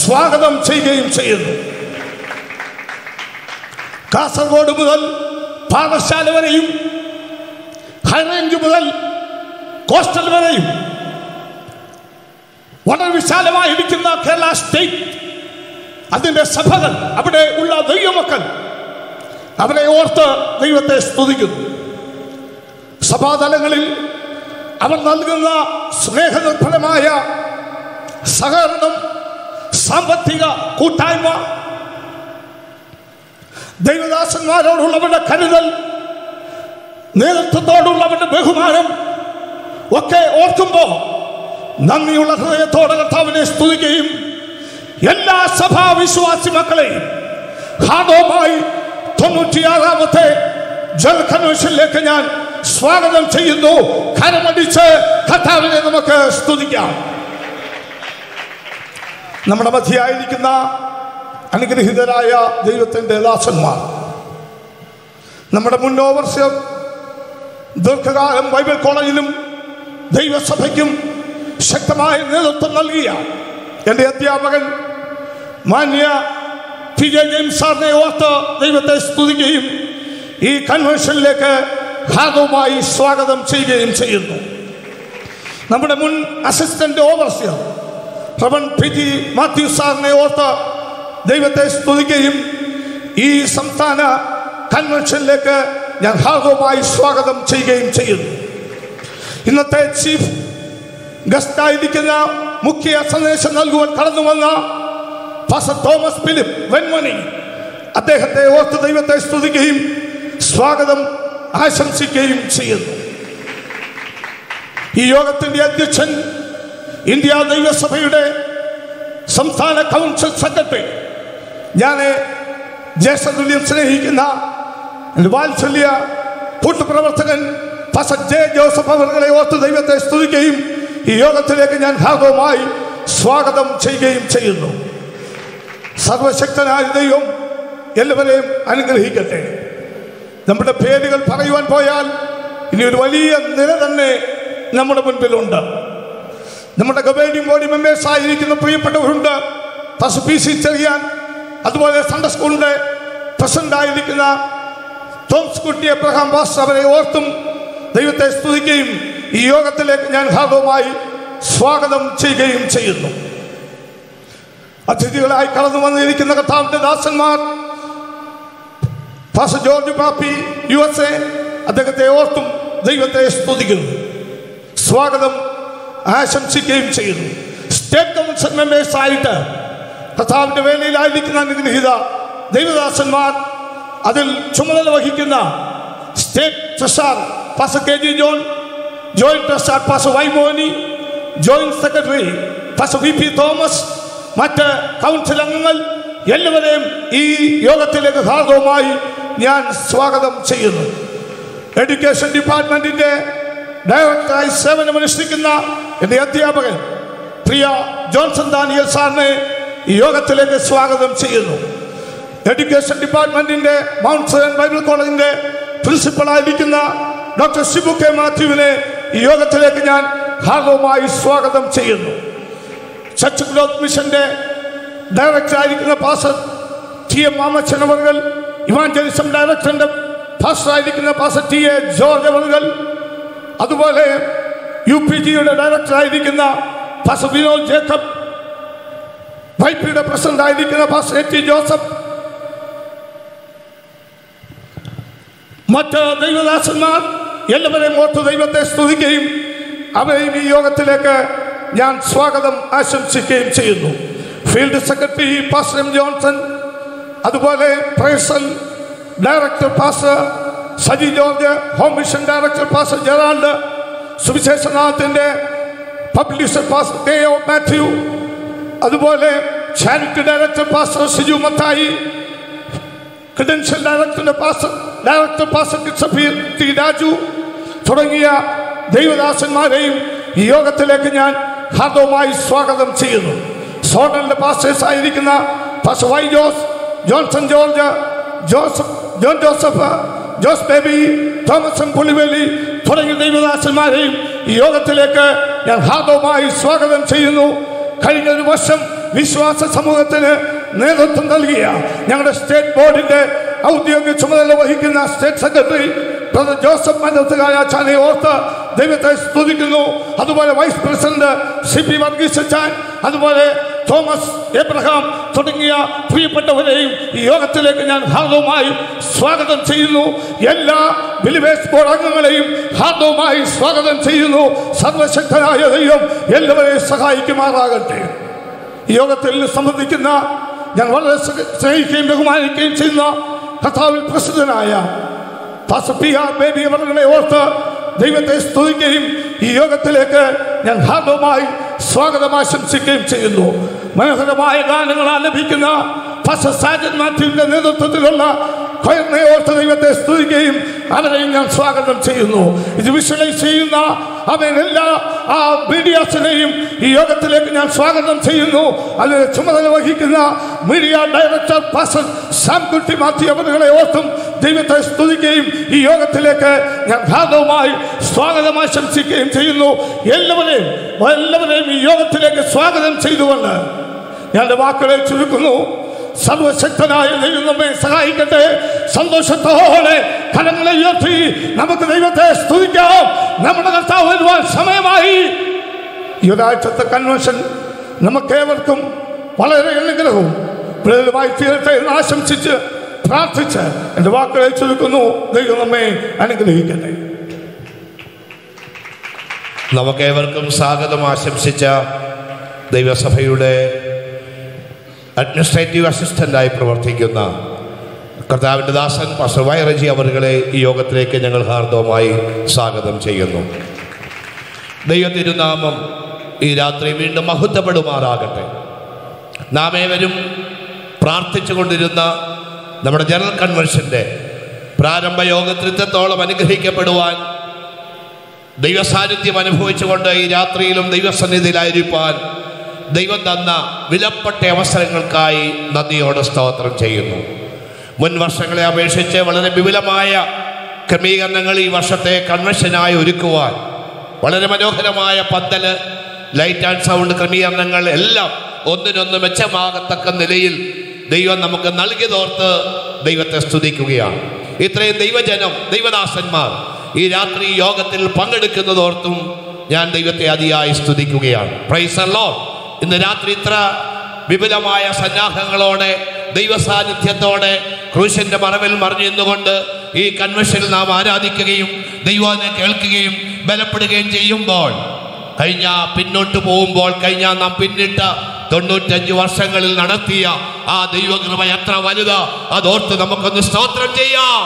സ്വാഗതം ചെയ്യുകയും ചെയ്യുന്നു കാസർഗോഡ് മുതൽ പാഠശാല വരെയും ഹൈറേഞ്ച് മുതൽ കോസ്റ്റൽ വരെയും വളരെ വിശാലമായിരിക്കുന്ന കേരള സ്റ്റേറ്റ് അതിൻ്റെ സഭകൾ അവിടെ ഉള്ള ദൈവമക്കൾ അവരെ ഓർത്ത് ദൈവത്തെ സ്തുതിക്കുന്നു സഭാതലങ്ങളിൽ അവർ നൽകുന്ന സ്നേഹനിർഭരമായ സഹകരണം സാമ്പത്തിക കൂട്ടായ്മ ദൈവദാസന്മാരോടുള്ളവരുടെ കരുതൽ നേതൃത്വത്തോടുള്ളവരുടെ ബഹുമാനം ഒക്കെ ഓർക്കുമ്പോൾ നന്ദിയുള്ള ഹൃദയത്തോടെ കർത്താവിനെ സ്തുതിക്കുകയും എല്ലാ സഭാ വിശ്വാസി മക്കളെയും ഹാദവുമായി തൊണ്ണൂറ്റിയാറാമത്തെ ജൽ കൺവെൻഷനിലേക്ക് ഞാൻ സ്വാഗതം ചെയ്യുന്നു കരമടിച്ച് കർത്താവിനെ നമുക്ക് സ്തുതിക്കാം നമ്മുടെ മധ്യയായിരിക്കുന്ന അനുഗ്രഹീതരായ ദൈവത്തിൻ്റെ ദാസന്മാർ നമ്മുടെ മുൻ ഓവർസിയർ ദീർഘകാലം ബൈബിൾ കോളേജിലും ദൈവസഭയ്ക്കും ശക്തമായ നേതൃത്വം നൽകിയ എൻ്റെ അധ്യാപകൻ മാന്യ പി ജെ ജെയിംസ് സാറിനെ ഓർത്ത് ദൈവത്തെ സ്തുതിക്കുകയും ഈ കൺവെൻഷനിലേക്ക് ഹാദവുമായി സ്വാഗതം ചെയ്യുകയും ചെയ്യുന്നു നമ്മുടെ മുൻ അസിസ്റ്റന്റ് ഓവർസിയർ റവൻ പി ജി മാത്യു സാറിനെ ഓർത്ത് ദൈവത്തെ സ്തുതിക്കുകയും ഈ സംസ്ഥാന കൺവെൻഷനിലേക്ക് ഞാൻ ഹാർദവുമായി സ്വാഗതം ചെയ്യുകയും ചെയ്യുന്നു ഇന്നത്തെ ചീഫ് ഗസ്റ്റായിരിക്കുന്ന മുഖ്യ സന്ദേശം നൽകുവാൻ കടന്നു വന്ന പാസ്റ്റർ തോമസ് ഫിലിപ്പ് വെൺമണി അദ്ദേഹത്തെ ഓർത്ത് ദൈവത്തെ സ്തുതിക്കുകയും സ്വാഗതം ആശംസിക്കുകയും ചെയ്യുന്നു ഈ യോഗത്തിന്റെ അധ്യക്ഷൻ ഇന്ത്യ ദൈവസഭയുടെ സംസ്ഥാന കൗൺസിൽ സെക്രട്ടറി ഞാൻ ജ്യേഷ്ഠതുല്യം സ്നേഹിക്കുന്ന എൻ്റെ വാത്സല്യ കൂട്ടുപ്രവർത്തകൻ പസ ജെ ജോസഫ് അവരുടെ ഓർത്ത് ദൈവത്തെ സ്തുതിക്കുകയും ഈ യോഗത്തിലേക്ക് ഞാൻ ഭാഗവുമായി സ്വാഗതം ചെയ്യുകയും ചെയ്യുന്നു സർവശക്തനായ ദൈവം എല്ലാവരെയും അനുഗ്രഹിക്കട്ടെ നമ്മുടെ പേരുകൾ പറയുവാൻ പോയാൽ ഇനി ഒരു വലിയ നിര തന്നെ നമ്മുടെ മുൻപിലുണ്ട് നമ്മുടെ ഗവേണിംഗ് ബോഡി മെമ്പേഴ്സ് ആയിരിക്കുന്ന പ്രിയപ്പെട്ടവരുണ്ട് പസ് പി സി ചെറിയാൻ അതുപോലെ സൺഡേ സ്കൂളിൻ്റെ പ്രസിഡന്റ് ആയിരിക്കുന്ന തോംസ് കുട്ടി എബ്രഹാം ബാസ് അവരെ ഓർത്തും ദൈവത്തെ സ്തുതിക്കുകയും ഈ യോഗത്തിലേക്ക് ഞാൻ ഭാഗവുമായി സ്വാഗതം ചെയ്യുകയും ചെയ്യുന്നു അതിഥികളായി കടന്നു വന്നിരിക്കുന്ന കർത്താവിന്റെ ദാസന്മാർ ഫാസ് George Pappi U S A അദ്ദേഹത്തെ ഓർത്തും ദൈവത്തെ സ്തുതിക്കുന്നു സ്വാഗതം ആശംസിക്കുകയും ചെയ്യുന്നു സ്റ്റേറ്റ് കൗൺസിൽ മെമ്പേഴ്സ് ആയിട്ട് കർത്താവിന്റെ വേലയിലായിരിക്കുന്ന അനുഗ്രഹീത ദൈവദാസന്മാർ അതിൽ ചുമതല വഹിക്കുന്ന state ട്രഷാർ pass K G John joint ട്രഷാർ pass വൈമോനി joint secretary pass V P Thomas മറ്റ് കൗൺസിൽ അംഗങ്ങൾ എല്ലാവരെയും ഈ യോഗത്തിലേക്ക് ഭാഗവുമായി ഞാൻ സ്വാഗതം ചെയ്യുന്നു എഡ്യൂക്കേഷൻ ഡിപ്പാർട്ട്മെന്റിന്റെ ഡയറക്ടറായി സേവനമനുഷ്ഠിക്കുന്ന എൻ്റെ അധ്യാപകൻ പ്രിയ ജോൺസൺ ദാനിയൽ സാറിനെ ഈ യോഗത്തിലേക്ക് സ്വാഗതം ചെയ്യുന്നു എഡ്യൂക്കേഷൻ ഡിപ്പാർട്ട്മെന്റിന്റെ മൗണ്ട് സെവൻ ബൈബിൾ കോളേജിന്റെ പ്രിൻസിപ്പളായിരിക്കുന്ന ഡോക്ടർ ഷിബു കെ മാത്യുവിനെ ഈ യോഗത്തിലേക്ക് ഞാൻ ഭാഗവുമായി സ്വാഗതം ചെയ്യുന്നു ചർച്ച് ഗ്രോത്ത് മിഷന്റെ ഡയറക്ടറായിരിക്കുന്ന പാസർ ടി എം മാമച്ചൻ അവർ ഇവാഞ്ചലിസം ഡയറക്ടറിന്റെ പാസ്റ്ററായിരിക്കുന്ന പാസർ ടി എ ജോർജ് അവർ അതുപോലെ യു പി ജിയുടെ ഡയറക്ടറായിരിക്കുന്ന പാസർ വിനോദ് ജേക്കബ് വൈപ്പിയുടെ പ്രസിഡന്റ് ആയിരിക്കുന്ന പാസ്റ്റർ എ ടി ജോസഫ് മറ്റ് ദൈവദാസന്മാർ എല്ലാവരെയും ഓർത്ത് ദൈവത്തെ സ്തുതിക്കുകയും അവരെയും ഈ യോഗത്തിലേക്ക് ഞാൻ സ്വാഗതം ആശംസിക്കുകയും ചെയ്യുന്നു field secretary pastor M Johnson അതുപോലെ പ്രൈസൽ director pastor Saji George home mission director pastor Gerald സുവിശേഷനാഥത്തിൻ്റെ publisher pastor K O Mathew അതുപോലെ charity director pastor Siju Mathai credential ഡയറക്ടറിന്റെ pastor director pastor Safeer T Raju തുടങ്ങിയ ദൈവദാസന്മാരെയും ഈ യോഗത്തിലേക്ക് ഞാൻ ഹാർദവുമായി സ്വാഗതം ചെയ്യുന്നു സോണലിന്റെ പാസ്റ്റേഴ്സ് ആയിരിക്കുന്ന pastor Y Jose Johnson George Joseph John Joseph Jose Baby Thomas M Puliveli തുടങ്ങിയ ദൈവദാസന്മാരെയും ഈ യോഗത്തിലേക്ക് ഞാൻ ഹാർദവുമായി സ്വാഗതം ചെയ്യുന്നു കഴിഞ്ഞ ഒരു വർഷം വിശ്വാസ സമൂഹത്തിന് നേതൃത്വം നൽകിയ ഞങ്ങളുടെ സ്റ്റേറ്റ് ബോർഡിന്റെ ഔദ്യോഗിക ചുമതല വഹിക്കുന്ന സ്റ്റേറ്റ് സെക്രട്ടറി ബ്രദർ ജോസഫ് മന്നത്തുകാരാച്ചാനെ ഓർത്ത് ദൈവത്തെ സ്തുതിക്കുന്നു അതുപോലെ vice president C P Varghese അച്ചാൻ അതുപോലെ തോമസ് എബ്രഹാം തുടങ്ങിയ പ്രിയപ്പെട്ടവരെയും ഈ യോഗത്തിലേക്ക് ഞാൻ ഹാർദവുമായി സ്വാഗതം ചെയ്യുന്നു എല്ലാ ബിലിവേഴ്സ് ബോർഡ് അംഗങ്ങളെയും ഹാർദവുമായി സ്വാഗതം ചെയ്യുന്നു സർവശക്തനായ ദൈവം എല്ലാവരെയും സഹായിക്കുമാറാകട്ടെ ഈ യോഗത്തിൽ സംബന്ധിക്കുന്ന ഞാൻ വളരെ സ്നേ- സ്നേഹിക്കുകയും ബഹുമാനിക്കുകയും ചെയ്യുന്ന കഥാവിൽ പ്രസിദ്ധനായ പാസ്റ്റർ പി ആർ ബേബി അവരുടെ ഓർത്ത് ദൈവത്തെ സ്തുതിക്കുകയും ഈ യോഗത്തിലേക്ക് ഞാൻ ഹാർദവുമായി സ്വാഗതം ആശംസിക്കുകയും ചെയ്യുന്നു മനോഹരമായ ഗാനങ്ങൾ ആലപിക്കുന്ന പാസ്റ്റർ സാജൻ മാത്യുവിന്റെ നേതൃത്വത്തിലുള്ള കൊയറിനെ ഓർത്ത് ദൈവത്തെ സ്തുതിക്കുകയും അവരെയും ഞാൻ സ്വാഗതം ചെയ്യുന്നു ഇത് വിഷ്വലൈസ് ചെയ്യുന്ന അവൻ എല്ലാ ആ മീഡിയാസിനെയും ഈ യോഗത്തിലേക്ക് ഞാൻ സ്വാഗതം ചെയ്യുന്നു അതിന് ചുമതല വഹിക്കുന്ന media director pastor Samkutty Mathew അവരുടെ ഓർത്തും ദൈവത്തെ സ്തുതിക്കുകയും ഈ യോഗത്തിലേക്ക് ഞാൻ ഹാർദവുമായി സ്വാഗതം ആശംസിക്കുകയും ചെയ്യുന്നു എല്ലാവരെയും എല്ലാവരെയും ഈ യോഗത്തിലേക്ക് സ്വാഗതം ചെയ്തുകൊണ്ട് ഞാൻ എൻ്റെ വാക്കുകളെ ചുരുക്കുന്നു സർവശക്തനായ ദൈവം നമ്മെ സഹായിക്കട്ടെ സന്തോഷത്തോടെ കരങ്ങളെ ഉയർത്തി നമുക്ക് ദൈവത്തെ സ്തുതിക്കാം നമ്മുടെ കർത്താവ് വരുവാൻ സമയമായി ഈ ഒരാഴ്ചത്തെ കൺവെൻഷൻ നമുക്കേവർക്കും വളരെ അനുഗ്രഹവും പ്രേരമായി തീരട്ടെ എന്ന് ആശംസിച്ച് പ്രാർത്ഥിച്ച് എൻ്റെ വാക്കുകളെ ചുരുക്കുന്നു ദൈവം നമ്മെ അനുഗ്രഹിക്കട്ടെ നമുക്കേവർക്കും സ്വാഗതം ആശംസിച്ച ദൈവസഭയുടെ അഡ്മിനിസ്ട്രേറ്റീവ് അസിസ്റ്റൻ്റായി പ്രവർത്തിക്കുന്ന കർത്താവിൻ്റെ ദാസൻ പാസ്റ്റർ വൈറജി അവരുകളെ ഈ യോഗത്തിലേക്ക് ഞങ്ങൾ ഹാർദവമായി സ്വാഗതം ചെയ്യുന്നു ദൈവ തിരുനാമം ഈ രാത്രി വീണ്ടും മഹത്വപ്പെടുമാറാകട്ടെ നാം ഏവരും പ്രാർത്ഥിച്ചു കൊണ്ടിരുന്ന നമ്മുടെ ജനറൽ കൺവെൻഷൻ്റെ പ്രാരംഭ യോഗത്തിൽ ഇത്രത്തോളം അനുഗ്രഹിക്കപ്പെടുവാൻ ദൈവസാന്നിധ്യം അനുഭവിച്ചുകൊണ്ട് ഈ രാത്രിയിലും ദൈവസന്നിധിയിലായിരിക്കാൻ ദൈവം തന്ന വിലപ്പെട്ട അവസരങ്ങൾക്കായി നന്ദിയോടെ സ്തോത്രം ചെയ്യുന്നു മുൻ വർഷങ്ങളെ അപേക്ഷിച്ച് വളരെ വിപുലമായ ക്രമീകരണങ്ങൾ ഈ വർഷത്തെ കൺവെൻഷനായി ഒരുക്കുവാൻ വളരെ മനോഹരമായ പന്തല് ലൈറ്റ് ആൻഡ് സൗണ്ട് ക്രമീകരണങ്ങൾ എല്ലാം ഒന്നിനൊന്ന് മെച്ചമാകത്തക്ക നിലയിൽ ദൈവം നമുക്ക് നൽകിയതോർത്ത് ദൈവത്തെ സ്തുതിക്കുകയാണ് ഇത്രയും ദൈവജനം ദൈവദാസന്മാർ ഈ രാത്രി യോഗത്തിൽ പങ്കെടുക്കുന്നതോർത്തും ഞാൻ ദൈവത്തെ അതിയായി സ്തുതിക്കുകയാണ് പ്രൈസ് അല്ലോ ഇന്ന് രാത്രി ഇത്ര വിപുലമായ സന്നാഹങ്ങളോടെ ദൈവസാന്നിധ്യത്തോടെ ക്രൂശന്റെ മറവിൽ മറിഞ്ഞു നിന്നുകൊണ്ട് ഈ കൺവെൻഷനിൽ നാം ആരാധിക്കുകയും ദൈവനെ കേൾക്കുകയും ബലപ്പെടുകയും ചെയ്യുമ്പോൾ കഴിഞ്ഞ പിന്നോട്ട് പോകുമ്പോൾ കഴിഞ്ഞ നാം പിന്നിട്ട തൊണ്ണൂറ്റഞ്ച് വർഷങ്ങളിൽ നടത്തിയ ആ ദൈവകൃപ എത്ര വലുതാ അതോർത്ത് നമുക്കൊന്ന് സ്തോത്രം ചെയ്യാം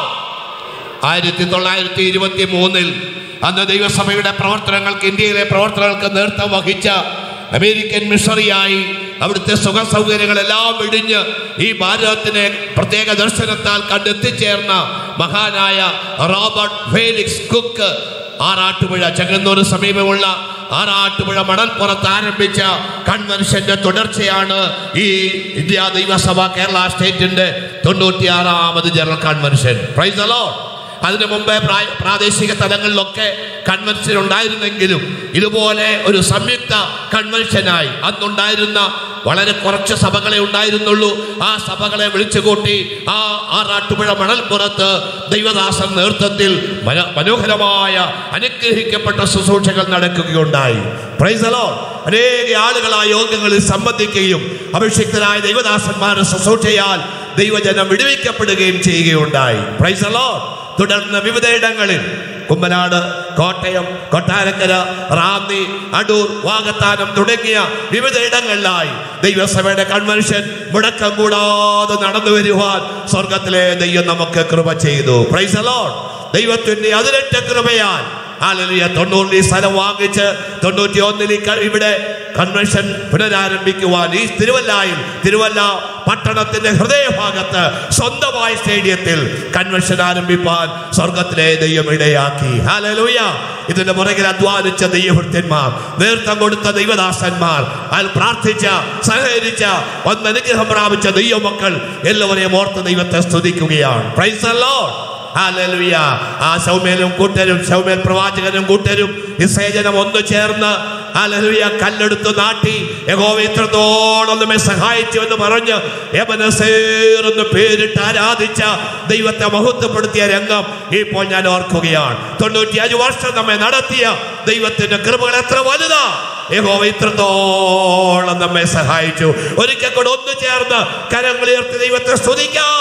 ആയിരത്തി തൊള്ളായിരത്തി ഇരുപത്തി മൂന്നിൽ അന്ന് ദൈവസഭയുടെ പ്രവർത്തനങ്ങൾക്ക് ഇന്ത്യയിലെ പ്രവർത്തനങ്ങൾക്ക് നേതൃത്വം വഹിച്ച അമേരിക്കൻ മിഷണറിയായി അവിടുത്തെ സുഖ സൗകര്യങ്ങളെല്ലാം ഇടിഞ്ഞ് ഈ ഭാരതത്തിനെ പ്രത്യേക ദർശനത്താൽ കണ്ടെത്തിച്ചേർന്ന മഹാനായ Robert Felix Cook Arattupuzha Chengannur സമീപമുള്ള ആറാട്ടുപുഴ മണൽപ്പുറത്ത് ആരംഭിച്ച കൺവെൻഷന്റെ തുടർച്ചയാണ് ഈ ഇന്ത്യ ദൈവസഭ കേരള സ്റ്റേറ്റിന്റെ തൊണ്ണൂറ്റിയാറാമത് ജനറൽ കൺവെൻഷൻ പ്രൈസ് അലോ അതിനു മുമ്പേ പ്രായ- പ്രാദേശിക തലങ്ങളിലൊക്കെ കൺവെൻഷൻ ഉണ്ടായിരുന്നെങ്കിലും ഇതുപോലെ ഒരു സംയുക്ത കൺവെൻഷനായി അന്നുണ്ടായിരുന്ന വളരെ കുറച്ച് സഭകളെ ഉണ്ടായിരുന്നുള്ളൂ ആ സഭകളെ വിളിച്ചുകൂട്ടി ആ ആറാട്ടുപുഴ മണൽപ്പുറത്ത് ദൈവദാസൻ നേതൃത്വത്തിൽ മന- മനോഹരമായ അനുഗ്രഹിക്കപ്പെട്ട ശുശ്രൂഷകൾ നടക്കുകയുണ്ടായി പ്രൈസലോ അനേക ആളുകൾ ആ യോഗങ്ങളിൽ സംബന്ധിക്കുകയും അഭിഷിക്തരായ ദൈവദാസന്മാരുടെ ശുശ്രൂഷയാൽ ദൈവജനം വിടുവിക്കപ്പെടുകയും ചെയ്യുകയുണ്ടായി പ്രൈസലോ തുടർന്ന് വിവിധയിടങ്ങളിൽ കുമ്പനാട് കോട്ടയം കൊട്ടാരക്കര റാന്നി അടൂർ വാകത്താനം തുടങ്ങിയ വിവിധ ഇടങ്ങളിലായി ദൈവസഭയുടെ കൺവെൻഷൻ മുടക്കം കൂടാതെ നടന്നു വരുവാൻ സ്വർഗത്തിലെ ദൈവം നമുക്ക് കൃപ ചെയ്തു പ്രൈസലോൺ ദൈവത്തിന്റെ അതിരറ്റ കൃപയാൽ ഹാലലിയ തൊണ്ണൂറിൽ ഈ സ്ഥലം വാങ്ങിച്ച് തൊണ്ണൂറ്റി ഒന്നിൽ ഇവിടെ കൺവെൻഷൻ പുനരാരംഭിക്കുവാൻ ഈ തിരുവല്ലായിൽ തിരുവല്ല പട്ടണത്തിന്റെ ഹൃദയഭാഗത്ത് സ്വന്തമായ സ്റ്റേഡിയത്തിൽ കൺവെൻഷൻ ആരംഭിപ്പാൻ സ്വർഗത്തിലെ ദൈവം ഇടയാക്കി ഹാലലൂയ ഇതിന്റെ പുറകിൽ അധ്വാനിച്ച ദൈവഭൃത്യന്മാർ നേതൃത്വം കൊടുത്ത ദൈവദാസന്മാർ അതിൽ പ്രാർത്ഥിച്ച സഹകരിച്ച ഒന്ന് അനുഗ്രഹം പ്രാപിച്ച ദൈവമക്കൾ എല്ലാവരെയും ഓർത്ത് ദൈവത്തെ സ്തുതിക്കുകയാണ് പ്രൈസ് the Lord. ഹല്ലേലൂയ ആ സൗമ്യനും കൂട്ടരും സൗമ്യൻ പ്രവാചകനും കൂട്ടരും ഇസ്രയേജനം ഒന്നു ചേർന്ന് ഹല്ലേലൂയ കല്ലെടുത്ത് നാട്ടി യഹോവ ഇത്രത്തോളം നമ്മെ സഹായിച്ചു എന്ന് പറഞ്ഞ് എബനസേർ എന്ന് പേരിട്ട് ആരാധിച്ച ദൈവത്തെ മഹത്വപ്പെടുത്തിയ രംഗം ഇപ്പോൾ ഞാൻ ഓർക്കുകയാണ് തൊണ്ണൂറ്റിയഞ്ച് വർഷം നമ്മെ നടത്തിയ ദൈവത്തിന്റെ കൃപകൾ എത്ര വലുതാ യഹോവ ഇത്രത്തോളം നമ്മെ സഹായിച്ചു ഒരിക്കൽ കൂടെ ഒന്നു ചേർന്ന് കരങ്ങളുയർത്തി ദൈവത്തെ സ്തുതിക്കാം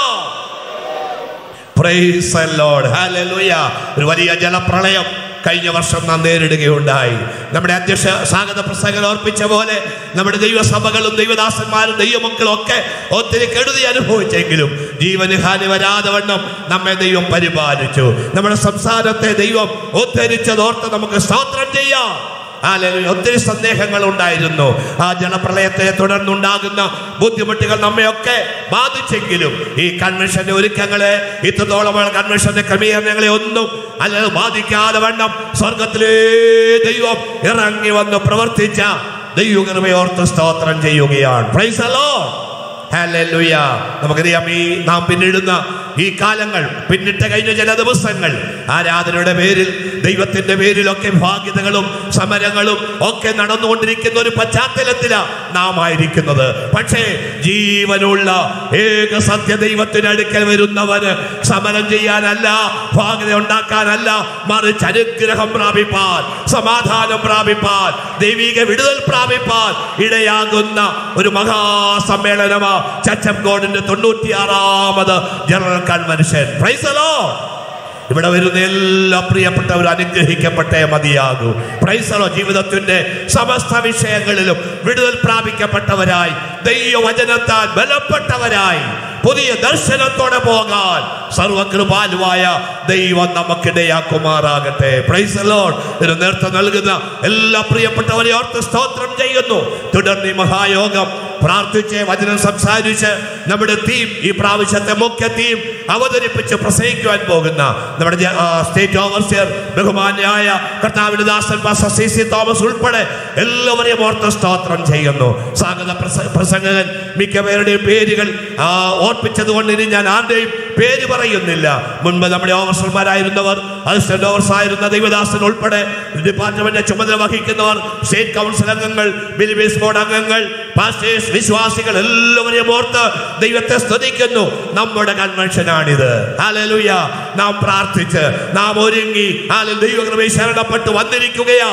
Praise the Lord. Hallelujah. ഒരു വലിയ ജലപ്രളയം കഴിഞ്ഞ വർഷം നാം നേരിടുകയുണ്ടായി നമ്മുടെ അധ്യക്ഷ സ്വാഗത പ്രസംഗം ഓർപ്പിച്ച പോലെ നമ്മുടെ ദൈവസഭകളും ദൈവദാസന്മാരും ദൈവമക്കളും ഒക്കെ ഒത്തിരി കെടുതി അനുഭവിച്ചെങ്കിലും ജീവന് ഹാനി വരാതെ വണ്ണം നമ്മെ ദൈവം പരിപാലിച്ചു നമ്മുടെ സംസാരത്തെ ദൈവം ഉദ്ധരിച്ചതോർത്ത് നമുക്ക് സ്തോത്രം ചെയ്യാം ഹല്ലേലൂയ. ഒത്തിരി സന്ദേഹങ്ങൾ ഉണ്ടായിരുന്നു ആ ജലപ്രളയത്തെ തുടർന്നുണ്ടാകുന്ന ബുദ്ധിമുട്ടുകൾ നമ്മയൊക്കെ ബാധിച്ചെങ്കിലും ഈ കൺവെൻഷന്റെ ഒരുക്കങ്ങളെ ഇത്രത്തോളമുള്ള കൺവെൻഷന്റെ ക്രമീകരണങ്ങളെ ഒന്നും അല്ലെങ്കിൽ ബാധിക്കാതെ വണ്ണം സ്വർഗത്തിലെ ദൈവം ഇറങ്ങി വന്ന് പ്രവർത്തിച്ച ദൈവകൃപയോർത്ത് സ്തോത്രം ചെയ്യുകയാണ് പ്രൈസ് അല്ലോ ഹല്ലേലൂയ നമുക്കറിയാം ഈ നാം പിന്നിടുന്ന ഈ കാലങ്ങൾ പിന്നിട്ട് കഴിഞ്ഞ ചില ദിവസങ്ങൾ ആരാധനയുടെ പേരിൽ ദൈവത്തിന്റെ പേരിലൊക്കെ ഭാഗ്യതകളും സമരങ്ങളും ഒക്കെ നടന്നുകൊണ്ടിരിക്കുന്ന ഒരു പശ്ചാത്തലത്തിലാണ് നാം ആയിരിക്കുന്നത് പക്ഷേ ജീവനുള്ള ഏക സത്യ ദൈവത്തിന് അടുക്കൽ വരുന്നവന് സമരം ചെയ്യാനല്ല ഭാഗ്യത ഉണ്ടാക്കാനല്ല മറിച്ച് അനുഗ്രഹം പ്രാപിപ്പാൻ സമാധാനം പ്രാപിപ്പാൻ ദൈവിക വിടുതൽ പ്രാപിപ്പാൻ ഇടയാകുന്ന ഒരു മഹാസമ്മേളനമാ ചച്ചംകോടിന്റെ തൊണ്ണൂറ്റിയാറാമത് ജനറൽ കൺവെൻഷൻ പ്രൈസലോ ഇവിടെ വരുന്ന എല്ലാ പ്രിയപ്പെട്ടവർ അനുഗ്രഹിക്കപ്പെട്ടേ മതിയാകൂ പ്രൈസലോ ജീവിതത്തിന്റെ സമസ്ത വിഷയങ്ങളിലും വിടുതൽ പ്രാപിക്കപ്പെട്ടവരായി ദൈവവചനത്താൽ ബലപ്പെട്ടവരായി പുതിയ ദർശനത്തോടെ പോകാൻ സർവകൃപാലുവായ ദൈവം നമുക്കിടയാക്കുമാറാകട്ടെ പ്രൈസ് ലോഡ് ഒരു നേതൃത്വം നൽകുന്ന എല്ലാ പ്രിയപ്പെട്ടവരെ ഓർത്ത് സ്തോത്രം ചെയ്യുന്നു തുടർന്ന് ഈ മഹായോഗം പ്രാർത്ഥിച്ച് വചനം സംസാരിച്ച് നമ്മുടെ തീം ഈ പ്രാവശ്യത്തെ മുഖ്യ തീം അവതരിപ്പിച്ച് പ്രസംഗിക്കുവാൻ പോകുന്ന നമ്മുടെ ജ- ആ, സ്റ്റേറ്റ് ഓവർസിയർ ബഹുമാന്യായ കർത്താവിന്റെ ദാസൻ പാസ്റ്റർ സി സി തോമസ് ഉൾപ്പെടെ എല്ലാവരെയും ഓർത്ത് സ്തോത്രം ചെയ്യുന്നു സ്വാഗത പ്രസ- പ്രസംഗകൻ മിക്കപേരുടെയും പേരുകൾ ആ, ഓർപ്പിച്ചത് കൊണ്ട് ഇനി ഞാൻ ആരുടെയും പേര് പറയുന്നില്ല മുൻപ് നമ്മുടെ ഓവർസർമാരായിരുന്നവർ അസിസ്റ്റന്റ് ഓവർസ് ആയിരുന്ന ദൈവദാസൻ ഉൾപ്പെടെ ഡിപ്പാർട്ട്മെന്റ് ചുമതല വഹിക്കുന്നവർ സ്റ്റേറ്റ് കൗൺസിൽ അംഗങ്ങൾ ബിലിബേസ് ബോർഡ് അംഗങ്ങൾ പാസ്റ്റേഴ്സ് വിശ്വാസികൾ എല്ലാവരെയും ഓർത്ത് ദൈവത്തെ സ്തുതിക്കുന്നു നമ്മുടെ കൺവെൻഷനാണിത് ഹാലലുയ നാം പ്രാർത്ഥിച്ച് നാം ഒരുങ്ങി ഹാല ദൈവകൃപയെ ശരണപ്പെട്ട് വന്നിരിക്കുകയാ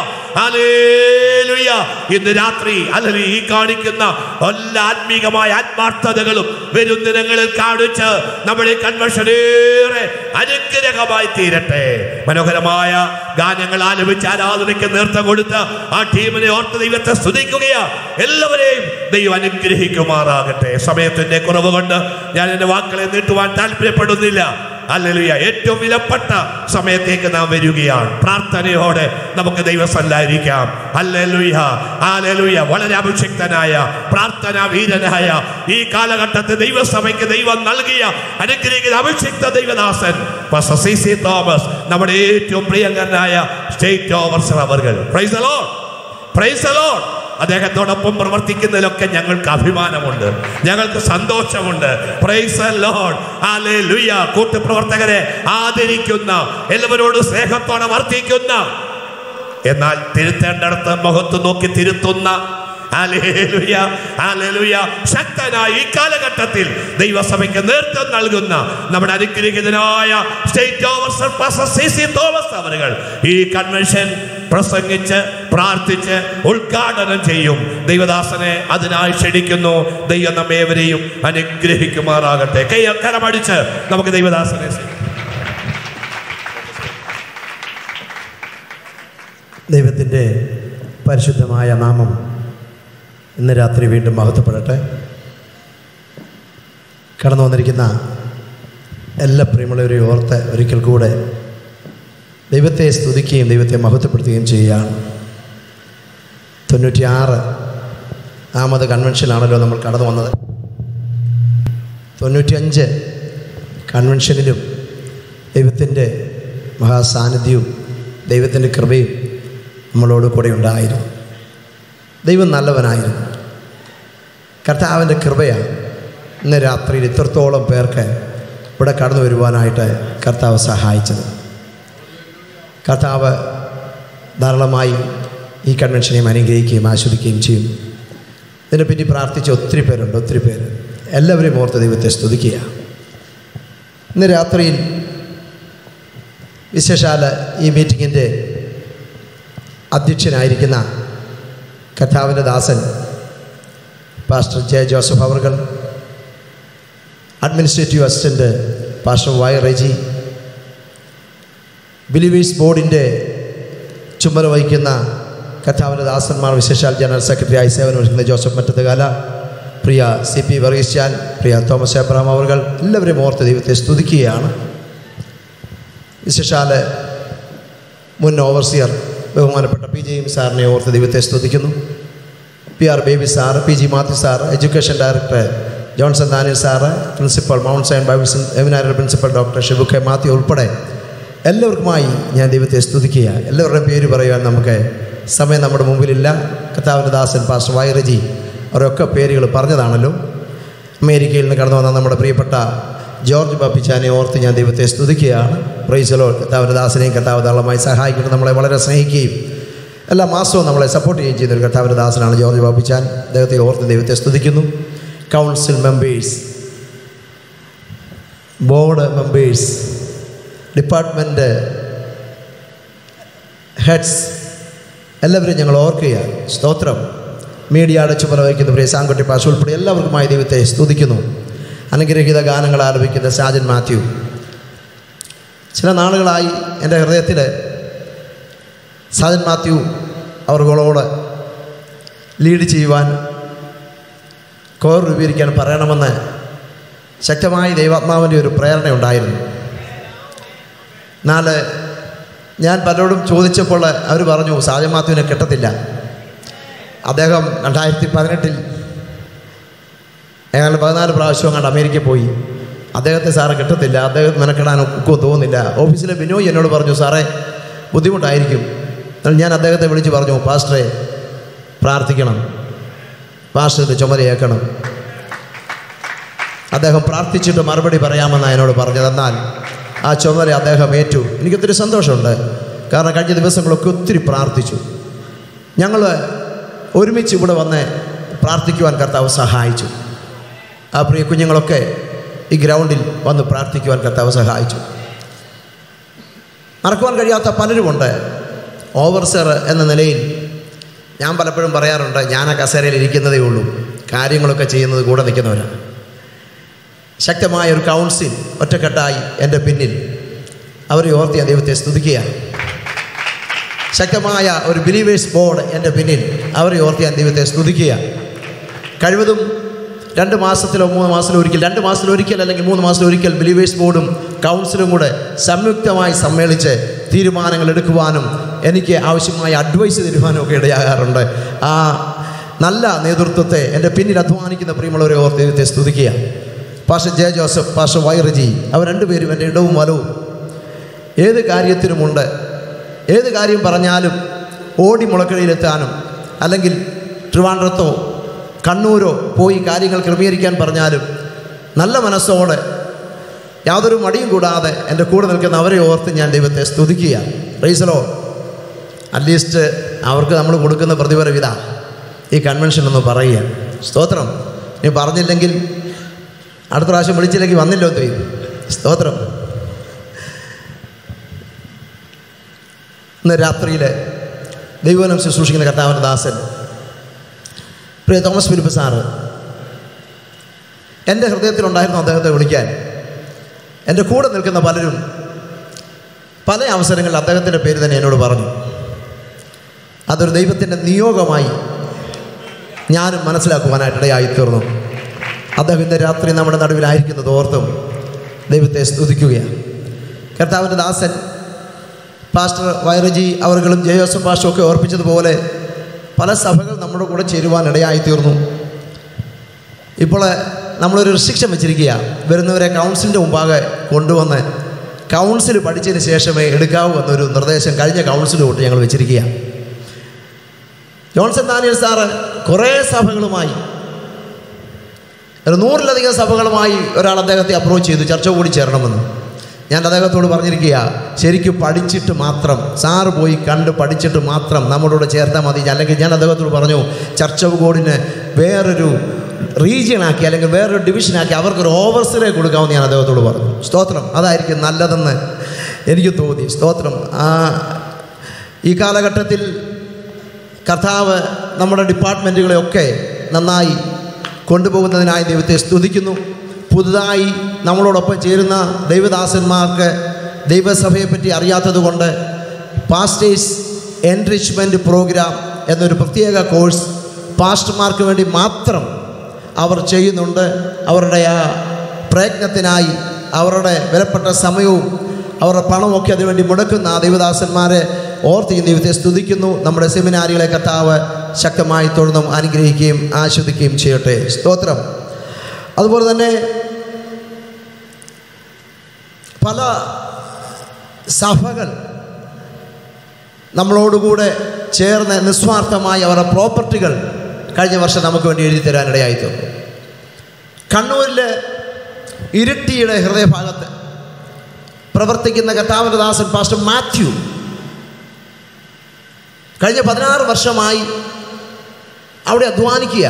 ഹാലേലുയ ഇന്ന് രാത്രി അല്ലെങ്കിൽ ഈ കാണിക്കുന്ന എല്ലാ ആത്മീകമായ ആത്മാർത്ഥതകളും വരും ദിനങ്ങളിൽ കാണിച്ച് നമ്മുടെ ഈ കൺവെൻഷൻ ഏറെ അനുഗ്രഹമായി തീരട്ടെ മനോഹരമായ ഗാനങ്ങൾ ആലപിച്ച് ആരാധനയ്ക്ക് നേർത്തം കൊടുത്ത് ആ ടീമിനെ ഓർത്ത് ദൈവത്തെ സ്തുതിക്കുകയാ എല്ലാവരെയും ദൈവം അനുഗ്രഹിക്കുമാറാകട്ടെ സമയത്തിന്റെ കുറവ് കൊണ്ട് ഞാൻ എന്റെ വാക്കുകളെ നീട്ടുവാൻ താല്പര്യപ്പെടുന്നില്ല അല്ലേലൂയ ഏറ്റവും വിലപ്പെട്ട സമയത്തേക്ക് നാം വരികയാണ് പ്രാർത്ഥനയോടെ നമുക്ക് ദൈവസല്ലായിരിക്കാം അല്ലേലൂയ ആലേലൂയ വളരെ അഭിഷിക്തനായ പ്രാർത്ഥനാ വീരനായ ഈ കാലഘട്ടത്തിൽ ദൈവസഭയ്ക്ക് ദൈവം നൽകിയ അനുഗ്രഹിക്കുന്ന അഭിഷിക്ത ദൈവദാസൻ പാസ്റ്റർ സി സി തോമസ് നമ്മുടെ ഏറ്റവും പ്രിയങ്കരനായ സ്റ്റേറ്റ് ഓവർസർ അവർ പ്രൈസ് അലോൺ പ്രൈസ് അലോൺ അദ്ദേഹത്തോടൊപ്പം പ്രവർത്തിക്കുന്നതിലൊക്കെ ഞങ്ങൾക്ക് അഭിമാനമുണ്ട് ഞങ്ങൾക്ക് സന്തോഷമുണ്ട് പ്രൈസ് ലോഡ് ഹല്ലേലൂയ കൂട്ടുപ്രവർത്തകരെ ആദരിക്കുന്ന എല്ലാവരോടും സ്നേഹത്തോടെ വർത്തിക്കുന്ന എന്നാൽ തിരുത്തേണ്ടടുത്ത് മുഖത്ത് നോക്കി തിരുത്തുന്ന ഹല്ലേലൂയ, ഹല്ലേലൂയ. ശക്തനായ ഈ കാലഘട്ടത്തിൽ ദൈവസഭയ്ക്ക് നേതൃത്വം നൽകുന്ന നമ്മുടെ അനുഗ്രഹീതനായ state overseer pastor C C Thomas അവരുകൾ ഈ കൺവെൻഷൻ പ്രസംഗിച്ച് പ്രാർത്ഥിച്ച് ഉദ്ഘാടനം ചെയ്യും ദൈവദാസനെ അതിനായി ക്ഷണിക്കുന്നു ദൈവം നമ്മേവരെയും അനുഗ്രഹിക്കുമാറാകട്ടെ കൈ കരമടിച്ച് നമുക്ക് ദൈവദാസനെ സ്വീകരിക്കാം. ദൈവത്തിൻ്റെ പരിശുദ്ധമായ നാമം ഇന്ന് രാത്രി വീണ്ടും മഹത്വപ്പെടട്ടെ കടന്നു വന്നിരിക്കുന്ന എല്ലാ പ്രിയമുള്ളവരെയും ഓർത്ത് ഒരിക്കൽ കൂടെ ദൈവത്തെ സ്തുതിക്കുകയും ദൈവത്തെ മഹത്വപ്പെടുത്തുകയും ചെയ്യുകയാണ് തൊണ്ണൂറ്റിയാറ് ആമത് കൺവെൻഷനാണല്ലോ നമ്മൾ കടന്നു വന്നത് തൊണ്ണൂറ്റിയഞ്ച് കൺവെൻഷനിലും ദൈവത്തിൻ്റെ മഹാസാന്നിധ്യവും ദൈവത്തിൻ്റെ കൃപയും നമ്മളോട് കൂടെ ഉണ്ടായിരുന്നു ദൈവം നല്ലവനായിരുന്നു കർത്താവിൻ്റെ കൃപയാണ് ഇന്ന് രാത്രിയിൽ ഇത്രത്തോളം പേർക്ക് ഇവിടെ കടന്നു വരുവാനായിട്ട് കർത്താവ് സഹായിച്ചത് കർത്താവ് ധാരാളമായി ഈ കൺവെൻഷനെയും അനുഗ്രഹിക്കുകയും ആസ്വദിക്കുകയും ചെയ്യും ഇതിനെപ്പറ്റി പ്രാർത്ഥിച്ച ഒത്തിരി പേരുണ്ട് ഒത്തിരി പേര് എല്ലാവരെയും ഓർത്ത് ദൈവത്തെ സ്തുതിക്കുക ഇന്ന് രാത്രിയിൽ വിശേഷാല ഈ മീറ്റിങ്ങിൻ്റെ അധ്യക്ഷനായിരിക്കുന്ന കഥാവിൻ്റെ ദാസൻ പാസ്റ്റർ ജെ ജോസഫ് അവർകൾ administrative assistant pastor Y Reji believers ബോർഡിൻ്റെ ചുമതല വഹിക്കുന്ന കഥാവിൻ്റെ ദാസന്മാർ വിശേഷാൽ ജനറൽ സെക്രട്ടറി ആയി സേവനമൊരുക്കുന്ന ജോസഫ് മറ്റത്തുകാല പ്രിയ സി പി വർഗീസ്യാൻ പ്രിയ തോമസ് എബ്രാം അവർകൾ എല്ലാവരെയും ഓർത്ത് ദൈവത്തെ സ്തുതിക്കുകയാണ് വിശേഷാൽ മുൻ ഓവർസിയർ ബഹുമാനപ്പെട്ട പി ജെ എം സാറിനെ ഓർത്ത് ദൈവത്തെ സ്തുതിക്കുന്നു P R Baby sir P G Mathew sir education director Johnson Daniel sir principal Mount Zion Bible seminary principal doctor Shibu K Mathew ഉൾപ്പെടെ എല്ലാവർക്കുമായി ഞാൻ ദൈവത്തെ സ്തുതിക്കുക എല്ലാവരുടെയും പേര് പറയുവാൻ നമുക്ക് സമയം നമ്മുടെ മുമ്പിലില്ല കർത്താവിൻ്റെ ദാസൻ പാസ്റ്റർ വൈറജി അവരൊക്കെ പേരുകൾ പറഞ്ഞതാണല്ലോ അമേരിക്കയിൽ നിന്ന് കടന്നു വന്ന നമ്മുടെ പ്രിയപ്പെട്ട ജോർജ് ബാപ്പിച്ചാനെ ഓർത്ത് ഞാൻ ദൈവത്തെ സ്തുതിക്കുകയാണ് പ്രൈസലോ കർത്താവിൻ്റെ ദാസനെയും കർത്താവ് ധാരാളമായി സഹായിക്കുന്നത് നമ്മളെ വളരെ സ്നേഹിക്കുകയും എല്ലാ മാസവും നമ്മളെ സപ്പോർട്ട് ചെയ്യുകയും ചെയ്യുന്ന ഒരു കർത്താവിൻ്റെ ദാസനാണ് ജോർജ് ബാപ്പിച്ചാൻ അദ്ദേഹത്തെ ഓർത്ത് ദൈവത്തെ സ്തുതിക്കുന്നു council members board members department heads എല്ലാവരും ഞങ്ങൾ ഓർക്കുക സ്തോത്രം മീഡിയയുടെ ചുമതല വഹിക്കുന്ന പ്രിയ സാങ്കുട്ടി പാഷ ഉൾപ്പെടെ എല്ലാവർക്കുമായി ദൈവത്തെ സ്തുതിക്കുന്നു അനുഗ്രഹീത ഗാനങ്ങൾ ആലപിക്കുന്ന സാജൻ മാത്യു ചില നാളുകളായി എൻ്റെ ഹൃദയത്തിൽ സാജൻ മാത്യു അവർകളോട് ലീഡ് ചെയ്യുവാൻ കോർ രൂപീകരിക്കാൻ പറയണമെന്ന് ശക്തമായി ദൈവാത്മാവിൻ്റെ ഒരു പ്രേരണ ഉണ്ടായിരുന്നു എന്നാൽ ഞാൻ പലരോടും ചോദിച്ചപ്പോൾ അവർ പറഞ്ഞു സാജൻ മാത്യുവിനെ കിട്ടത്തില്ല അദ്ദേഹം രണ്ടായിരത്തി പതിനെട്ടിൽ ഏതാണ്ട് പതിനാല് പ്രാവശ്യം കണ്ട് അമേരിക്കയിൽ പോയി അദ്ദേഹത്തെ സാറ് കിട്ടത്തില്ല അദ്ദേഹം മെനക്കെടാൻ ഒക്കും തോന്നുന്നില്ല ഓഫീസിലെ ബിനോയ് എന്നോട് പറഞ്ഞു സാറേ ബുദ്ധിമുട്ടായിരിക്കും എന്നാൽ ഞാൻ അദ്ദേഹത്തെ വിളിച്ച് പറഞ്ഞു പാസ്റ്ററെ പ്രാർത്ഥിക്കണം പാസ്റ്ററിൻ്റെ ചുമതലയേക്കണം അദ്ദേഹം പ്രാർത്ഥിച്ചിട്ട് മറുപടി പറയാമെന്നാണ് എന്നോട് പറഞ്ഞത് എന്നാൽ ആ ചുമതല അദ്ദേഹം ഏറ്റു എനിക്കൊത്തിരി സന്തോഷമുണ്ട് കാരണം കഴിഞ്ഞ ദിവസങ്ങളൊക്കെ ഒത്തിരി പ്രാർത്ഥിച്ചു ഞങ്ങൾ ഒരുമിച്ച് ഇവിടെ വന്ന് പ്രാർത്ഥിക്കുവാൻ കർത്താവ് സഹായിച്ചു ആ പ്രിയ കുഞ്ഞുങ്ങളൊക്കെ ഈ ഗ്രൗണ്ടിൽ വന്ന് പ്രാർത്ഥിക്കുവാൻ കർത്താവ് സഹായിച്ചു മറക്കുവാൻ കഴിയാത്ത പലരുമുണ്ട് ഓവർസർ എന്ന നിലയിൽ ഞാൻ പലപ്പോഴും പറയാറുണ്ട് ഞാൻ ആ കസേരയിൽ ഇരിക്കുന്നതേ ഉള്ളൂ കാര്യങ്ങളൊക്കെ ചെയ്യുന്നത് കൂടെ നിൽക്കുന്നവരാണ് ശക്തമായ ഒരു കൗൺസിൽ ഒറ്റക്കെട്ടായി എൻ്റെ പിന്നിൽ അവരെ ഓർത്ത് ഞാൻ ദൈവത്തെ സ്തുതിക്കുകയാണ് ശക്തമായ ഒരു ബിലീവേഴ്സ് ബോർഡ് എൻ്റെ പിന്നിൽ അവരെ ഓർത്ത് ഞാൻ ദൈവത്തെ സ്തുതിക്കുക കഴിവതും രണ്ട് മാസത്തിലോ മൂന്ന് മാസത്തിലോ ഒരിക്കൽ രണ്ട് മാസത്തിലോ ഒരിക്കൽ അല്ലെങ്കിൽ മൂന്ന് മാസത്തിലോ ഒരിക്കൽ ബിലീവേഴ്സ് ബോർഡും കൗൺസിലും കൂടെ സംയുക്തമായി സമ്മേളിച്ച് തീരുമാനങ്ങൾ എടുക്കുവാനും എനിക്ക് ആവശ്യമായ അഡ്വൈസ് തരുവാനും ഒക്കെ ഇടയാകാറുണ്ട് ആ നല്ല നേതൃത്വത്തെ എൻ്റെ പിന്നിൽ അധ്വാനിക്കുന്ന പ്രിയമുള്ളവരെ ഓർത്ത് ദൈവത്തെ സ്തുതിക്കുക പാഷ ജെ ജോസഫ് പാഷ വൈറജി അവർ രണ്ടുപേരും എൻ്റെ ഇടവും വലവും ഏത് കാര്യത്തിനുമുണ്ട് ഏത് കാര്യം പറഞ്ഞാലും ഓടി മുളക്കടയിലെത്താനും അല്ലെങ്കിൽ ട്രിവാൻഡ്രത്തോ കണ്ണൂരോ പോയി കാര്യങ്ങൾ ക്രമീകരിക്കാൻ പറഞ്ഞാലും നല്ല മനസ്സോടെ യാതൊരു മടിയും കൂടാതെ എൻ്റെ കൂടെ നിൽക്കുന്ന അവരെ ഓർത്ത് ഞാൻ ദൈവത്തെ സ്തുതിക്കുക റീസലോ അറ്റ്ലീസ്റ്റ് അവർക്ക് നമ്മൾ കൊടുക്കുന്ന പ്രതിഫലം ഇതാ ഈ കൺവെൻഷൻ ഒന്ന് പറയുക സ്തോത്രം നീ പറഞ്ഞില്ലെങ്കിൽ അടുത്ത പ്രാവശ്യം വിളിച്ചില്ലെങ്കിൽ വന്നില്ലോ എന്ന് ചെയ്യും സ്തോത്രം ഇന്ന് രാത്രിയിൽ ദൈവനം ശുശ്രൂഷിക്കുന്ന കർത്താവിൻ്റെ ദാസൻ പ്രിയ തോമസ് ഫിലിപ്പ് സാറ് എൻ്റെ ഹൃദയത്തിലുണ്ടായിരുന്നു അദ്ദേഹത്തെ വിളിക്കാൻ എൻ്റെ കൂടെ നിൽക്കുന്ന പലരും പല അവസരങ്ങളിൽ അദ്ദേഹത്തിൻ്റെ പേര് തന്നെ എന്നോട് പറഞ്ഞു അതൊരു ദൈവത്തിൻ്റെ നിയോഗമായി ഞാനും മനസ്സിലാക്കുവാനായിട്ട് ഇടയായി തീർന്നു അദ്ദേഹം ഇന്ന് രാത്രി നമ്മുടെ നടുവിലായിരിക്കുന്നത് ഓർത്തും ദൈവത്തെ സ്തുതിക്കുകയാണ് കർത്താവിൻ്റെ ദാസൻ പാസ്റ്റർ വൈറജി അവർകളും ജയോസഫ് പാസ്റ്ററും ഒക്കെ ഓർപ്പിച്ചതുപോലെ പല സഭകൾ നമ്മുടെ കൂടെ ചേരുവാൻ ഇടയായി തീർന്നു ഇപ്പോൾ നമ്മളൊരു റിസ്ട്രിക്ഷൻ വെച്ചിരിക്കുക വരുന്നവരെ കൗൺസിലിൻ്റെ മുമ്പാകെ കൊണ്ടുവന്ന് കൗൺസിൽ പഠിച്ചതിന് ശേഷമേ എടുക്കാവൂ എന്നൊരു നിർദ്ദേശം കഴിഞ്ഞ കൗൺസിൽ തൊട്ട് ഞങ്ങൾ വെച്ചിരിക്കുക ജോൺസൺ ദാനിയൽ സാറ് കുറേ സഭകളുമായി ഒരു നൂറിലധികം സഭകളുമായി ഒരാൾ അദ്ദേഹത്തെ അപ്രോച്ച് ചെയ്തു ചർച്ച കൂടി ചേരണമെന്ന് ഞാൻ അദ്ദേഹത്തോട് പറഞ്ഞിരിക്കുക ശരിക്കും പഠിച്ചിട്ട് മാത്രം സാറ് പോയി കണ്ട് പഠിച്ചിട്ട് മാത്രം നമ്മുടെ കൂടെ ചേർത്താൽ മതി അല്ലെങ്കിൽ ഞാൻ അദ്ദേഹത്തോട് പറഞ്ഞു ചർച്ച ബോർഡിന് വേറൊരു റീജിയനാക്കി അല്ലെങ്കിൽ വേറൊരു ഡിവിഷനാക്കി അവർക്കൊരു ഓവർസിലെ കൊടുക്കാമെന്ന് ഞാൻ അദ്ദേഹത്തോട് പറഞ്ഞു സ്തോത്രം അതായിരിക്കും നല്ലതെന്ന് എനിക്ക് തോന്നി സ്തോത്രം ആ ഈ കാലഘട്ടത്തിൽ കർത്താവ് നമ്മുടെ ഡിപ്പാർട്ട്മെൻറ്റുകളെയൊക്കെ നന്നായി കൊണ്ടുപോകുന്നതിനായി ദൈവത്തെ സ്തുതിക്കുന്നു പുതുതായി നമ്മളോടൊപ്പം ചേരുന്ന ദൈവദാസന്മാർക്ക് ദൈവസഭയെപ്പറ്റി അറിയാത്തതുകൊണ്ട് പാസ്റ്റേഴ്സ് എൻറിച്ച്മെൻറ്റ് പ്രോഗ്രാം എന്നൊരു പ്രത്യേക കോഴ്സ് പാസ്റ്റർമാർക്ക് വേണ്ടി മാത്രം അവർ ചെയ്യുന്നുണ്ട് അവരുടെ ആ പ്രയത്നത്തിനായി അവരുടെ വിലപ്പെട്ട സമയവും അവരുടെ പണമൊക്കെ അതിനുവേണ്ടി മുടക്കുന്ന ആ ദൈവദാസന്മാരെ ഓർത്ത് ഈ ദൈവത്തെ സ്തുതിക്കുന്നു നമ്മുടെ സെമിനാരികളെ കർത്താവ് ശക്തമായി തുടർന്നും അനുഗ്രഹിക്കുകയും ആസ്വദിക്കുകയും ചെയ്യട്ടെ സ്തോത്രം അതുപോലെ തന്നെ പല സഭകൾ നമ്മളോടുകൂടെ ചേർന്ന് നിസ്വാർത്ഥമായി അവരുടെ പ്രോപ്പർട്ടികൾ കഴിഞ്ഞ വർഷം നമുക്ക് വേണ്ടി എഴുതി തരാനിടയായി തീർന്നു കണ്ണൂരിൽ ഇരിട്ടിയുടെ ഹൃദയഭാഗത്ത് പ്രവർത്തിക്കുന്ന കർത്താവിൻ്റെ ദാസൻ പാസ്റ്റർ മാത്യു കഴിഞ്ഞ പതിനാറ് വർഷമായി അവിടെ അധ്വാനിക്കുക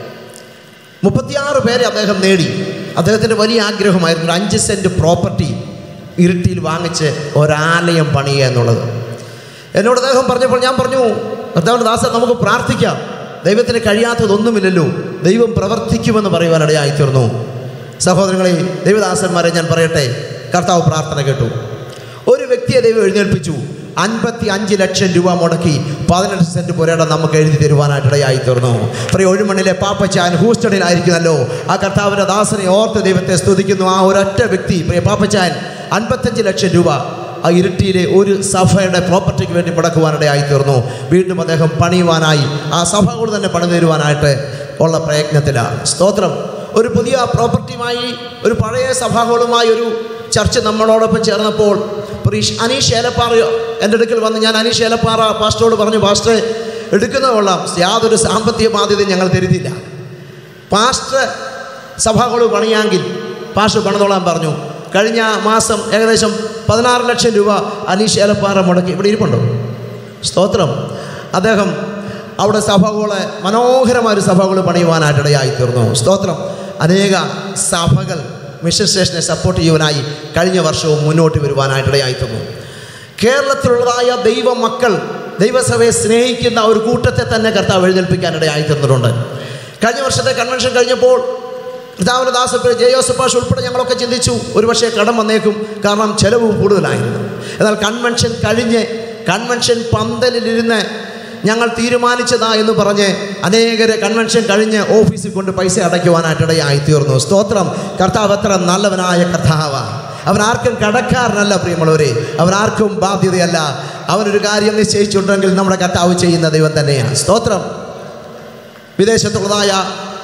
മുപ്പത്തിയാറ് പേരെ അദ്ദേഹം നേടി അദ്ദേഹത്തിൻ്റെ വലിയ ആഗ്രഹമായിരുന്നു ഒരു അഞ്ച് സെൻറ്റ് പ്രോപ്പർട്ടി ഇരുട്ടിയിൽ വാങ്ങിച്ച് ഒരാലയം പണിയുക എന്നുള്ളത് എന്നോട് അദ്ദേഹം പറഞ്ഞപ്പോൾ ഞാൻ പറഞ്ഞു കർത്താവിൻ്റെ ദാസൻ നമുക്ക് പ്രാർത്ഥിക്കാം ദൈവത്തിന് കഴിയാത്തതൊന്നുമില്ലല്ലോ ദൈവം പ്രവർത്തിക്കുമെന്ന് പറയുവാനിടയായി തീർന്നു സഹോദരങ്ങളെ ദൈവദാസന്മാരെ ഞാൻ പറയട്ടെ കർത്താവ് പ്രാർത്ഥന കേട്ടു ഒരു വ്യക്തിയെ ദൈവം എഴുന്നേൽപ്പിച്ചു അൻപത്തി അഞ്ച് ലക്ഷം രൂപ മുടക്കി പതിനെട്ട് സെന്റ് പുരയിടം നമുക്ക് എഴുതി തരുവാനായിട്ട് ഇടയായി തീർന്നു പ്രിയ ഒഴുമണ്ണിലെ പാപ്പച്ചാൻ ഹൂസ്റ്റണിലായിരിക്കുന്നല്ലോ ആ കർത്താവിൻ്റെ ദാസനെ ഓർത്ത് ദൈവത്തെ സ്തുതിക്കുന്നു ആ ഒരൊറ്റ വ്യക്തി പ്രിയ പാപ്പച്ചാൻ അൻപത്തഞ്ച് ലക്ഷം രൂപ ആ ഇരുട്ടിയിലെ ഒരു സഭയുടെ പ്രോപ്പർട്ടിക്ക് വേണ്ടി മുടക്കുവാനിടയായി തീർന്നു വീണ്ടും അദ്ദേഹം പണിയുവാനായി ആ സഭകൾ തന്നെ പണി തരുവാനായിട്ട് ഉള്ള പ്രയത്നത്തിലാണ് സ്തോത്രം ഒരു പുതിയ പ്രോപ്പർട്ടിയുമായി ഒരു പഴയ സഭാകളുമായി ഒരു ചർച്ച നമ്മളോടൊപ്പം ചേർന്നപ്പോൾ പ്രീഷ് അനീഷ് ഏലപ്പാറ എൻ്റെ അടുക്കൽ വന്ന് ഞാൻ അനീഷ് ഏലപ്പാറ പാസ്റ്ററോട് പറഞ്ഞു പാസ്റ്ററെ എടുക്കുന്നത് കൊള്ളാം യാതൊരു സാമ്പത്തിക ബാധ്യതയും ഞങ്ങൾ തരുന്നില്ല പാസ്റ്റർ സഭകൾ പണിയാങ്കിൽ പാസ്റ്റർ പണിതോളാൻ പറഞ്ഞു കഴിഞ്ഞ മാസം ഏകദേശം പതിനാറ് ലക്ഷം രൂപ അനീഷ് ഏലപ്പാറ മുടക്കി ഇവിടെ ഇരിപ്പുണ്ടോ സ്തോത്രം അദ്ദേഹം അവിടെ സഭകളെ മനോഹരമായ സഭകൾ പണിയുവാനായിട്ടിടയായി തീർന്നു സ്തോത്രം അനേക സഭകൾ മിഷൻ സ്റ്റേഷനെ സപ്പോർട്ട് ചെയ്യുവാനായി കഴിഞ്ഞ വർഷവും മുന്നോട്ട് വരുവാനായിട്ടിടയായി തീർന്നു കേരളത്തിലുള്ളതായ ദൈവമക്കൾ ദൈവസഭയെ സ്നേഹിക്കുന്ന ഒരു കൂട്ടത്തെ തന്നെ കർത്താവ് എഴുന്നേൽപ്പിക്കാനിടയായി തീർന്നിട്ടുണ്ട് കഴിഞ്ഞ വർഷത്തെ കൺവെൻഷൻ കഴിഞ്ഞപ്പോൾ കർത്താവിൻ്റെ ദാസപ്പേ ജയോസപ്പാഷ് ഉൾപ്പെടെ ഞങ്ങളൊക്കെ ചിന്തിച്ചു ഒരുപക്ഷെ കടം വന്നേക്കും കാരണം ചെലവ് കൂടുതലായിരുന്നു എന്നാൽ കൺവെൻഷൻ കഴിഞ്ഞ് കൺവെൻഷൻ പന്തലിലിരുന്ന് ഞങ്ങൾ തീരുമാനിച്ചതാ എന്ന് പറഞ്ഞ് അനേകരെ കൺവെൻഷൻ കഴിഞ്ഞ് ഓഫീസിൽ കൊണ്ട് പൈസ അടയ്ക്കുവാനായിട്ടിടയായി തീർന്നു സ്തോത്രം കർത്താവ് എത്ര നല്ലവനായ കർത്താവാണ് അവൻ ആർക്കും കടക്കാരനല്ല പ്രിയമുള്ളവരെ അവൻ ആർക്കും ബാധ്യതയല്ല അവനൊരു കാര്യം നിശ്ചയിച്ചിട്ടുണ്ടെങ്കിൽ നമ്മുടെ കർത്താവ് ചെയ്യുന്ന ദൈവം തന്നെയാണ് സ്തോത്രം വിദേശത്തുള്ളതായ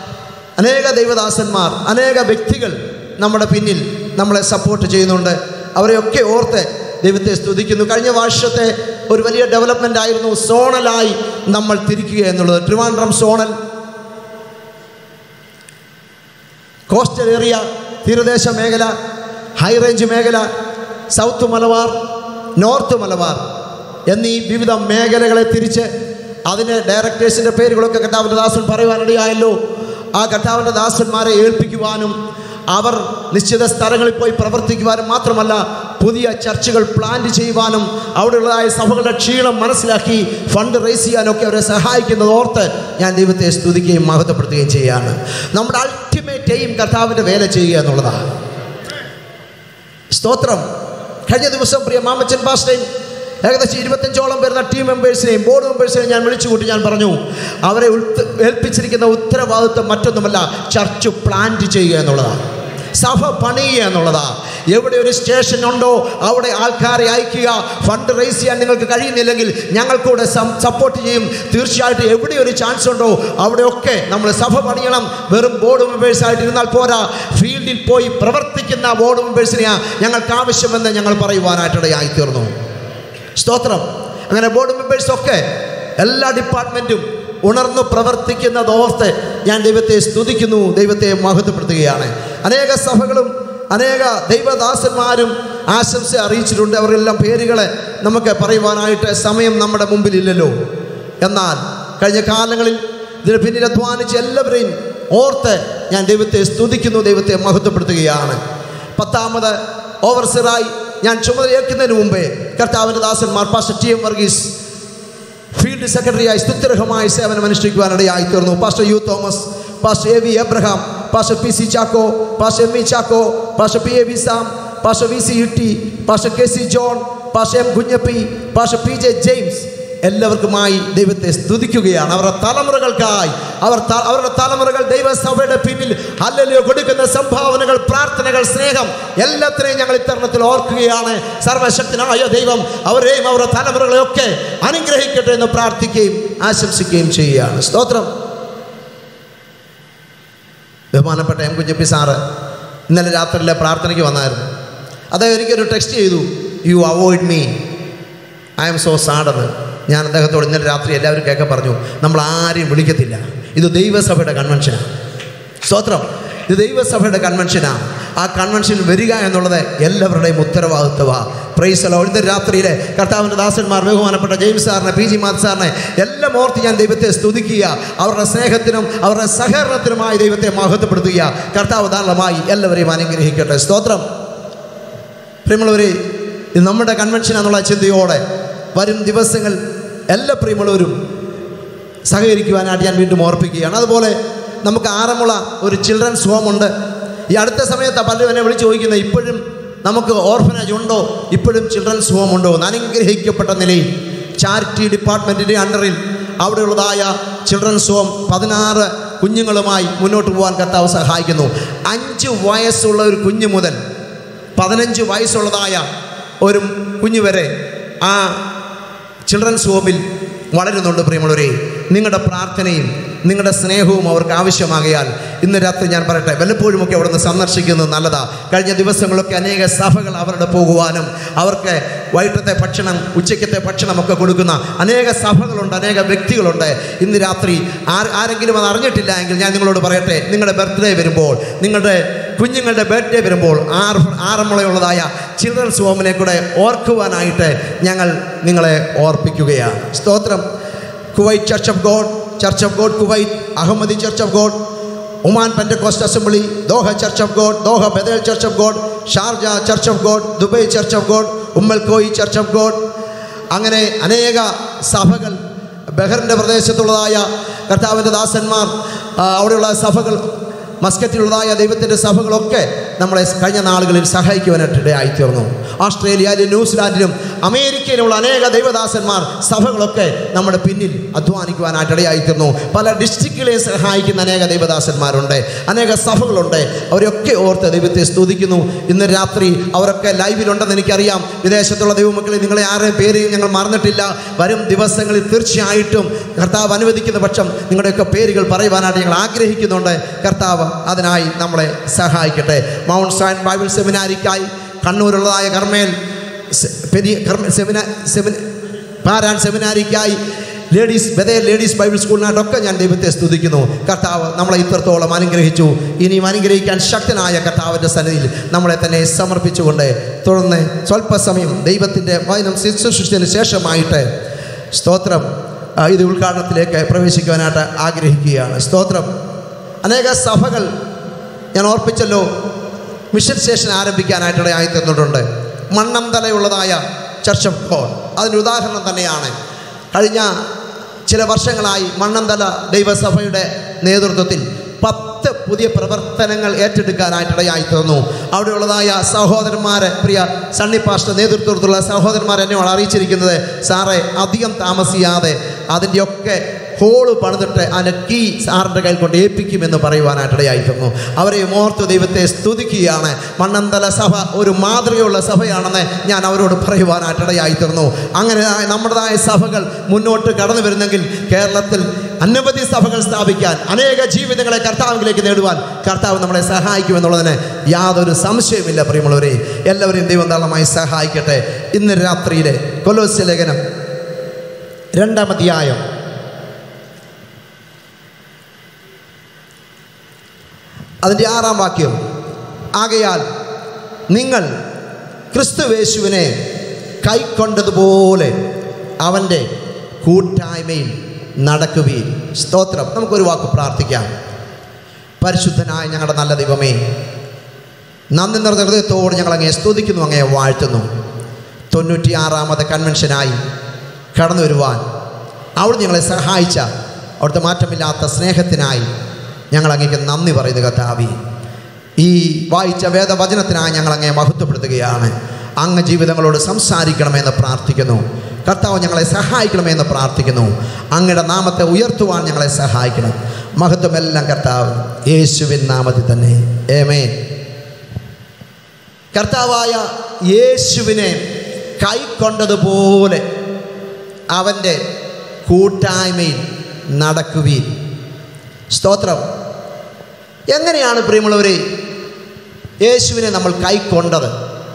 അനേക ദൈവദാസന്മാർ അനേക വ്യക്തികൾ നമ്മുടെ പിന്നിൽ നമ്മളെ സപ്പോർട്ട് ചെയ്യുന്നുണ്ട് അവരെയൊക്കെ ഓർത്ത് ദൈവത്തെ സ്തുതിക്കുന്നു കഴിഞ്ഞ വർഷത്തെ ഒരു വലിയ ഡെവലപ്മെൻ്റ് ആയിരുന്നു സോണലായി നമ്മൾ തിരിക്കുക എന്നുള്ളത് ട്രിവാൻഡ്രം സോണൽ കോസ്റ്റൽ ഏരിയ തീരദേശ മേഖല ഹൈ റേഞ്ച് മേഖല സൗത്ത് മലബാർ നോർത്ത് മലബാർ എന്നീ വിവിധ മേഖലകളെ തിരിച്ച് അതിന് ഡയറക്ടേഴ്സിൻ്റെ പേരുകളൊക്കെ കർത്താവിൻ്റെ ദാസൻ പറയുവാനിടയായല്ലോ ആ കർത്താവിൻ്റെ ദാസന്മാരെ ഏൽപ്പിക്കുവാനും അവർ നിശ്ചിത സ്ഥലങ്ങളിൽ പോയി പ്രവർത്തിക്കുവാനും മാത്രമല്ല പുതിയ ചർച്ചുകൾ പ്ലാന്റ് ചെയ്യുവാനും അവിടെയുള്ളതായ സഭകളുടെ ക്ഷീണം മനസ്സിലാക്കി ഫണ്ട് റേസ് ചെയ്യാനൊക്കെ അവരെ സഹായിക്കുന്നത് ഓർത്ത് ഞാൻ ദൈവത്തെ സ്തുതിക്കുകയും മഹത്വപ്പെടുത്തുകയും ചെയ്യുകയാണ് നമ്മുടെ അൾട്ടിമേറ്റ് എയിം കർത്താവിൻ്റെ വേല ചെയ്യുക എന്നുള്ളതാണ് സ്തോത്രം കഴിഞ്ഞ ദിവസം പ്രിയ മാമച്ചൻ പാസ്റ്റേൻ ഏകദേശം ഇരുപത്തഞ്ചോളം വരുന്ന ടീം മെമ്പേഴ്സിനെയും ബോർഡ് മെമ്പേഴ്സിനെയും ഞാൻ വിളിച്ചു കൂട്ടി ഞാൻ പറഞ്ഞു അവരെ ഉൾത്ത് ഏൽപ്പിച്ചിരിക്കുന്ന ഉത്തരവാദിത്വം മറ്റൊന്നുമല്ല ചർച്ച് പ്ലാന്റ് ചെയ്യുക എന്നുള്ളതാണ് സഭ പണിയുക എന്നുള്ളതാ എവിടെ ഒരു സ്റ്റേഷൻ ഉണ്ടോ അവിടെ ആൾക്കാരെ അയക്കുക ഫണ്ട് റേസ് ചെയ്യാൻ നിങ്ങൾക്ക് കഴിയുന്നില്ലെങ്കിൽ ഞങ്ങൾക്കൂടെ സപ്പോർട്ട് ചെയ്യും തീർച്ചയായിട്ടും എവിടെ ഒരു ചാൻസ് ഉണ്ടോ അവിടെയൊക്കെ നമ്മൾ സഭ പണിയണം വെറും ബോർഡ് മെമ്പേഴ്സായിട്ട് ഇരുന്നാൽ പോരാ ഫീൽഡിൽ പോയി പ്രവർത്തിക്കുന്ന ബോർഡ് മെമ്പേഴ്സിനെയാണ് ഞങ്ങൾക്ക് ആവശ്യമെന്ന് ഞങ്ങൾ പറയുവാനായിട്ടിടയായി തീർന്നു സ്തോത്രം അങ്ങനെ ബോർഡ് മെമ്പേഴ്സൊക്കെ എല്ലാ ഡിപ്പാർട്ട്മെൻറ്റും ഉണർന്നു പ്രവർത്തിക്കുന്നത് ഓർത്ത് ഞാൻ ദൈവത്തെ സ്തുതിക്കുന്നു ദൈവത്തെ മഹത്വപ്പെടുത്തുകയാണ് അനേക സഭകളും അനേക ദൈവദാസന്മാരും ആശംസ അറിയിച്ചിട്ടുണ്ട് അവരെല്ലാം പേരുകളെ നമുക്ക് പറയുവാനായിട്ട് സമയം നമ്മുടെ മുമ്പിലില്ലല്ലോ എന്നാൽ കഴിഞ്ഞ കാലങ്ങളിൽ ഇതിന് പിന്നിൽ അധ്വാനിച്ച എല്ലാവരെയും ഓർത്ത് ഞാൻ ദൈവത്തെ സ്തുതിക്കുന്നു ദൈവത്തെ മഹത്വപ്പെടുത്തുകയാണ് പത്താമത് ഓവർസിറായി ഞാൻ ചുമതലയേൽക്കുന്നതിന് മുമ്പേ കർത്താവിൻ്റെ ദാസന്മാർ pastor T M Varghese field സെക്രട്ടറിയായി സ്തുത്യർഹമായി സേവനം അനുഷ്ഠിക്കുവാനിടയായി തീർന്നു pastor U Thomas pastor A V Abraham pastor P C Chacko pastor M E Chacko pastor P A V Sam pastor V C Itty pastor K C John pastor M Kunjappy pastor P J James എല്ലാവർക്കുമായി ദൈവത്തെ സ്തുതിക്കുകയാണ് അവരുടെ തലമുറകൾക്കായി അവർ ത- അവരുടെ തലമുറകൾ ദൈവസഭയുടെ പിന്നിൽ അല്ലല്ലോ കൊടുക്കുന്ന സംഭാവനകൾ പ്രാർത്ഥനകൾ സ്നേഹം എല്ലാത്തിനെയും ഞങ്ങൾ ഇത്തരണത്തിൽ ഓർക്കുകയാണ് സർവശക്തനായ ദൈവം അവരെയും അവരുടെ തലമുറകളെയൊക്കെ അനുഗ്രഹിക്കട്ടെ എന്ന് പ്രാർത്ഥിക്കുകയും ആശംസിക്കുകയും ചെയ്യുകയാണ് സ്തോത്രം ബഹുമാനപ്പെട്ട എം കുഞ്ഞപ്പി സാറ് ഇന്നലെ രാത്രിയിലെ പ്രാർത്ഥനയ്ക്ക് വന്നായിരുന്നു അദ്ദേഹം എനിക്കൊരു ടെക്സ്റ്റ് ചെയ്തു you avoid me I'm so സാഡെന്ന് ഞാൻ അദ്ദേഹത്തോട് ഇന്നലെ രാത്രി എല്ലാവരും കേൾക്കാൻ പറഞ്ഞു നമ്മൾ ആരെയും വിളിക്കത്തില്ല ഇത് ദൈവസഭയുടെ കൺവെൻഷനാണ് സ്തോത്രം ഇത് ദൈവസഭയുടെ കൺവെൻഷനാണ് ആ കൺവെൻഷൻ വരിക എന്നുള്ളത് എല്ലാവരുടെയും ഉത്തരവാദിത്വമാണ് പ്രൈസലോ ഇന്ന് രാത്രിയിലെ കർത്താവിൻ്റെ ദാസന്മാർ ബഹുമാനപ്പെട്ട ജെയിംസ് സാറിനെ പി ജി മാത് സാറിനെ എല്ലാം ഓർത്ത് ഞാൻ ദൈവത്തെ സ്തുതിക്കുക അവരുടെ സ്നേഹത്തിനും അവരുടെ സഹകരണത്തിനുമായി ദൈവത്തെ മഹത്വപ്പെടുത്തുക കർത്താവ് ധാരാളമായി എല്ലാവരെയും അനുഗ്രഹിക്കട്ടെ സ്തോത്രം പ്രിയമുള്ളവരെ ഇത് നമ്മുടെ കൺവെൻഷൻ എന്നുള്ള ചിന്തയോടെ വരും ദിവസങ്ങൾ എല്ലാ പ്രിയമുള്ളവരും സഹകരിക്കുവാനായിട്ട് ഞാൻ വീണ്ടും ഓർപ്പിക്കുകയാണ് അതുപോലെ നമുക്ക് ആറന്മുള ഒരു ചിൽഡ്രൻസ് ഹോം ഉണ്ട് ഈ അടുത്ത സമയത്ത് പലരും എന്നെ വിളിച്ച് ചോദിക്കുന്നത് ഇപ്പോഴും നമുക്ക് ഓർഫനേജ് ഉണ്ടോ ഇപ്പോഴും ചിൽഡ്രൻസ് ഹോം ഉണ്ടോ എന്ന് അനുഗ്രഹിക്കപ്പെട്ട നിലയിൽ ചാരിറ്റി ഡിപ്പാർട്ട്മെൻറ്റിൻ്റെ അണ്ടറിൽ അവിടെയുള്ളതായ ചിൽഡ്രൻസ് ഹോം പതിനാറ് കുഞ്ഞുങ്ങളുമായി മുന്നോട്ട് പോകാൻ കർത്താവ് സഹായിക്കുന്നു അഞ്ച് വയസ്സുള്ള ഒരു കുഞ്ഞു മുതൽ പതിനഞ്ച് വയസ്സുള്ളതായ ഒരു കുഞ്ഞു വരെ ആ ചിൽഡ്രൻസ് ഹോമിൽ വളരുന്നുണ്ട് പ്രിയമുള്ളവരെ നിങ്ങളുടെ പ്രാർത്ഥനയും നിങ്ങളുടെ സ്നേഹവും അവർക്ക് ആവശ്യമാകയാൽ ഇന്ന് രാത്രി ഞാൻ പറയട്ടെ വല്ലപ്പോഴുമൊക്കെ അവിടെ നിന്ന് സന്ദർശിക്കുന്നത് നല്ലതാ കഴിഞ്ഞ ദിവസങ്ങളൊക്കെ അനേക സഭകൾ അവരുടെ പോകുവാനും അവർക്ക് വൈകിട്ടത്തെ ഭക്ഷണം ഉച്ചയ്ക്കത്തെ ഭക്ഷണമൊക്കെ കൊടുക്കുന്ന അനേക സഭകളുണ്ട് അനേക വ്യക്തികളുണ്ട് ഇന്ന് രാത്രി ആർ ആരെങ്കിലും അത് അറിഞ്ഞിട്ടില്ല എങ്കിൽ ഞാൻ നിങ്ങളോട് പറയട്ടെ നിങ്ങളുടെ ബർത്ത്ഡേ വരുമ്പോൾ നിങ്ങളുടെ കുഞ്ഞുങ്ങളുടെ ബർത്ത്ഡേ വരുമ്പോൾ ആറ് ആറന്മുളയുള്ളതായ ചിൽഡ്രൻസ് ഹോമിനെ കൂടെ ഓർക്കുവാനായിട്ട് ഞങ്ങൾ നിങ്ങളെ ഓർപ്പിക്കുകയാണ് സ്തോത്രം Kuwait church of God church of God Kuwait Ahmadi church of God Oman Pentecost assembly Doha church of God Doha Bethel church of God Sharjah church of God Dubai church of God Umm al Quwain church of God അങ്ങനെ അനേക സഭകൾ ബഹറിൻ്റെ പ്രദേശത്തുള്ളതായ കർത്താവിൻ്റെ ദാസന്മാർ ആ, അവിടെയുള്ള സഭകൾ മസ്കറ്റിലുള്ളതായ ദൈവത്തിൻ്റെ സഭകളൊക്കെ നമ്മളെ കഴിഞ്ഞ നാളുകളിൽ സഹായിക്കുവാനായിട്ട് ഇടയായിത്തീർന്നു ഓസ്ട്രേലിയയിലും ന്യൂസിലാൻഡിലും അമേരിക്കയിലുള്ള അനേക ദൈവദാസന്മാർ സഭകളൊക്കെ നമ്മുടെ പിന്നിൽ അധ്വാനിക്കുവാനായിട്ട് ഇടയായിത്തീർന്നു പല ഡിസ്ട്രിക്റ്റുകളെയും സഹായിക്കുന്ന അനേക ദൈവദാസന്മാരുണ്ട് അനേക സഭകളുണ്ട് അവരെയൊക്കെ ഓർത്ത് ദൈവത്തെ സ്തുതിക്കുന്നു ഇന്ന് രാത്രി അവരൊക്കെ ലൈവിലുണ്ടെന്ന് എനിക്കറിയാം വിദേശത്തുള്ള ദൈവമക്കളെ നിങ്ങളെ ആരെയും പേരെയും ഞങ്ങൾ മറന്നിട്ടില്ല വരും ദിവസങ്ങളിൽ തീർച്ചയായിട്ടും കർത്താവ് അനുവദിക്കുന്ന പക്ഷം നിങ്ങളുടെയൊക്കെ പേരുകൾ പറയുവാനായിട്ട് ഞങ്ങൾ ആഗ്രഹിക്കുന്നുണ്ട് കർത്താവ് അതിനായി നമ്മളെ സഹായിക്കട്ടെ മൗണ്ട് സൈൻ ബൈബിൾ സെമിനാരിക്കായി കണ്ണൂരുള്ളതായ കർമ്മേൽ സെ- പെരിയ കർമ്മ സെമിനാ സെമിന പാരാൻ സെമിനാരിക്കായി ലേഡീസ് ബദേ ലേഡീസ് ബൈബിൾ സ്കൂളിനായിട്ടൊക്കെ ഞാൻ ദൈവത്തെ സ്തുതിക്കുന്നു കർത്താവ് നമ്മളെ ഇത്രത്തോളം അനുഗ്രഹിച്ചു ഇനിയും അനുഗ്രഹിക്കാൻ ശക്തനായ കർത്താവിൻ്റെ സന്നിധിയിൽ നമ്മളെ തന്നെ സമർപ്പിച്ചുകൊണ്ട് തുടർന്ന് സ്വല്പസമയം ദൈവത്തിൻ്റെ വചനം ശുശ്രൂഷിച്ചതിന് ശേഷമായിട്ട് സ്തോത്രം ആ, ഇത് ഉദ്ഘാടനത്തിലേക്ക് പ്രവേശിക്കുവാനായിട്ട് ആഗ്രഹിക്കുകയാണ് സ്തോത്രം അനേക സഭകൾ ഞാൻ ഓർപ്പിച്ചല്ലോ മിഷൻ സ്റ്റേഷൻ ആരംഭിക്കാനായിട്ടിടയായി തീർന്നിട്ടുണ്ട് മണ്ണന്തലയുള്ളതായ ചർച്ച് ഓഫ് ഗോഡ് അതിൻ്റെ ഉദാഹരണം തന്നെയാണ് കഴിഞ്ഞ ചില വർഷങ്ങളായി മണ്ണന്തല ദൈവസഭയുടെ നേതൃത്വത്തിൽ പത്ത് പുതിയ പ്രവർത്തനങ്ങൾ ഏറ്റെടുക്കാനായിട്ടിടയായി തീർന്നു അവിടെയുള്ളതായ സഹോദരന്മാരെ പ്രിയ സണ്ണി പാസ്റ്റർ നേതൃത്വത്തിലുള്ള സഹോദരന്മാർ എന്നെയാണ് അറിയിച്ചിരിക്കുന്നത് സാറേ അധികം താമസിയാതെ അതിൻ്റെയൊക്കെ ഹോള് പണിതിട്ട് അതിൻ്റെ കീ സാറിൻ്റെ കയ്യിൽ കൊണ്ട് ഏൽപ്പിക്കുമെന്ന് പറയുവാനായിട്ടിടയായി തീർന്നു അവരെ ഓർത്ത് ദൈവത്തെ സ്തുതിക്കുകയാണ് മണ്ണന്തല സഭ ഒരു മാതൃകയുള്ള സഭയാണെന്ന് ഞാൻ അവരോട് പറയുവാനായിട്ടിടയായി തീർന്നു അങ്ങനെ നമ്മുടേതായ സഭകൾ മുന്നോട്ട് കടന്നു വരുന്നെങ്കിൽ കേരളത്തിൽ അനവധി സഭകൾ സ്ഥാപിക്കാൻ അനേക ജീവിതങ്ങളെ കർത്താവിലേക്ക് നേടുവാൻ കർത്താവ് നമ്മളെ സഹായിക്കുമെന്നുള്ളതിന് യാതൊരു സംശയമില്ല പ്രിയമുള്ളവരെ എല്ലാവരെയും ദൈവം ധാരാളമായി സഹായിക്കട്ടെ ഇന്ന് രാത്രിയിലെ കൊലോസ്യ ലേഖനം രണ്ടാം അധ്യായം അതിൻ്റെ ആറാം വാക്യം ആകയാൽ നിങ്ങൾ ക്രിസ്തുവേശുവിനെ കൈക്കൊണ്ടതുപോലെ അവൻ്റെ കൂട്ടായ്മയിൽ നടക്കുകയും സ്തോത്രം നമുക്കൊരു വാക്ക് പ്രാർത്ഥിക്കാം പരിശുദ്ധനായ ഞങ്ങളുടെ നല്ല ദൈവമേ നന്ദി നിറഞ്ഞ ഹൃദയത്തോട് ഞങ്ങൾ അങ്ങേ സ്തുതിക്കുന്നു അങ്ങേ വാഴ്ത്തുന്നു തൊണ്ണൂറ്റിയാറാമത് കൺവെൻഷനായി കടന്നു വരുവാൻ അവിടെ ഞങ്ങളെ സഹായിച്ച അവിടുത്തെ മാറ്റമില്ലാത്ത സ്നേഹത്തിനായി ഞങ്ങൾ അങ്ങേക്ക് നന്ദി പറയുന്നു കർത്താവി ഈ വായിച്ച വേദവചനത്തിനായി ഞങ്ങൾ അങ്ങേ മഹത്വപ്പെടുത്തുകയാണ് അങ്ങ് ജീവിതങ്ങളോട് സംസാരിക്കണമെന്ന് പ്രാർത്ഥിക്കുന്നു കർത്താവ് ഞങ്ങളെ സഹായിക്കണമെന്ന് പ്രാർത്ഥിക്കുന്നു അങ്ങയുടെ നാമത്തെ ഉയർത്തുവാൻ ഞങ്ങളെ സഹായിക്കണം മഹത്വമെല്ലാം കർത്താവ് യേശുവിൻ നാമത്തിൽ തന്നെ ഏമേ കർത്താവായ യേശുവിനെ കൈക്കൊണ്ടതുപോലെ അവൻ്റെ കൂട്ടായ്മയിൽ നടക്കുവീൻ സ്തോത്രം എങ്ങനെയാണ് പ്രിയമുള്ളവരെ യേശുവിനെ നമ്മൾ കൈക്കൊണ്ടത്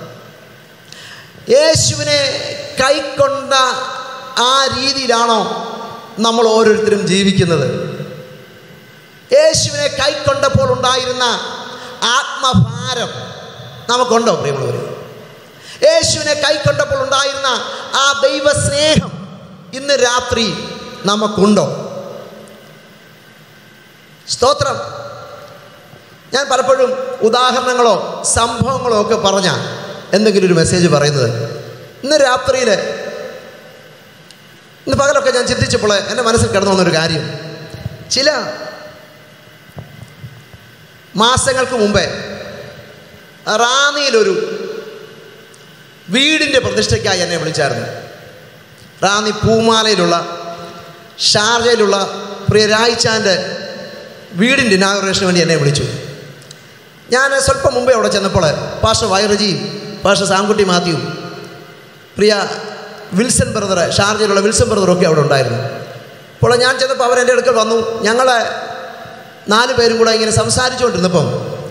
യേശുവിനെ കൈക്കൊണ്ട ആ രീതിയിലാണോ നമ്മൾ ഓരോരുത്തരും ജീവിക്കുന്നത് യേശുവിനെ കൈക്കൊണ്ടപ്പോൾ ഉണ്ടായിരുന്ന ആത്മഭാരം നമുക്കുണ്ടോ പ്രിയമുള്ളവർ യേശുവിനെ കൈക്കൊണ്ടപ്പോൾ ഉണ്ടായിരുന്ന ആ ദൈവസ്നേഹം ഇന്ന് രാത്രി നമുക്കുണ്ടോ സ്തോത്രം ഞാൻ പലപ്പോഴും ഉദാഹരണങ്ങളോ സംഭവങ്ങളോ ഒക്കെ പറഞ്ഞ എന്തെങ്കിലും ഒരു മെസ്സേജ് പറയുന്നത് ഇന്ന് രാത്രിയിൽ ഇന്ന് പകലൊക്കെ ഞാൻ ചിന്തിച്ചപ്പോൾ എൻ്റെ മനസ്സിൽ കിടന്നു വന്നൊരു കാര്യം ചില മാസങ്ങൾക്ക് മുമ്പേ റാന്നിയിലൊരു വീടിൻ്റെ പ്രതിഷ്ഠയ്ക്കായി എന്നെ വിളിച്ചായിരുന്നു റാന്നി പൂമാലയിലുള്ള ഷാർജയിലുള്ള പ്രിയ രായിച്ചാൻ്റെ വീടിൻ്റെ ഇനാഗുറേഷന് വേണ്ടി എന്നെ വിളിച്ചു ഞാൻ സ്വല്പം മുമ്പേ അവിടെ ചെന്നപ്പോൾ പാഷ വൈറജിയും പാഷ സാംകുട്ടി മാത്യു പ്രിയ വിൽസൺ ബ്രദർ ഷാർജയിലുള്ള വിൽസൺ ബ്രദറൊക്കെ അവിടെ ഉണ്ടായിരുന്നു അപ്പോൾ ഞാൻ ചെന്നപ്പോൾ അവർ എൻ്റെ അടുക്കൽ വന്നു ഞങ്ങളെ നാല് പേരും കൂടെ ഇങ്ങനെ സംസാരിച്ചുകൊണ്ടിരുന്നപ്പം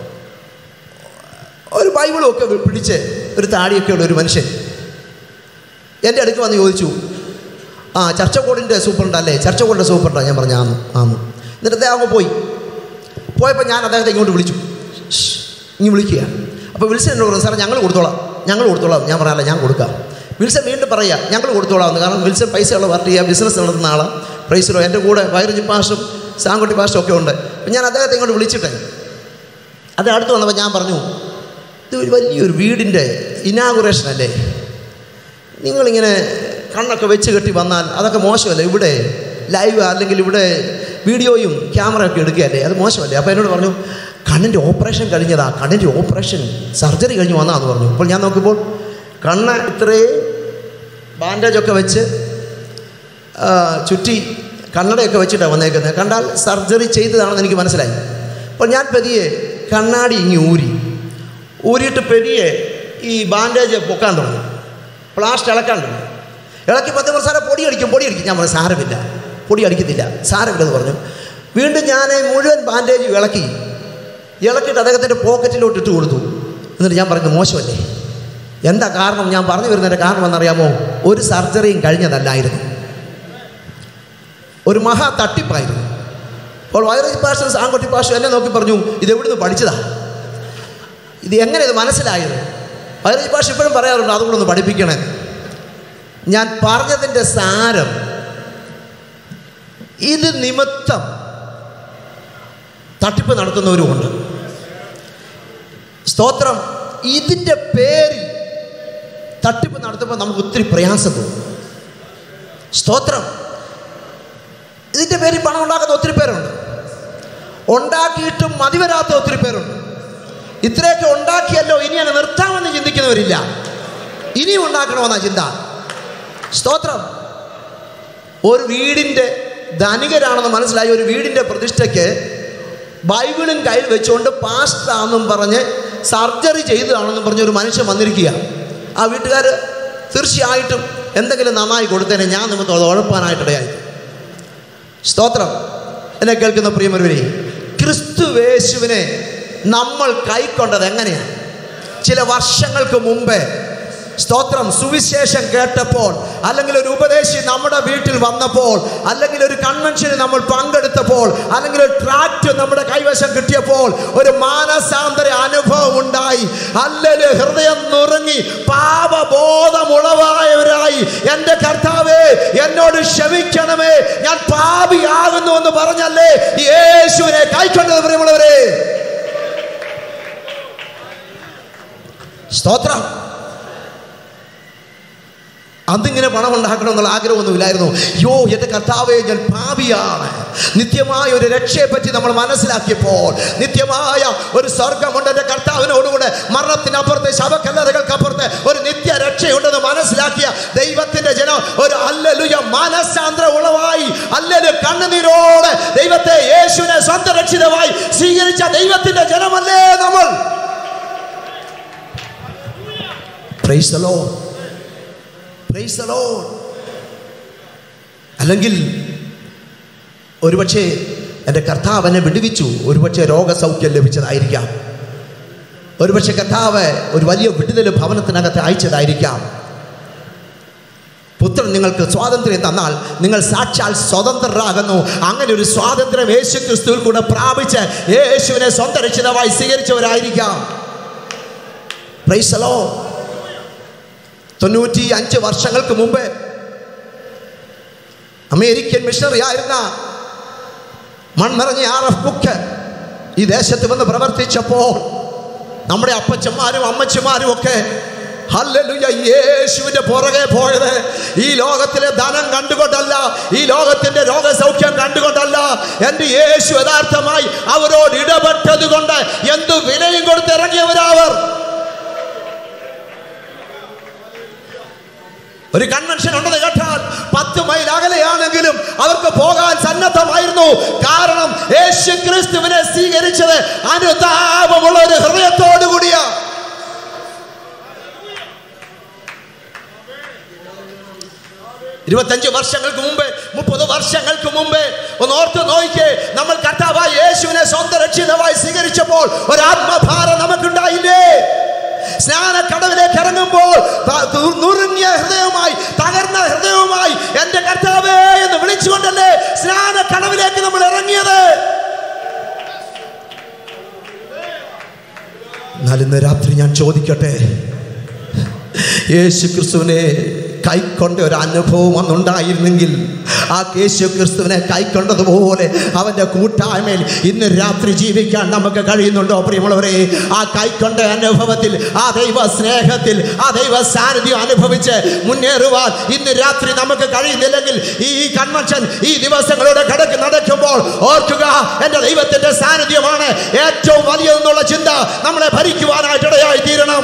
ഒരു ബൈബിളും ഒക്കെ പിടിച്ച് ഒരു താടിയൊക്കെ ഉള്ള ഒരു മനുഷ്യൻ എൻ്റെ അടുക്ക് വന്ന് ചോദിച്ചു ആ ചർച്ചക്കോടിൻ്റെ സൂപ്രണ്ടല്ലേ ചർച്ചക്കോടിൻ്റെ സൂപ്രണ്ടാ ഞാൻ പറഞ്ഞു ആന്ന് ആന്ന് എന്നിട്ട് അദ്ദേഹം അങ്ങ് പോയി പോയപ്പോൾ ഞാൻ അദ്ദേഹത്തെ ഇങ്ങോട്ട് വിളിച്ചു "ഷ്, ഇങ്ങ് വിളിക്കുക അപ്പോൾ വിൽസൺ എന്നോട് പറഞ്ഞു സാറേ ഞങ്ങൾ കൊടുത്തോളാം ഞങ്ങൾ കൊടുത്തോളാം ഞാൻ പറയാല്ല ഞാൻ കൊടുക്കാം വിൽസൺ വീണ്ടും പറയുക ഞങ്ങൾ കൊടുത്തോളാം എന്ന് കാരണം വിൽസൺ പൈസയുള്ള പാർട്ടി ചെയ്യുക ബിസിനസ് നടത്തുന്ന ആളാണ് പ്രൈസിലോ എൻ്റെ കൂടെ വൈറജി പാഷും സാങ്കുട്ടി പാഷും ഒക്കെ ഉണ്ട് അപ്പം ഞാൻ അദ്ദേഹത്തെ ഇങ്ങോട്ട് വിളിച്ചിട്ടേ അത് അടുത്ത് വന്നപ്പോൾ ഞാൻ പറഞ്ഞു ഇത് ഒരു വലിയൊരു വീടിൻ്റെ ഇനാഗുറേഷൻ അല്ലേ നിങ്ങളിങ്ങനെ കണ്ണൊക്കെ വെച്ച് കെട്ടി വന്നാൽ അതൊക്കെ മോശമല്ലേ ഇവിടെ ലൈവ് അല്ലെങ്കിൽ ഇവിടെ വീഡിയോയും ക്യാമറയൊക്കെ എടുക്കുകയല്ലേ അത് മോശമല്ലേ അപ്പോൾ എന്നോട് പറഞ്ഞു കണ്ണിൻ്റെ ഓപ്പറേഷൻ കഴിഞ്ഞതാ കണ്ണിൻ്റെ ഓപ്പറേഷൻ സർജറി കഴിഞ്ഞ് വന്നാന്ന് പറഞ്ഞു അപ്പോൾ ഞാൻ നോക്കുമ്പോൾ കണ്ണ് ഇത്രയും ബാൻഡേജൊക്കെ വെച്ച് ആ, ചുറ്റി കണ്ണടയൊക്കെ വെച്ചിട്ടാണ് വന്നേക്കുന്നത് കണ്ടാൽ സർജറി ചെയ്തതാണെന്ന് എനിക്ക് മനസ്സിലായി അപ്പോൾ ഞാൻ പെരിയെ കണ്ണാടി ഇങ്ങി ഊരി ഊരിയിട്ട് പെരിയെ ഈ ബാൻഡേജ് പൊക്കാൻ തുടങ്ങി പ്ലാസ്റ്റ് ഇളക്കാൻ തുടങ്ങി ഇളക്കി പത്ത് പ്രസാരം പൊടി അടിക്കും പൊടി അടിക്കും ഞാൻ പറഞ്ഞു സാരമില്ല പൊടി അടിക്കത്തില്ല സാരമില്ലെന്ന് പറഞ്ഞു വീണ്ടും ഞാൻ മുഴുവൻ ബാൻഡേജ് ഇളക്കി ഇളക്കിയിട്ട് അദ്ദേഹത്തിൻ്റെ പോക്കറ്റിലോട്ട് ഇട്ട് കൊടുത്തു എന്നിട്ട് ഞാൻ പറഞ്ഞു മോശമല്ലേ എന്താ കാരണം ഞാൻ പറഞ്ഞു വരുന്നതിൻ്റെ കാരണം എന്നറിയാമോ ഒരു സർജറിയും കഴിഞ്ഞതല്ലായിരുന്നു ഒരു മഹാ തട്ടിപ്പായിരുന്നു അപ്പോൾ വൈറസ് പാഷൻസ് ആൺകുട്ടി പാഷ എന്നെ നോക്കി പറഞ്ഞു ഇത് എവിടുന്ന് പഠിച്ചതാ ഇത് എങ്ങനെ ഇത് മനസ്സിലായത് വൈറസ് പാഷ ഇപ്പോഴും പറയാറുണ്ട് അതുകൂടെ ഒന്ന് പഠിപ്പിക്കണേ ഞാൻ പറഞ്ഞതിൻ്റെ സാരം ഇത് നിമിത്തം തട്ടിപ്പ് നടത്തുന്നവരുമുണ്ട് സ്തോത്രം ഇതിൻ്റെ പേരിൽ തട്ടിപ്പ് നടത്തുമ്പോൾ നമുക്ക് ഒത്തിരി പ്രയാസം തോന്നും സ്തോത്രം ഇതിൻ്റെ പേരിൽ പണം ഉണ്ടാക്കുന്ന ഒത്തിരി പേരുണ്ട് ഉണ്ടാക്കിയിട്ടും മതി വരാത്ത ഒത്തിരി പേരുണ്ട് ഇത്രയൊക്കെ ഉണ്ടാക്കിയല്ലോ ഇനി അങ്ങ് നിർത്താമെന്ന് ചിന്തിക്കുന്നവരില്ല ഇനിയും ഉണ്ടാക്കണമെന്നാ ചിന്ത സ്തോത്രം ഒരു വീടിൻ്റെ ധനികരാണെന്ന് മനസ്സിലായി ഒരു വീടിൻ്റെ പ്രതിഷ്ഠയ്ക്ക് ബൈബിളും കയ്യിൽ വെച്ചുകൊണ്ട് പാസ്റ്റാണെന്നും പറഞ്ഞ് സർജറി ചെയ്തതാണെന്നും പറഞ്ഞ് ഒരു മനുഷ്യൻ വന്നിരിക്കുക ആ വീട്ടുകാർ തീർച്ചയായിട്ടും എന്തെങ്കിലും നന്നായി കൊടുത്തേനെ ഞാൻ നിമിത്തം അത് ഉഴപ്പാനായിട്ടിടയായി സ്തോത്രം എന്നെ കേൾക്കുന്ന പ്രിയമരുവരെ ക്രിസ്തുവേശുവിനെ നമ്മൾ കൈക്കൊണ്ടത് എങ്ങനെയാണ് ചില വർഷങ്ങൾക്ക് മുമ്പേ സ്തോത്രം സുവിശേഷം കേട്ടപ്പോൾ അല്ലെങ്കിൽ ഒരു ഉപദേശി നമ്മുടെ വീട്ടിൽ വന്നപ്പോൾ അല്ലെങ്കിൽ ഒരു കൺവെൻഷനിൽ നമ്മൾ പങ്കെടുത്തപ്പോൾ അല്ലെങ്കിൽ ഒരു ട്രാക്ട് നമ്മുടെ കൈവശം കിട്ടിയപ്പോൾ ഒരു മാനസാന്തര അനുഭവം ഉണ്ടായി അല്ലെങ്കിൽ ഹൃദയം നുറുങ്ങി പാപബോധമുളവായവരായി എൻ്റെ കർത്താവേ എന്നോട് ക്ഷമിക്കണമേ ഞാൻ പാപിയാകുന്നു എന്ന് പറഞ്ഞല്ലേ യേശുവിനെ കൈക്കൊണ്ടത് പ്രിയമുള്ളവരെ സ്തോത്രം അന്നിങ്ങനെ പണം ഉണ്ടാക്കണം എന്നുള്ള ആഗ്രഹമൊന്നുമില്ലായിരുന്നു യോ എൻ്റെ കർത്താവെ ഞാൻ പാപിയാണ് നിത്യമായ ഒരു രക്ഷയെപ്പറ്റി നമ്മൾ മനസ്സിലാക്കിയപ്പോൾ നിത്യമായ ഒരു സ്വർഗമുണ്ട് എൻ്റെ കർത്താവിനോടുകൂടെ മരണത്തിനപ്പുറത്തെ ശവക്കല്ലറകൾക്കപ്പുറത്ത് ഒരു നിത്യ രക്ഷയുണ്ടെന്ന് മനസ്സിലാക്കിയ ദൈവത്തിൻ്റെ ജനം ഒരു അല്ലലുയ മനസാന്ദ്ര ഉളവായി അല്ലല് കണ്ണുനീരോടെ ദൈവത്തെ യേശുവിനെ സ്വന്തം രക്ഷിതമായി സ്വീകരിച്ച ദൈവത്തിൻ്റെ ജനമല്ലേ നമ്മൾ praise the Lord. Praise the Lord. അല്ലെങ്കിൽ ഒരുപക്ഷെ എൻ്റെ കർത്താവ് എന്നെ വിടുവിച്ചു ഒരുപക്ഷെ രോഗസൗഖ്യം ലഭിച്ചതായിരിക്കാം ഒരുപക്ഷെ കർത്താവ് ഒരു വലിയ വിടുതൽ ഭവനത്തിനകത്ത് അയച്ചതായിരിക്കാം പുത്രൻ നിങ്ങൾക്ക് സ്വാതന്ത്ര്യം തന്നാൽ നിങ്ങൾ സാക്ഷാൽ സ്വതന്ത്രരാകുന്നു അങ്ങനെ ഒരു സ്വാതന്ത്ര്യം യേശു ക്രിസ്തുവിൽ കൂടെ പ്രാപിച്ച് യേശുവിനെ സ്വന്തം രക്ഷിതമായി സ്വീകരിച്ചവരായിരിക്കാം പ്രൈസലോ തൊണ്ണൂറ്റി അഞ്ച് വർഷങ്ങൾക്ക് മുമ്പ് അമേരിക്കൻ മിഷണറി ആയിരുന്ന മൺമറഞ്ഞ ആർ എഫ് ബുക്ക് ഈ ദേശത്ത് വന്ന് പ്രവർത്തിച്ചപ്പോൾ നമ്മുടെ അപ്പച്ചന്മാരും അമ്മച്ചിമാരും ഒക്കെ ഹല്ലേലൂയ യേശുവിന്റെ പുറകെ പോയത് ഈ ലോകത്തിലെ ധനം കണ്ടുകൊണ്ടല്ല ഈ ലോകത്തിന്റെ രോഗസൗഖ്യം കണ്ടുകൊണ്ടല്ല എൻ്റെ യേശു യഥാർത്ഥമായി അവരോട് ഇടപെട്ടത് കൊണ്ട് എന്തു വിലയും കൊടുത്ത് ഇറങ്ങിയവരവർ ഒരു കൺവെൻഷൻ ഉണ്ടെന്ന് കേട്ടാൽ പത്ത് മൈൽ അകലെയാണെങ്കിലും അവർക്ക് പോകാൻ സന്നദ്ധമായിരുന്നു കാരണം യേശു ക്രിസ്തുവിനെ സ്വീകരിച്ചത് അനുതാപമുള്ള ഒരു ഹൃദയത്തോടു കൂടിയ ഇരുപത്തഞ്ച് വർഷങ്ങൾക്ക് മുമ്പ് മുപ്പത് വർഷങ്ങൾക്ക് മുമ്പ് ഒന്ന് ഓർത്ത് നോക്കിക്കേ നമ്മൾ കർത്താവായ യേശുവിനെ സ്വന്തം രക്ഷിതമായി സ്വീകരിച്ചപ്പോൾ ഒരു ആത്മഭാരം നമുക്കുണ്ടായില്ലേ സ്നാനക്കടവിലേക്ക് ഇറങ്ങുമ്പോൾ ത- തു- നുറുങ്ങിയ ഹൃദയവുമായി തകർന്ന ഹൃദയവുമായി എന്റെ കർത്താവേ എന്ന് വിളിച്ചുകൊണ്ടല്ലേ സ്നാനക്കടവിലേക്ക് നമ്മൾ ഇറങ്ങിയത് എന്നാൽ ഇന്ന് രാത്രി ഞാൻ ചോദിക്കട്ടെ യേശു ക്രിസ്തുവിനെ കൈക്കൊണ്ട ഒരു അനുഭവം അന്നുണ്ടായിരുന്നെങ്കിൽ ആ യേശു ക്രിസ്തുവിനെ കൈക്കൊണ്ടതുപോലെ അവൻ്റെ കൂട്ടായ്മയിൽ ഇന്ന് രാത്രി ജീവിക്കാൻ നമുക്ക് കഴിയുന്നുണ്ടോ പ്രിയമുള്ളവരെ ആ കൈക്കൊണ്ട അനുഭവത്തിൽ ആ ദൈവ സ്നേഹത്തിൽ ആ ദൈവ സാന്നിധ്യം അനുഭവിച്ച് മുന്നേറുവാൻ ഇന്ന് രാത്രി നമുക്ക് കഴിയുന്നില്ലെങ്കിൽ ഈ കൺവെൻഷൻ ഈ ദിവസങ്ങളുടെ കടക്ക് നടക്കുമ്പോൾ ഓർക്കുക എൻ്റെ ദൈവത്തിൻ്റെ സാന്നിധ്യമാണ് ഏറ്റവും വലിയതെന്നുള്ള ചിന്ത നമ്മളെ ഭരിക്കുവാനായിട്ടിടയായി തീരണം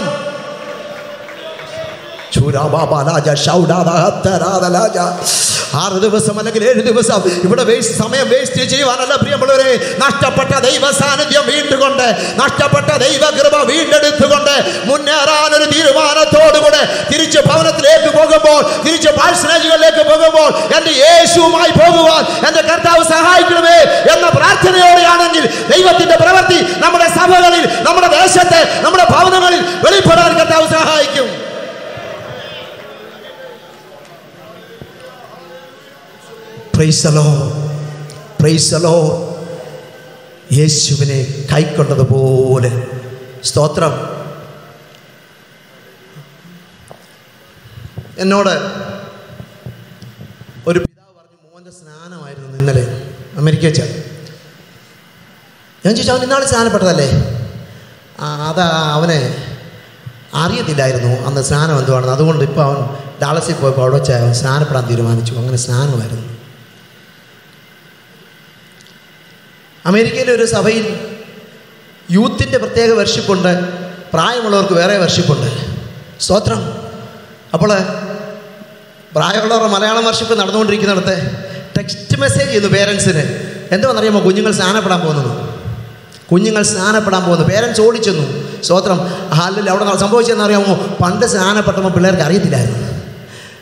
ചൂരാബാബാലാജ, ഷൗഡാദാഹത്തരാദലാജ. ആറ് ദിവസം അല്ലെങ്കിൽ ഏഴ് ദിവസം ഇവിടെ വേസ്റ്റ് സമയം വേസ്റ്റ് ചെയ്യുവാനല്ല പ്രിയമുള്ളവരെ നഷ്ടപ്പെട്ട ദൈവ സാന്നിധ്യം വീണ്ടുകൊണ്ട് നഷ്ടപ്പെട്ട ദൈവ കൃപ വീണ്ടെടുത്തുകൊണ്ട് മുന്നേറാൻ ഒരു തീരുമാനത്തോടുകൂടെ തിരിച്ച് ഭവനത്തിലേക്ക് പോകുമ്പോൾ തിരിച്ച് പാഴ്സനേജുകളിലേക്ക് പോകുമ്പോൾ എൻ്റെ യേശുവുമായി പോകുവാൻ എൻ്റെ കർത്താവ് സഹായിക്കണമേ എന്ന പ്രാർത്ഥനയോടെയാണെങ്കിൽ ദൈവത്തിന്റെ പ്രവൃത്തി നമ്മുടെ സഭകളിൽ നമ്മുടെ ദേശത്ത് നമ്മുടെ ഭവനങ്ങളിൽ വെളിപ്പെടാൻ കർത്താവ് സഹായിക്കും പ്രൈസലോ പ്രൈസലോ യേശുവിനെ കൈക്കൊണ്ടതുപോലെ സ്തോത്രം എന്നോട് ഒരു പിതാവ് പറഞ്ഞു മോൻ്റെ സ്നാനമായിരുന്നു ഇന്നലെ അമേരിക്ക വെച്ച ഞാൻ ചോദിച്ചു അവൻ ഇന്നാൾ സ്നാനപ്പെട്ടതല്ലേ ആ അതാ അവനെ അറിയത്തില്ലായിരുന്നു അന്ന് സ്നാനം എന്തുവാണെന്ന് അതുകൊണ്ട് ഇപ്പോൾ അവൻ ഡാളസിൽ പോയപ്പോൾ അവിടെ വെച്ച് അവൻ സ്നാനപ്പെടാൻ തീരുമാനിച്ചു അങ്ങനെ സ്നാനമായിരുന്നു അമേരിക്കയിലെ ഒരു സഭയിൽ യൂത്തിൻ്റെ പ്രത്യേക വർഷിപ്പുണ്ട് പ്രായമുള്ളവർക്ക് വേറെ വർഷിപ്പുണ്ട് സ്തോത്രം അപ്പോൾ പ്രായമുള്ളവരുടെ മലയാളം വർഷിപ്പ് നടന്നുകൊണ്ടിരിക്കുന്നിടത്ത് ടെക്സ്റ്റ് മെസ്സേജ് ചെയ്യുന്നു പേരൻസിന് എന്താണെന്നറിയാമോ കുഞ്ഞുങ്ങൾ സ്നാനപ്പെടാൻ പോകുന്നത് കുഞ്ഞുങ്ങൾ സ്നാനപ്പെടാൻ പോകുന്നു പേരൻസ് ഓടിച്ചെന്നു സ്തോത്രം ഹാലിൽ അവിടെ സംഭവിച്ചതെന്നറിയാമോ പണ്ട് സ്നാനപ്പെട്ടപ്പോൾ പിള്ളേർക്ക് അറിയത്തില്ലായിരുന്നു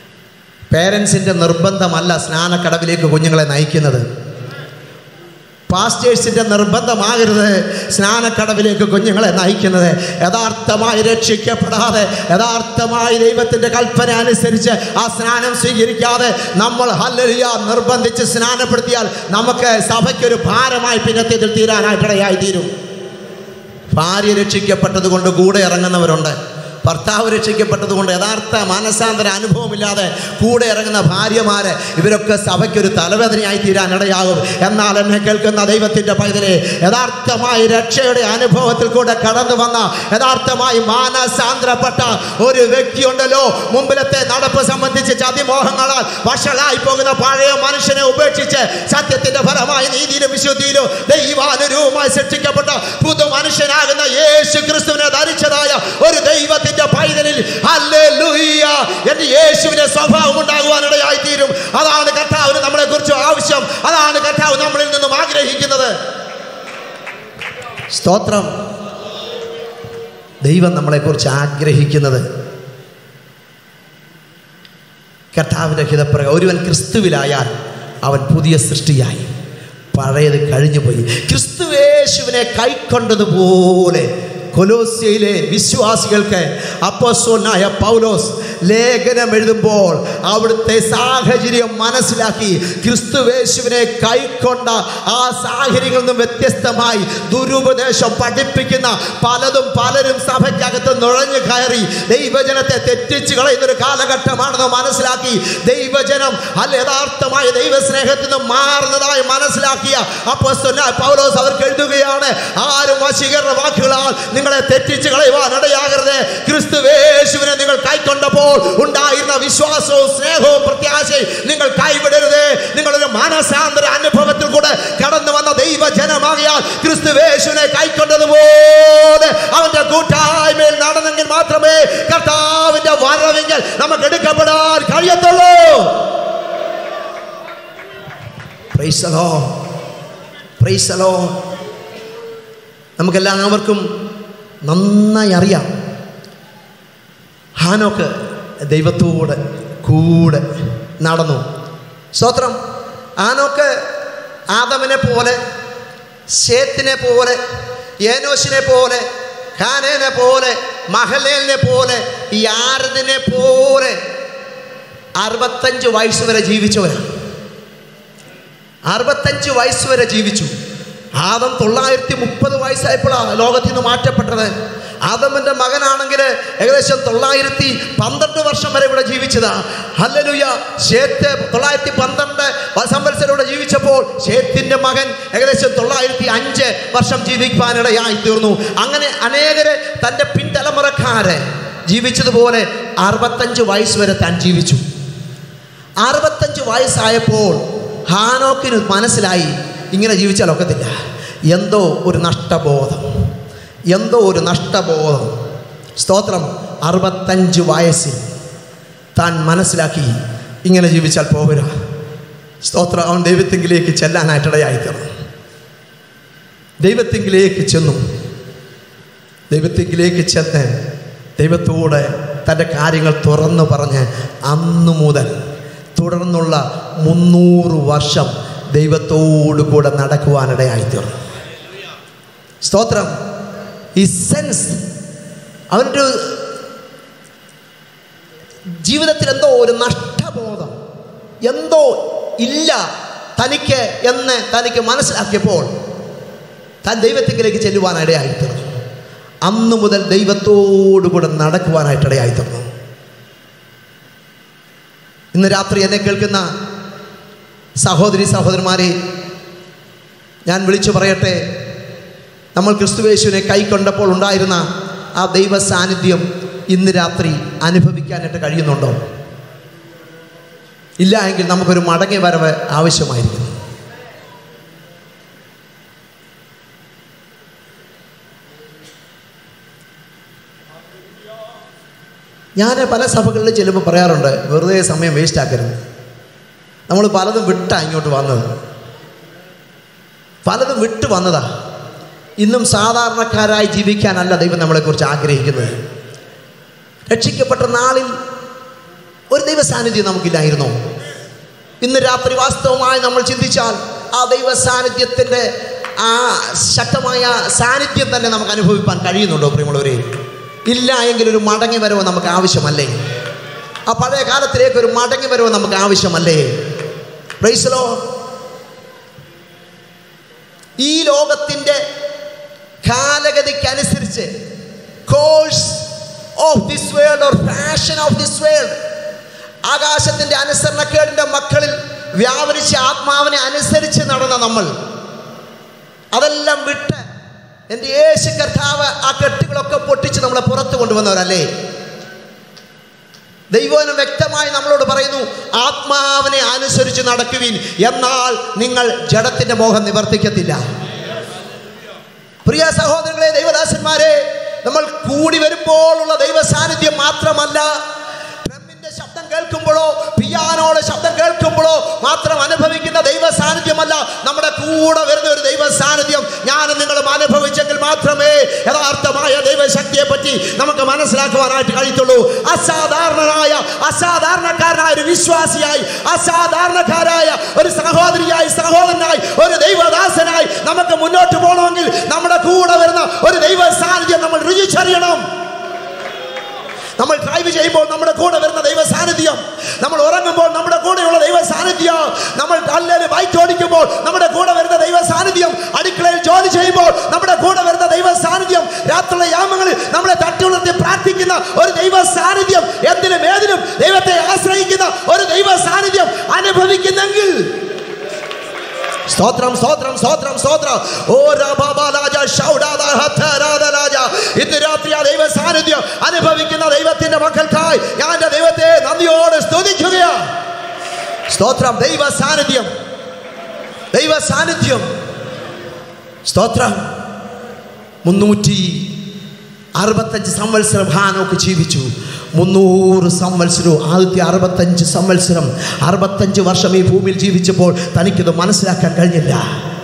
പേരൻസിൻ്റെ നിർബന്ധമല്ല സ്നാനക്കടവിലേക്ക് കുഞ്ഞുങ്ങളെ നയിക്കുന്നത് പാസ്റ്റേഴ്സിൻ്റെ നിർബന്ധമാകരുത് സ്നാനക്കടവിലേക്ക് കുഞ്ഞുങ്ങളെ നയിക്കുന്നത് യഥാർത്ഥമായി രക്ഷിക്കപ്പെടാതെ യഥാർത്ഥമായി ദൈവത്തിൻ്റെ കൽപ്പന അനുസരിച്ച് ആ സ്നാനം സ്വീകരിക്കാതെ നമ്മൾ ഹല്ലലിയ നിർബന്ധിച്ച് സ്നാനപ്പെടുത്തിയാൽ നമുക്ക് സഭയ്ക്കൊരു ഭാരമായി പിന്നത്തേതിൽ തീരാനായിട്ടിടയായി തീരും ഭാര്യ രക്ഷിക്കപ്പെട്ടത് കൊണ്ട് കൂടെ ഇറങ്ങുന്നവരുണ്ട് ഭർത്താവ് രക്ഷിക്കപ്പെട്ടത് കൊണ്ട് യഥാർത്ഥ മനസാന്തര അനുഭവമില്ലാതെ കൂടെ ഇറങ്ങുന്ന ഭാര്യമാര് ഇവരൊക്കെ സഭയ്ക്കൊരു തലവേദനയായി തീരാൻ ഇടയാകും എന്നാൽ എന്നെ കേൾക്കുന്ന ദൈവത്തിൻ്റെ പൈതലെ യഥാർത്ഥമായി രക്ഷയുടെ അനുഭവത്തിൽ കൂടെ കടന്നു വന്ന യഥാർത്ഥമായി മാനസാന്തരപ്പെട്ട ഒരു വ്യക്തിയുണ്ടല്ലോ മുമ്പിലത്തെ നടപ്പ് സംബന്ധിച്ച് ചതിമോഹങ്ങളാൽ വഷളായി പോകുന്ന പഴയ മനുഷ്യനെ ഉപേക്ഷിച്ച് സത്യത്തിന്റെ ഫലമായി നീതിയിലും വിശുദ്ധിയിലും ദൈവാനുരൂപമായി സൃഷ്ടിക്കപ്പെട്ട പുതു മനുഷ്യനാകുന്ന യേശു ക്രിസ്തുവിനെ ധരിച്ചതായ ഒരു ദൈവത്തിന്റെ പൈതലിൽ ഹല്ലേലൂയ എന്റെ യേശുവിന്റെ സ്വഭാവം ഉണ്ടാകുവാനിടയായി തീരും അതാണ് കർത്താവിന് നമ്മളെ കുറിച്ച് ആവശ്യം അതാണ് കർത്താവ് നമ്മളിൽ നിന്നും ആഗ്രഹിക്കുന്നത് സ്തോത്രം ദൈവം നമ്മളെക്കുറിച്ച് ആഗ്രഹിക്കുന്നത് കർത്താവിൻ്റെ ഹിതപ്രകാരം ഒരുവൻ ക്രിസ്തുവിലായാൽ അവൻ പുതിയ സൃഷ്ടിയായി പഴയത് കഴിഞ്ഞുപോയി ക്രിസ്തുവേശുവിനെ കൈക്കൊണ്ടതുപോലെ കൊലോസ്യയിലെ വിശ്വാസികൾക്ക് അപ്പോസ്തലനായ പൗലോസ് ലേഖനം എഴുതുമ്പോൾ അവിടുത്തെ സാഹചര്യം മനസ്സിലാക്കി ക്രിസ്തുവേശുവിനെ കൈക്കൊണ്ട ആ സാഹചര്യങ്ങളിൽ നിന്നും വ്യത്യസ്തമായി ദുരുപദേശം പഠിപ്പിക്കുന്ന പലതും പലരും സഭയ്ക്കകത്ത് നുഴഞ്ഞു കയറി ദൈവജനത്തെ തെറ്റിച്ച് കളയുന്നൊരു കാലഘട്ടമാണെന്ന് മനസ്സിലാക്കി ദൈവജനം അല്ല യഥാർത്ഥമായ ദൈവസ്നേഹത്തിൽ നിന്ന് മാറുന്നതായി മനസ്സിലാക്കിയ അപ്പോസ്തലനായ പൗലോസ് അവർക്ക് എഴുതുകയാണ് ആരും വശീകരണ വാക്കുകളാൽ നിങ്ങളെ തെറ്റിച്ച് കളയുവാൻ ഇടയാകരുത് ക്രിസ്തുവേശുവിനെ നിങ്ങൾ കൈക്കൊണ്ടപ്പോൾ ഉണ്ടായിരുന്ന വിശ്വാസവും സ്നേഹവും പ്രത്യാശയും നിങ്ങൾ കൈവിടരുത് നിങ്ങളൊരു മാനസാന്തര അനുഭവത്തിൽ കൂടെ കടന്നു വന്ന ദൈവജനമാകിയാൽ ക്രിസ്തുവേശുവിനെ കൈക്കൊണ്ടതുപോലെ അവന്റെ കൂട്ടായ്മയിൽ നടന്നെങ്കിൽ മാത്രമേ കർത്താവിന്റെ വരവെങ്കിൽ നമുക്ക് എടുക്കപ്പെടാൻ കഴിയത്തുള്ളൂ Praise the Lord. Praise the Lord. നമുക്കെല്ലാവർക്കും നന്നായി അറിയാം ഹാനോക്ക് ദൈവത്തോട് കൂടെ നടന്നു സ്തോത്രം ആനോക്ക് ആദമിനെ പോലെ ശേത്തിനെ പോലെ ഏനോശിനെ പോലെ ഖാനേനെ പോലെ മഹലേലിനെ പോലെ യാരദിനെ പോലെ അറുപത്തഞ്ച് വയസ്സ് വരെ ജീവിച്ചവരാണ് അറുപത്തഞ്ച് വയസ്സ് വരെ ജീവിച്ചു ആദം തൊള്ളായിരത്തി മുപ്പത് വയസ്സായപ്പോഴാണ് ലോകത്തിൽ നിന്ന് മാറ്റപ്പെട്ടത് ആദമിൻ്റെ മകനാണെങ്കിൽ ഏകദേശം തൊള്ളായിരത്തി പന്ത്രണ്ട് വർഷം വരെ ഇവിടെ ജീവിച്ചതാ ഹല്ലലുയ ഷേത്ത് തൊള്ളായിരത്തി പന്ത്രണ്ട് സംവത്സരം ഇവിടെ ജീവിച്ചപ്പോൾ ഷേത്തിൻ്റെ മകൻ ഏകദേശം തൊള്ളായിരത്തി അഞ്ച് വർഷം ജീവിക്കാനിടയായി തീർന്നു അങ്ങനെ അനേകര് തൻ്റെ പിൻതലമുറക്കാരെ ജീവിച്ചതുപോലെ അറുപത്തഞ്ച് വയസ്സ് വരെ താൻ ജീവിച്ചു അറുപത്തഞ്ച് വയസ്സായപ്പോൾ ഹാനോക്കിന് മനസ്സിലായി ഇങ്ങനെ ജീവിച്ചാൽ ഒക്കത്തില്ല എന്തോ ഒരു നഷ്ടബോധം എന്തോ ഒരു നഷ്ടബോധം സ്തോത്രം അറുപത്തഞ്ച് വയസ്സിൽ താൻ മനസ്സിലാക്കി ഇങ്ങനെ ജീവിച്ചാൽ പോകരുക സ്തോത്രം അവൻ ദൈവത്തെങ്കിലേക്ക് ചെല്ലാനായിട്ടിടയായി തീർന്നു ദൈവത്തെങ്കിലേക്ക് ചെന്നു ദൈവത്തെങ്കിലേക്ക് ചെന്ന് ദൈവത്തോട് തൻ്റെ കാര്യങ്ങൾ തുറന്നു പറഞ്ഞ് അന്നു മുതൽ തുടർന്നുള്ള മുന്നൂറ് വർഷം ദൈവത്തോടു കൂടെ നടക്കുവാനിടയായി തീർന്നു സ്തോത്രം ഈ സെൻസ് അവൻ്റെ ജീവിതത്തിൽ എന്തോ ഒരു നഷ്ടബോധം എന്തോ ഇല്ല തനിക്ക് എന്ന് തനിക്ക് മനസ്സിലാക്കിയപ്പോൾ താൻ ദൈവത്തിലേക്ക് ചെല്ലുവാനിടയായി തീർന്നു അന്നു മുതൽ ദൈവത്തോടു കൂടെ നടക്കുവാനായിട്ടിടയായി തീർന്നു ഇന്ന് രാത്രി എന്നെ കേൾക്കുന്ന സഹോദരി സഹോദരന്മാരെ ഞാൻ വിളിച്ചു പറയട്ടെ നമ്മൾ ക്രിസ്തുവേശുവിനെ കൈക്കൊണ്ടപ്പോൾ ഉണ്ടായിരുന്ന ആ ദൈവ സാന്നിധ്യം ഇന്ന് രാത്രി അനുഭവിക്കാനായിട്ട് കഴിയുന്നുണ്ടോ ഇല്ല എങ്കിൽ നമുക്കൊരു മടങ്ങി വരവ് ആവശ്യമായിരിക്കും ഞാൻ പല സഭകളിൽ ചെല്ലുമ്പോൾ പറയാറുണ്ട് വെറുതെ സമയം വേസ്റ്റ് ആക്കരുത് നമ്മൾ പലതും വിട്ടാ ഇങ്ങോട്ട് വന്നത് പലതും വിട്ട് വന്നതാ ഇന്നും സാധാരണക്കാരായി ജീവിക്കാനല്ല ദൈവം നമ്മളെക്കുറിച്ച് ആഗ്രഹിക്കുന്നത് രക്ഷിക്കപ്പെട്ട നാളിൽ ഒരു ദൈവ സാന്നിധ്യം നമുക്കില്ലായിരുന്നോ ഇന്ന് രാത്രി വാസ്തവമായി നമ്മൾ ചിന്തിച്ചാൽ ആ ദൈവ സാന്നിധ്യത്തിൻ്റെ ആ ശക്തമായ സാന്നിധ്യം തന്നെ നമുക്ക് അനുഭവിപ്പാൻ കഴിയുന്നുണ്ടോ പ്രിയമുള്ളവരെ ഇല്ല എങ്കിൽ ഒരു മടങ്ങി വരവ് നമുക്ക് ആവശ്യമല്ലേ ആ പഴയ കാലത്തിലേക്ക് ഒരു മടങ്ങി വരവ് നമുക്ക് ആവശ്യമല്ലേ പ്രൈസലോ ഈ ലോകത്തിൻ്റെ കാലഗതിക്കനുസരിച്ച് course of this world or fashion of this world ആകാശത്തിൻ്റെ അനുസരണക്കേടിൻ്റെ മക്കളിൽ വ്യാപരിച്ച ആത്മാവിനെ അനുസരിച്ച് നടന്ന നമ്മൾ അതെല്ലാം വിട്ട് എൻ്റെ യേശു കർത്താവ് ആ കെട്ടുകളൊക്കെ പൊട്ടിച്ച് നമ്മളെ പുറത്ത് കൊണ്ടുവന്നവരല്ലേ ദൈവനം വ്യക്തമായി നമ്മളോട് പറയുന്നു ആത്മാവിനെ അനുസരിച്ച് നടക്കുവിൻ എന്നാൽ നിങ്ങൾ ജഡത്തിന്റെ മോഹം നിവർത്തിക്കത്തില്ല പ്രിയ സഹോദരങ്ങളെ ദൈവദാസന്മാരെ നമ്മൾ കൂടി വരുമ്പോഴുള്ള ദൈവ സാന്നിധ്യം മാത്രമല്ല ഡ്രമ്മിന്റെ ശബ്ദം കേൾക്കുമ്പോഴോ പിയാനോയുടെ ശബ്ദം കേൾക്കുമ്പോഴോ മാത്രം അനുഭവിക്കുന്ന ദൈവ സാന്നിധ്യമല്ല നമ്മുടെ കൂടെ വരുന്ന ഒരു ദൈവ സാന്നിധ്യം ഞാനും നിങ്ങളും അനുഭവിച്ചെങ്കിൽ മാത്രമേ യഥാർത്ഥമായ ദൈവശക്തിയെ പറ്റി നമുക്ക് മനസ്സിലാക്കുവാനായിട്ട് കഴിയത്തുള്ളൂ അസാധാരണനായ അസാധാരണക്കാരനായ ഒരു വിശ്വാസിയായി അസാധാരണക്കാരായ ഒരു സഹോദരിയായി സഹോദരനായി ഒരു ദൈവദാസനായി നമുക്ക് മുന്നോട്ട് പോകണമെങ്കിൽ നമ്മുടെ കൂടെ വരുന്ന ഒരു ദൈവ സാന്നിധ്യം നമ്മൾ രുചിച്ചറിയണം നമ്മൾ ഡ്രൈവ് ചെയ്യുമ്പോൾ നമ്മുടെ കൂടെ വരുന്ന ദൈവ സാന്നിധ്യം നമ്മൾ ഉറങ്ങുമ്പോൾ നമ്മുടെ കൂടെയുള്ള ദൈവ സാന്നിധ്യം നമ്മൾ അല്ലെങ്കിൽ ബൈക്ക് ഓടിക്കുമ്പോൾ നമ്മുടെ കൂടെ വരുന്ന ദൈവ സാന്നിധ്യം അടുക്കളയിൽ ജോലി ചെയ്യുമ്പോൾ നമ്മുടെ കൂടെ വരുന്ന ദൈവ സാന്നിധ്യം രാത്രിയുള്ള യാമങ്ങളിൽ നമ്മളെ തട്ടുണർത്തി പ്രാർത്ഥിക്കുന്ന ഒരു ദൈവ സാന്നിധ്യം എന്തിനും ഏതിനും ദൈവത്തെ ആശ്രയിക്കുന്ന ഒരു ദൈവ സാന്നിധ്യം അനുഭവിക്കുന്നെങ്കിൽ സ്തോത്രം സ്തോത്രം സ്തോത്രം സ്തോത്രം ഓ രാജ രാജ ഇന്ന് രാത്രി ആ ദൈവ സാന്നിധ്യം അനുഭവിക്കുന്ന ദൈവത്തിന്റെ മക്കൾക്കായി ഞാൻ എൻ്റെ ദൈവത്തെ നന്ദിയോട് സ്തുതിക്കുകയാണ് സ്തോത്രം ദൈവ സാന്നിധ്യം ദൈവ സാന്നിധ്യം സ്തോത്രം മുന്നൂറ്റി അറുപത്തഞ്ച് സംവത്സരം ഹാനോക്ക് ജീവിച്ചു മുന്നൂറ് സംവത്സരവും ആദ്യത്തെ അറുപത്തഞ്ച് സംവത്സരം അറുപത്തഞ്ച് വർഷം ഈ ഭൂമിയിൽ ജീവിച്ചപ്പോൾ തനിക്കിത് മനസ്സിലാക്കാൻ കഴിഞ്ഞില്ല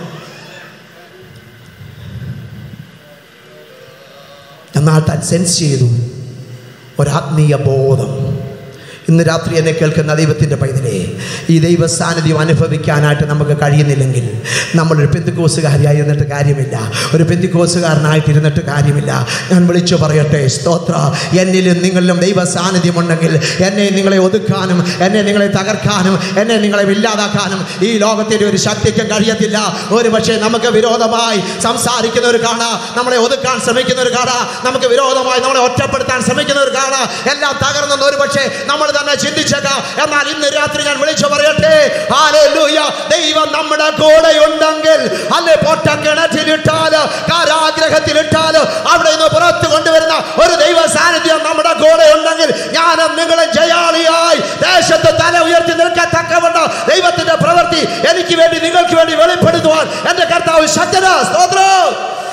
എന്നാൽ താൻ സെൻസ് ചെയ്തു ഒരാത്മീയ ബോധം ഇന്ന് രാത്രി എന്നെ കേൾക്കുന്ന ദൈവത്തിൻ്റെ പൈതലേ ഈ ദൈവ സാന്നിധ്യം അനുഭവിക്കാനായിട്ട് നമുക്ക് കഴിയുന്നില്ലെങ്കിൽ നമ്മളൊരു പെന്തിക്കോസുകാരിയായി ഇരുന്നിട്ട് കാര്യമില്ല ഒരു പെന്തിക്കോസുകാരനായിട്ട് ഇരുന്നിട്ട് കാര്യമില്ല ഞാൻ വിളിച്ചു പറയട്ടെ സ്തോത്ര എന്നിലും നിങ്ങളിലും ദൈവ സാന്നിധ്യം ഉണ്ടെങ്കിൽ എന്നെ നിങ്ങളെ ഒതുക്കാനും എന്നെ നിങ്ങളെ തകർക്കാനും എന്നെ നിങ്ങളെ ഇല്ലാതാക്കാനും ഈ ലോകത്തിൻ്റെ ഒരു ശക്തിക്കും കഴിയത്തില്ല ഒരു പക്ഷേ നമുക്ക് വിരോധമായി സംസാരിക്കുന്നവർ കാണാം നമ്മളെ ഒതുക്കാൻ ശ്രമിക്കുന്നവർ കാണാം നമുക്ക് വിരോധമായി നമ്മളെ ഒറ്റപ്പെടുത്താൻ ശ്രമിക്കുന്നവർ കാണാം എല്ലാം തകർന്നെന്ന് ഒരു പക്ഷേ നമ്മൾ തന്നെ ചിന്തിച്ചേക്കാം എന്നാൽ ഇന്ന് രാത്രി ഞാൻ വിളിച്ചു പറയട്ടെ ഹല്ലേലൂയ ദൈവം നമ്മുടെ കൂടെ ഉണ്ടെങ്കിൽ അല്ലെ പൊട്ട കിണറ്റിലിട്ടാല് കാരാഗ്രഹത്തിലിട്ടാല് അവിടെ നിന്ന് പുറത്തു കൊണ്ടുവരുന്ന ഒരു ദൈവ സാന്നിധ്യം നമ്മുടെ കൂടെ ഉണ്ടെങ്കിൽ ഞാനും നിങ്ങളും ജയാളിയായി ദേശത്ത് തല ഉയർത്തി നിൽക്കത്തക്കവണ്ണം ദൈവത്തിന്റെ പ്രവൃത്തി എനിക്ക് വേണ്ടി നിങ്ങൾക്ക് വേണ്ടി വെളിപ്പെടുത്തുവാൻ എന്റെ കർത്താവ് ശക്തന സ്തോത്രം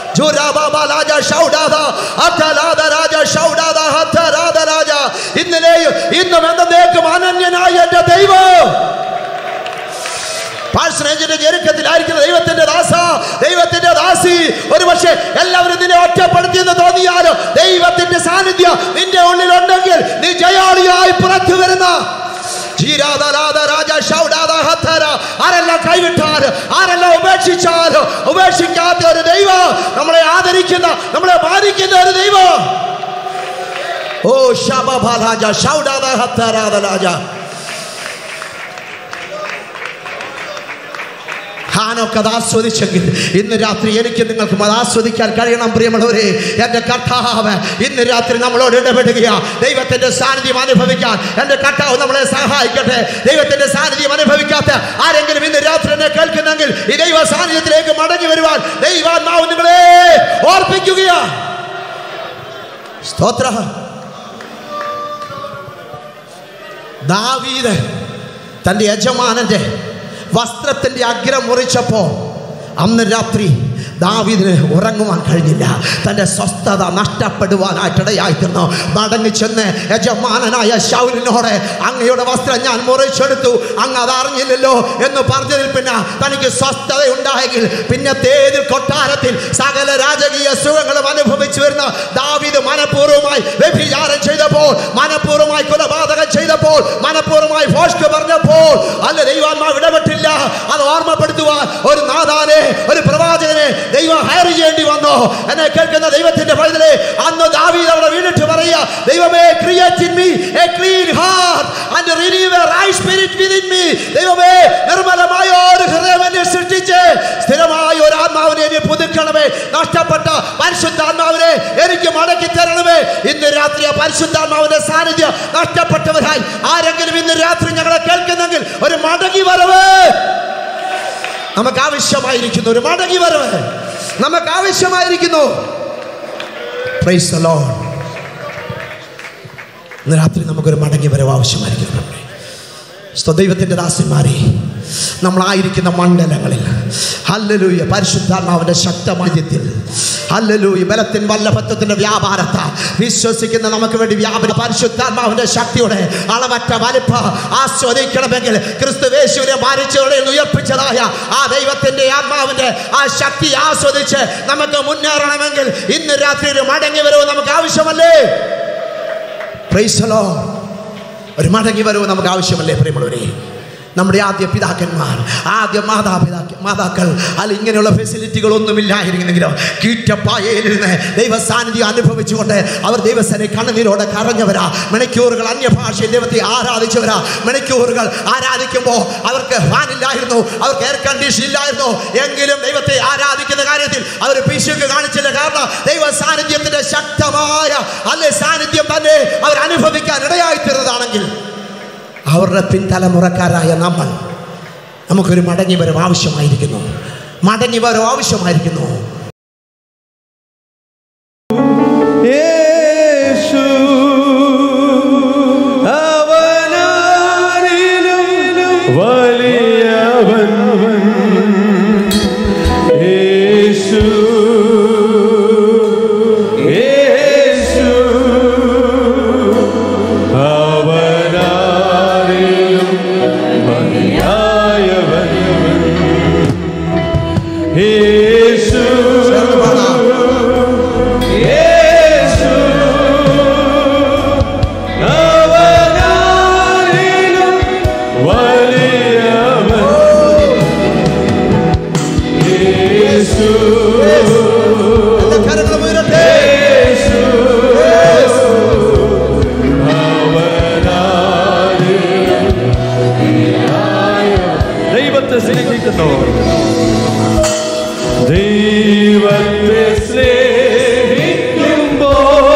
ഇന്നലെയും ഇന്നും എന്നേക്കും അനന്യനായ എന്റെ ദൈവം പാഴ്സനേജിന്റെ ഞെരുക്കത്തിലായിരിക്കുന്ന ദൈവത്തിന്റെ ദാസ ദൈവത്തിന്റെ ദാസി ഒരു പക്ഷേ എല്ലാവരും നിന്നെ ഒറ്റപ്പെടുത്തി എന്ന് തോന്നിയാലും ദൈവത്തിന്റെ സാന്നിധ്യം നിന്റെ ഉള്ളിലുണ്ടെങ്കിൽ നീ ജയാളിയായി പുറത്തു വരുന്ന ആരെല്ലാം കൈവിട്ടാലും ആരെല്ലാം ഉപേക്ഷിച്ചാലും ഉപേക്ഷിക്കാത്ത ഒരു ദൈവം നമ്മളെ ആദരിക്കുന്ന നമ്മളെ ബാധിക്കുന്ന ഒരു ദൈവം ഓ ശബാലാജ ഷൗഡാദ ഹത്തരാദ ഹാനൊക്കെ അത് ആസ്വദിച്ചെങ്കിൽ ഇന്ന് രാത്രി എനിക്ക് നിങ്ങൾക്കും അത് ആസ്വദിക്കാൻ കഴിയണം പ്രിയമുള്ളവരെ എൻ്റെ കർത്താവ് ഇന്ന് രാത്രി നമ്മളോട് ഇടപെടുകയാ ദൈവത്തിന്റെ സാന്നിധ്യം അനുഭവിക്കാൻ എൻ്റെ കർത്താവ് നമ്മളെ സഹായിക്കട്ടെ ദൈവത്തിന്റെ സാന്നിധ്യം അനുഭവിക്കാത്ത ആരെങ്കിലും ഇന്ന് രാത്രി എന്നെ കേൾക്കുന്നെങ്കിൽ ഈ ദൈവ സാന്നിധ്യത്തിലേക്ക് മടങ്ങി വരുവാൻ ദൈവാത്മാവ് നിങ്ങളെ ഓർപ്പിക്കുകയാ സ്തോത്ര ദാവീദ് തൻ്റെ യജമാനന്റെ വസ്ത്രത്തിൻ്റെ അഗ്രം മുറിച്ചപ്പോൾ അന്ന് രാത്രി ദാവീദിന് ഉറങ്ങുവാൻ കഴിഞ്ഞില്ല തൻ്റെ സ്വസ്ഥത നഷ്ടപ്പെടുവാനായിട്ടിടയായിത്തീർന്നു മടങ്ങി ചെന്ന് യജമാനനായ ശൗലിനോട് അങ്ങയുടെ വസ്ത്രം ഞാൻ മുറിച്ചെടുത്തു അങ്ങ് അതറിഞ്ഞില്ലല്ലോ എന്ന് പറഞ്ഞതിൽ പിന്നെ തനിക്ക് സ്വസ്ഥത ഉണ്ടായെങ്കിൽ പിന്നത്തേതിൽ കൊട്ടാരത്തിൽ സകല രാജകീയ സുഖങ്ങളും അനുഭവിച്ചു വരുന്ന ദാവീദ് മനഃപൂർവ്വമായി വ്യഭിചാരം ചെയ്തപ്പോൾ മനഃപൂർവ്വമായി കൊലപാതകം ചെയ്തപ്പോൾ മനഃപൂർവ്വമായി ഫോഷ്ക്ക് പറഞ്ഞപ്പോൾ അല്ല ദൈവാത്മാവ് ഇടപെട്ടില്ല അത് ഓർമ്മപ്പെടുത്തുവാൻ ഒരു ദൈവത്തിന്റെ പൈതലെ അന്ന് ദാവീദ് അവിടെ വീണിട്ട് പറയുക ദൈവമേ create in me a clean heart and renew a right spirit within me ദൈവമേ നിർമ്മലമായ ഒരു ഹൃദയം എന്നെ സൃഷ്ടിച്ച് സ്ഥിരമായ ഒരു ആത്മാവിനെ എന്നെ പുതുക്കണമേ നഷ്ടപ്പെട്ട പരിശുദ്ധാത്മാവിനെ എനിക്ക് മടക്കി തരണമേ ഇന്ന് രാത്രി ആ പരിശുദ്ധാത്മാവിന്റെ സാന്നിധ്യം നഷ്ടപ്പെട്ടവരായി ആരെങ്കിലും ഇന്ന് രാത്രി ഞങ്ങളെ കേൾക്കുന്നെങ്കിൽ ഒരു മടങ്ങി വരവ് നമുക്ക് ആവശ്യമായിരിക്കുന്നു ഒരു മടങ്ങി വരവ് നമുക്ക് ആവശ്യമായിരിക്കുന്നു Praise the Lord. ഇന്ന് രാത്രി നമുക്കൊരു മടങ്ങി വരവ് ആവശ്യമായിരിക്കുന്നു സ്തോ ദൈവത്തിൻ്റെ ദാസന്മാരെ നമ്മളായിരിക്കുന്ന മണ്ഡലങ്ങളിൽ ഹല്ലലൂയ പരിശുദ്ധാത്മാവിൻ്റെ ശക്തമധ്യത്തിൽ ഹല്ലലൂയ ബലത്തിൻ വല്ലഭത്വത്തിൻ്റെ വ്യാപാരത്താൽ വിശ്വസിക്കുന്ന നമുക്ക് വേണ്ടി വ്യാപന പരിശുദ്ധാത്മാവിൻ്റെ ശക്തിയുടെ അളവറ്റ വലിപ്പ ആസ്വദിക്കണമെങ്കിൽ ക്രിസ്തുവേശുവിനെ മരിച്ചവരുടെ ഉയർപ്പിച്ചതായ ആ ദൈവത്തിൻ്റെ ആത്മാവിൻ്റെ ആ ശക്തി ആസ്വദിച്ച് നമുക്ക് മുന്നേറണമെങ്കിൽ ഇന്ന് രാത്രി ഒരു മടങ്ങി വരവ് നമുക്ക് ആവശ്യമല്ലേ പ്രൈസലോ ഒരു മടങ്ങി വരവ് നമുക്ക് ആവശ്യമല്ലേ പ്രിയമുള്ളവരെ നമ്മുടെ ആദ്യ പിതാക്കന്മാർ ആദ്യ മാതാപിതാക്ക മാതാക്കൾ അല്ല ഇങ്ങനെയുള്ള ഫെസിലിറ്റികളൊന്നുമില്ലായിരുന്നെങ്കിലോ കീറ്റപ്പായയിലിരുന്ന് ദൈവ സാന്നിധ്യം അനുഭവിച്ചുകൊണ്ട് അവർ ദൈവസനെ കണ്ണുനീരോടെ കറഞ്ഞവരാ മണിക്കൂറുകൾ അന്യഭാഷയിൽ ദൈവത്തെ ആരാധിച്ചവരാ മണിക്കൂറുകൾ ആരാധിക്കുമ്പോൾ അവർക്ക് ഫാനില്ലായിരുന്നു അവർക്ക് എയർ കണ്ടീഷൻ ഇല്ലായിരുന്നു എങ്കിലും ദൈവത്തെ ആരാധിക്കുന്ന കാര്യത്തിൽ അവർ പിശുക്ക് കാണിച്ചില്ല കാരണം ദൈവ സാന്നിധ്യത്തിന്റെ ശക്തമായ അല്ലെ സാന്നിധ്യം തന്നെ അവർ അനുഭവിക്കാൻ ഇടയായിത്തീർന്നതാണെങ്കിൽ അവരുടെ പിൻതലമുറക്കാരായ നമ്മൾ നമുക്കൊരു മടങ്ങി വരവ് ആവശ്യമായിരിക്കുന്നു മടങ്ങി വരവ് ആവശ്യമായിരിക്കുന്നു യേശു അവനാരിലും വലിയവൻ യേശു യേശു അവനാരിലും മതിയായവൻ യേശു യേശു അവനാരിലും വലിയവൻ യേശു കരങ്ങളും ഉയരട്ടെ. യേശു അവനാരിലും ദൈവത്തെ സ്നേഹിക്കുന്നു ദൈവത്തെ സ്നേഹിക്കുമ്പോ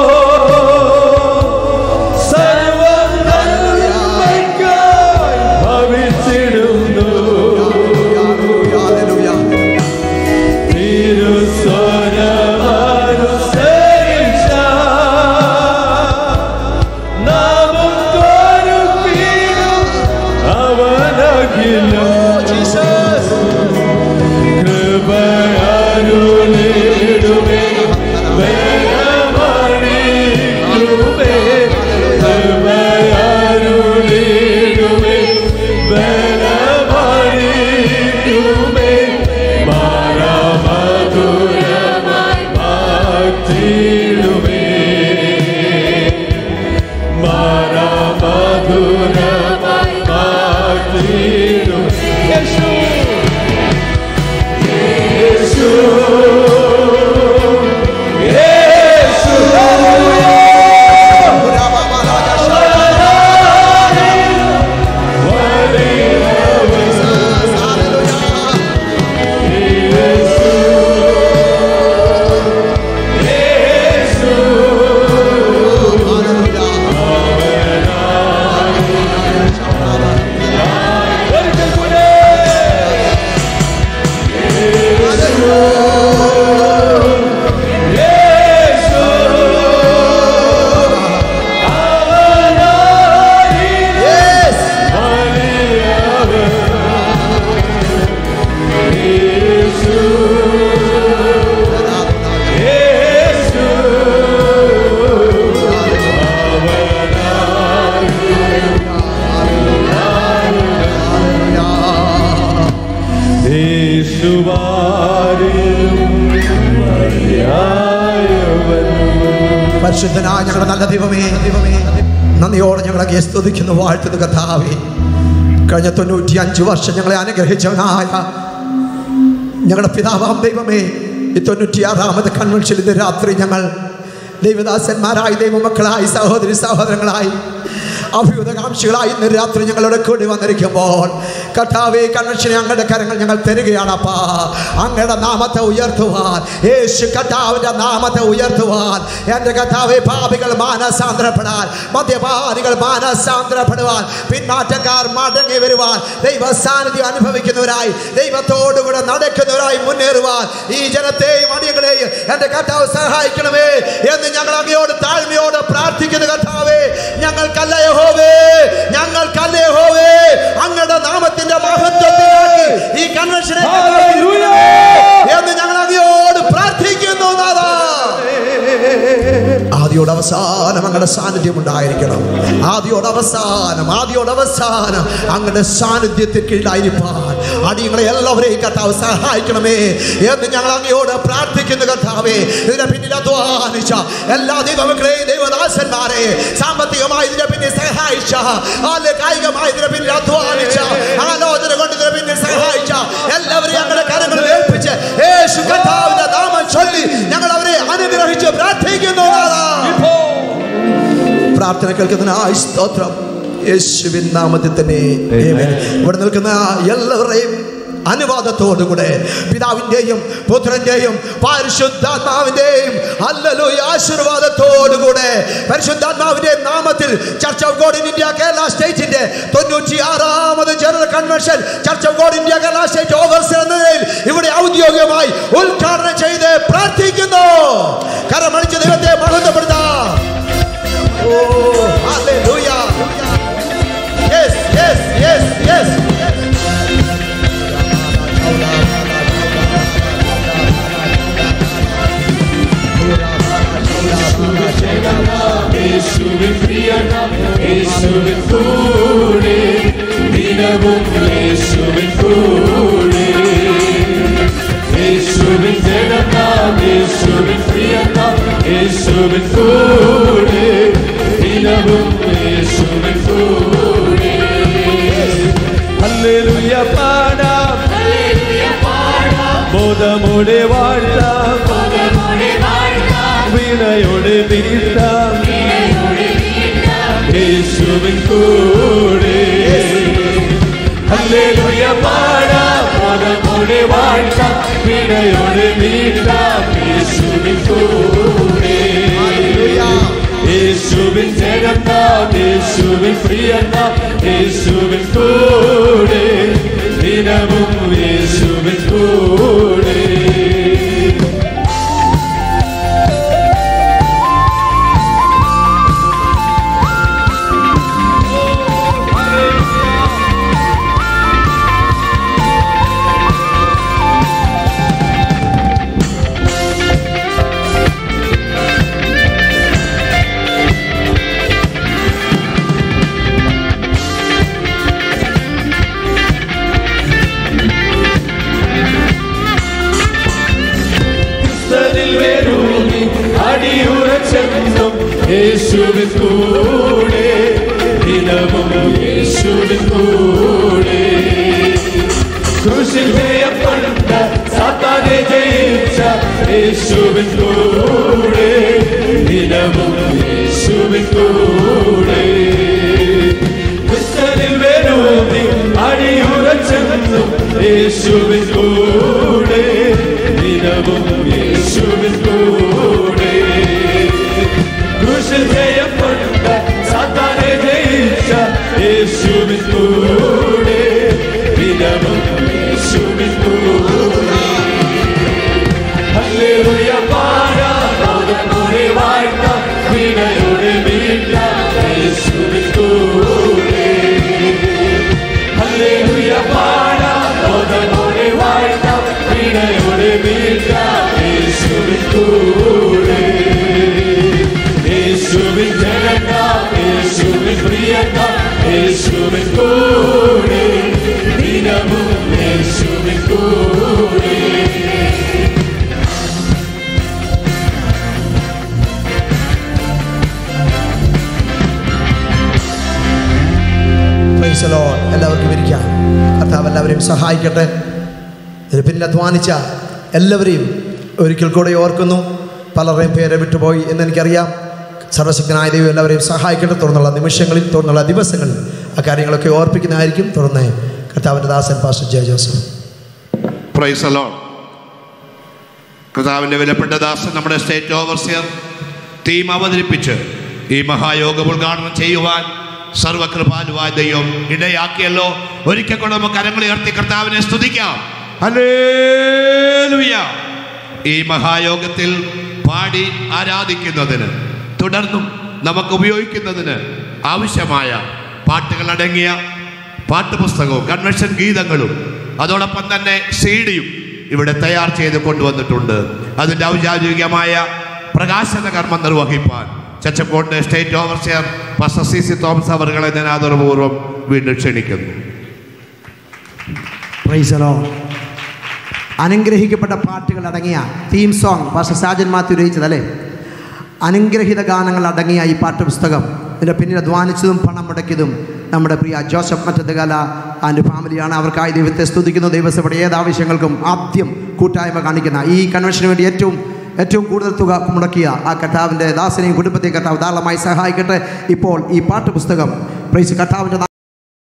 സർവം നന്മയ്ക്കായി ഭവിച്ചിടുന്നു ഹല്ലേലൂയ. തിരുസ്വരമനുസരിച്ച നാമം തോരുപ്പീരും അവനകിലും കൃപയാരുളിടുമേ ബലമണിക്കുമേ കൃപയാരുളിടുമേ ബലമണിക്കുമേ മാറാമധുരമായി മാറ്റിടുമേ മാറാമധുരമായി മാറ്റിടുമേ യേശു യേശു യേശു ഒരിക്കൽ കൂടെ യേശു അവനായി വലിയവൻ യേശു യേശു യേശുവാരിലും മതിയായവൻ പരിശുദ്ധനായ ഞങ്ങളുടെ നല്ല ദൈവമേ ദൈവമേ നന്ദിയോടെ ഞങ്ങളെ സ്തുതിക്കുന്നു വാഴ്ത്തുന്നു കഥാവേ കഴിഞ്ഞ തൊണ്ണൂറ്റി അഞ്ച് വർഷം ഞങ്ങളെ അനുഗ്രഹിച്ചവനായ ഞങ്ങളുടെ പിതാവാം ദൈവമേ ഈ തൊണ്ണൂറ്റിയാറാമത് കൺവെൻഷൻ ഇന്ന് രാത്രി ഞങ്ങൾ ദൈവദാസന്മാരായി ദൈവമക്കളായി സഹോദരി സഹോദരങ്ങളായി അഭ്യുതകാംക്ഷികളായി ഇന്ന് രാത്രി ഞങ്ങളുടെ കൂടി വന്നിരിക്കുമ്പോൾ കർത്താവെ കൺവെൻഷനെ അങ്ങയുടെ കരങ്ങൾ ഞങ്ങൾ തരികയാണപ്പാ അങ്ങയുടെ നാമത്തെ ഉയർത്തുവാൻ യേശു കർത്താവിൻ്റെ നാമത്തെ ഉയർത്തുവാൻ എൻ്റെ കർത്താവെ പാപികൾ മാനസാന്തരപ്പെടാൻ മദ്യപാനികൾ മാനസാന്തരപ്പെടുവാൻ പിന്മാറ്റക്കാർ മടങ്ങി വരുവാൻ ദൈവ സാന്നിധ്യം അനുഭവിക്കുന്നവരായി ദൈവത്തോടുകൂടെ നടക്കുന്നവരായി മുന്നേറുവാൻ ഈ ജനത്തെയും അടിയങ്ങളെയും എൻ്റെ കർത്താവ് സഹായിക്കണമേ എന്ന് ഞങ്ങൾ അങ്ങയോട് താഴ്മയോട് പ്രാർത്ഥിക്കുന്നു കർത്താവേ ഞങ്ങൾക്കല്ല യഹോവേ ഞങ്ങൾക്കല്ല യഹോവേ അങ്ങയുടെ നാമത്തിന്റെ മഹത്വത്തിനാക്കി ഈ കൺവെൻഷനെ Hallelujah. എന്ന് ഞങ്ങൾ അങ്ങയോട് പ്രാർത്ഥിക്കുന്നു നാഥാ ആദ്യോട് അവസാനം അങ്ങയുടെ സാന്നിധ്യം ഉണ്ടായിരിക്കണം ആദ്യോട് അവസാനം ആദ്യോട് അവസാനം അങ്ങയുടെ സാന്നിധ്യത്തിൽ കീഴായിരിക്കാൻ അടിയങ്ങളെ എല്ലാവരെയും കർത്താവ് സഹായിക്കണമേ എന്ന് ഞങ്ങൾ അങ്ങയോട് പ്രാർത്ഥിക്കുന്നു കർത്താവേ ഇതിന്റെ പിന്നിൽ അധ്വാനിച്ച എല്ലാ ദൈവമക്കളെയും ദൈവദാസന്മാരെ സാമ്പത്തികമായി ഇതിന്റെ പിന്നിൽ സഹായിച്ച അല്ലെ കായികമായി ഇതിന്റെ പിന്നിൽ അധ്വാനിച്ച ആലോചന കൊണ്ട് ഇതിന്റെ പിന്നിൽ സഹായിച്ച എല്ലാവരെയും ഞങ്ങളുടെ കരങ്ങളിൽ ഏൽപ്പിച്ച് യേശു കർത്താവിന്റെ നാമം ചൊല്ലി ഞങ്ങൾ അവരെ അനുഗ്രഹിച്ച് പ്രാർത്ഥിക്കുന്നു നാഥാ. പ്രാർത്ഥന കേൾക്കുന്നതിനായി സ്തോത്രം യേശുവിൻ നാമത്തിൽ തന്നെ ആമേൻ. ഇവിടെ നിൽക്കുന്ന എല്ലാവരുടെയും അനുവാദത്തോടുകൂടെ പിതാവിൻ്റെയും പുത്രൻ്റെയും പരിശുദ്ധാത്മാവിൻ്റെയും അല്ലലോ ആശീർവാദത്തോടുകൂടെ പരിശുദ്ധാത്മാവിന്റെ നാമത്തിൽ church of God in India Kerala സ്റ്റേറ്റിന്റെ തൊണ്ണൂറ്റി ആറാമത് general convention church of God India Kerala state overseer എന്ന നിലയിൽ ഇവിടെ ഔദ്യോഗികമായി ഉദ്ഘാടനം ചെയ്ത് പ്രാർത്ഥിക്കുന്നു കരമണിച്ച് ദൈവത്തെ മഹത്വപ്പെടുത്താം Oh, hallelujah. Yes, yes, yes, yes. യേശുവിൻ പ്രിയനാം യേശുവിൻ കൂടെ ദിനവും യേശുവിൻ കൂടെ യേശുവിൻ ജനനാം യേശുവിൻ പ്രിയനാം യേശുവിൻ കൂടെ ദിനവും യേശുവിൻ കൂടെ ഹല്ലേലൂയ പാടാം ബോധമോടെ വാഴ്ത്താം വിനയോടെ വീഴ്ത്താം യേശുവിൻ കൂടെ ഹല്ലേലൂയ പാടാം ബോധമോടെ വാഴ്ത്താം വിനയോടെ വീഴ്ത്താം യേശുവിൻ കൂടെ യേശുവിൻ ജനത്താം യേശുവിൻ പ്രിയനാം യേശുവിൻ കൂടെ ദിനവും യേശുവിൻ കൂടെ ക്രിസ്തനിൽ വേരൂന്നി അടിയുറച്ചെന്നും യേശുവിൻ കൂടെ ദിനവും യേശുവിൻ കൂടെ ക്രൂശിൽ ജയപ്പെട്ട സാത്താനെ ജയിച്ച യേശുവിൻ കൂടെ ദിനവും യേശുവിൻ കൂടെ ക്രിസ്തനിൽ വേരൂന്നി അടിയുറച്ചെന്നും യേശുവിൻ കൂടെ ദിനവും യേശുവിൻ കൂടെ ക്രൂശിൽ ജയപ്പെട്ട സാത്താനെ ജയിച്ച യേശുവിൻ കൂടെ ദിനവും യേശുവിൻ കൂടെ ഹല്ലേലൂയ പാടാം ബോധമോടെ വാഴ്ത്താം വീണയോടെ വീഴ്ത്താം യേശുവിൻ കൂടെ ഹല്ലേലൂയ പാടാം ബോധമോടെ വാഴ്ത്താം വീണയോടെ വീഴ്ത്താം യേശുവിൻ കൂടെ യേശുവിൻ ജനത്താം യേശുവിൻ പ്രിയത്താം യേശുവിൻ കൂടെ ദിനവും യേശുവിൻ കൂടെ Praise the Lord. എല്ലാവർക്കും ഇരിക്കാം കർത്താവ് എല്ലാവരെയും സഹായിക്കട്ടെ ഇതിന് പിന്നിൽ അധ്വാനിച്ച എല്ലാവരെയും ഒരിക്കൽ കൂടെ ഓർക്കുന്നു പലരുടെയും പേരെ വിട്ടുപോയി എന്നെനിക്കറിയാം സർവശക്തനായ ദൈവം എല്ലാവരെയും സഹായിക്കട്ടെ തുടർന്നുള്ള നിമിഷങ്ങളിൽ തുടർന്നുള്ള ദിവസങ്ങളിൽ ആ കാര്യങ്ങളൊക്കെ ഓർപ്പിക്കുന്നതായിരിക്കും തുടർന്ന് കർത്താവിൻ്റെ ദാസൻ പാസ്റ്റർ ജയ ജോസഫ് പ്രൈസ് അലോൺ കർത്താവിൻ്റെ വിലപ്പെട്ട ദാസൻ നമ്മുടെ സ്റ്റേറ്റ് ഓവർസിയർ ടീം അവതരിപ്പിച്ച് ഈ മഹായോഗം ഉദ്ഘാടനം ചെയ്യുവാൻ സർവകൃപാലുവായ ദൈവം ഇടയാക്കിയല്ലോ ഒരിക്കൽ കൂടെ നമുക്ക് കരങ്ങൾ ഉയർത്തി കർത്താവിനെ സ്തുതിക്കാം ഹല്ലേലൂയ ഈ മഹായോഗത്തിൽ പാടി ആരാധിക്കുന്നതിന് തുടർന്നും നമുക്ക് ഉപയോഗിക്കുന്നതിന് ആവശ്യമായ പാട്ടുകൾ അടങ്ങിയ പാട്ടുപുസ്തകവും കൺവെൻഷൻ ഗീതങ്ങളും അതോടൊപ്പം തന്നെ സി ഡിയും ഇവിടെ തയ്യാർ ചെയ്ത് കൊണ്ടുവന്നിട്ടുണ്ട് അതിൻ്റെ ഔദ്യോഗികമായ പ്രകാശന കർമ്മം നിർവഹിപ്പാൻ ചച്ചക്കോട്ടെ സ്റ്റേറ്റ് ഓവർസിയർ പസ സി സി തോമസ് അവറുകളെ ഞാൻ ആദരപൂർവ്വം വീണ്ടും ക്ഷണിക്കുന്നു പ്രൈസലോ അനുഗ്രഹിക്കപ്പെട്ട പാട്ടുകൾ അടങ്ങിയ theme song pastor Sajan Mathew രചിച്ചതല്ലേ അനുഗ്രഹിത ഗാനങ്ങൾ അടങ്ങിയ ഈ പാഠ്യപുസ്തകം ഇതിൻ്റെ പിന്നിൽ അധ്വാനിച്ചതും പണം മുടക്കിയതും നമ്മുടെ പ്രിയ ജോസഫ് മറ്റത്തുകാല ആൻഡ് ഫാമിലിയാണ് അവർക്കായി ദൈവത്തെ സ്തുതിക്കുന്നു ദൈവസഭയുടെ ഏത് ആവശ്യങ്ങൾക്കും ആദ്യം കൂട്ടായ്മ കാണിക്കുന്ന ഈ കൺവെൻഷന് വേണ്ടി ഏറ്റവും ഏറ്റവും കൂടുതൽ തുക മുടക്കിയ ആ കർത്താവിൻ്റെ ദാസനെയും കുടുംബത്തെയും കർത്താവ് ധാരാളമായി സഹായിക്കട്ടെ ഇപ്പോൾ ഈ പാഠ്യപുസ്തകം പ്രൈസ് കർത്താവിൻ്റെ നാ-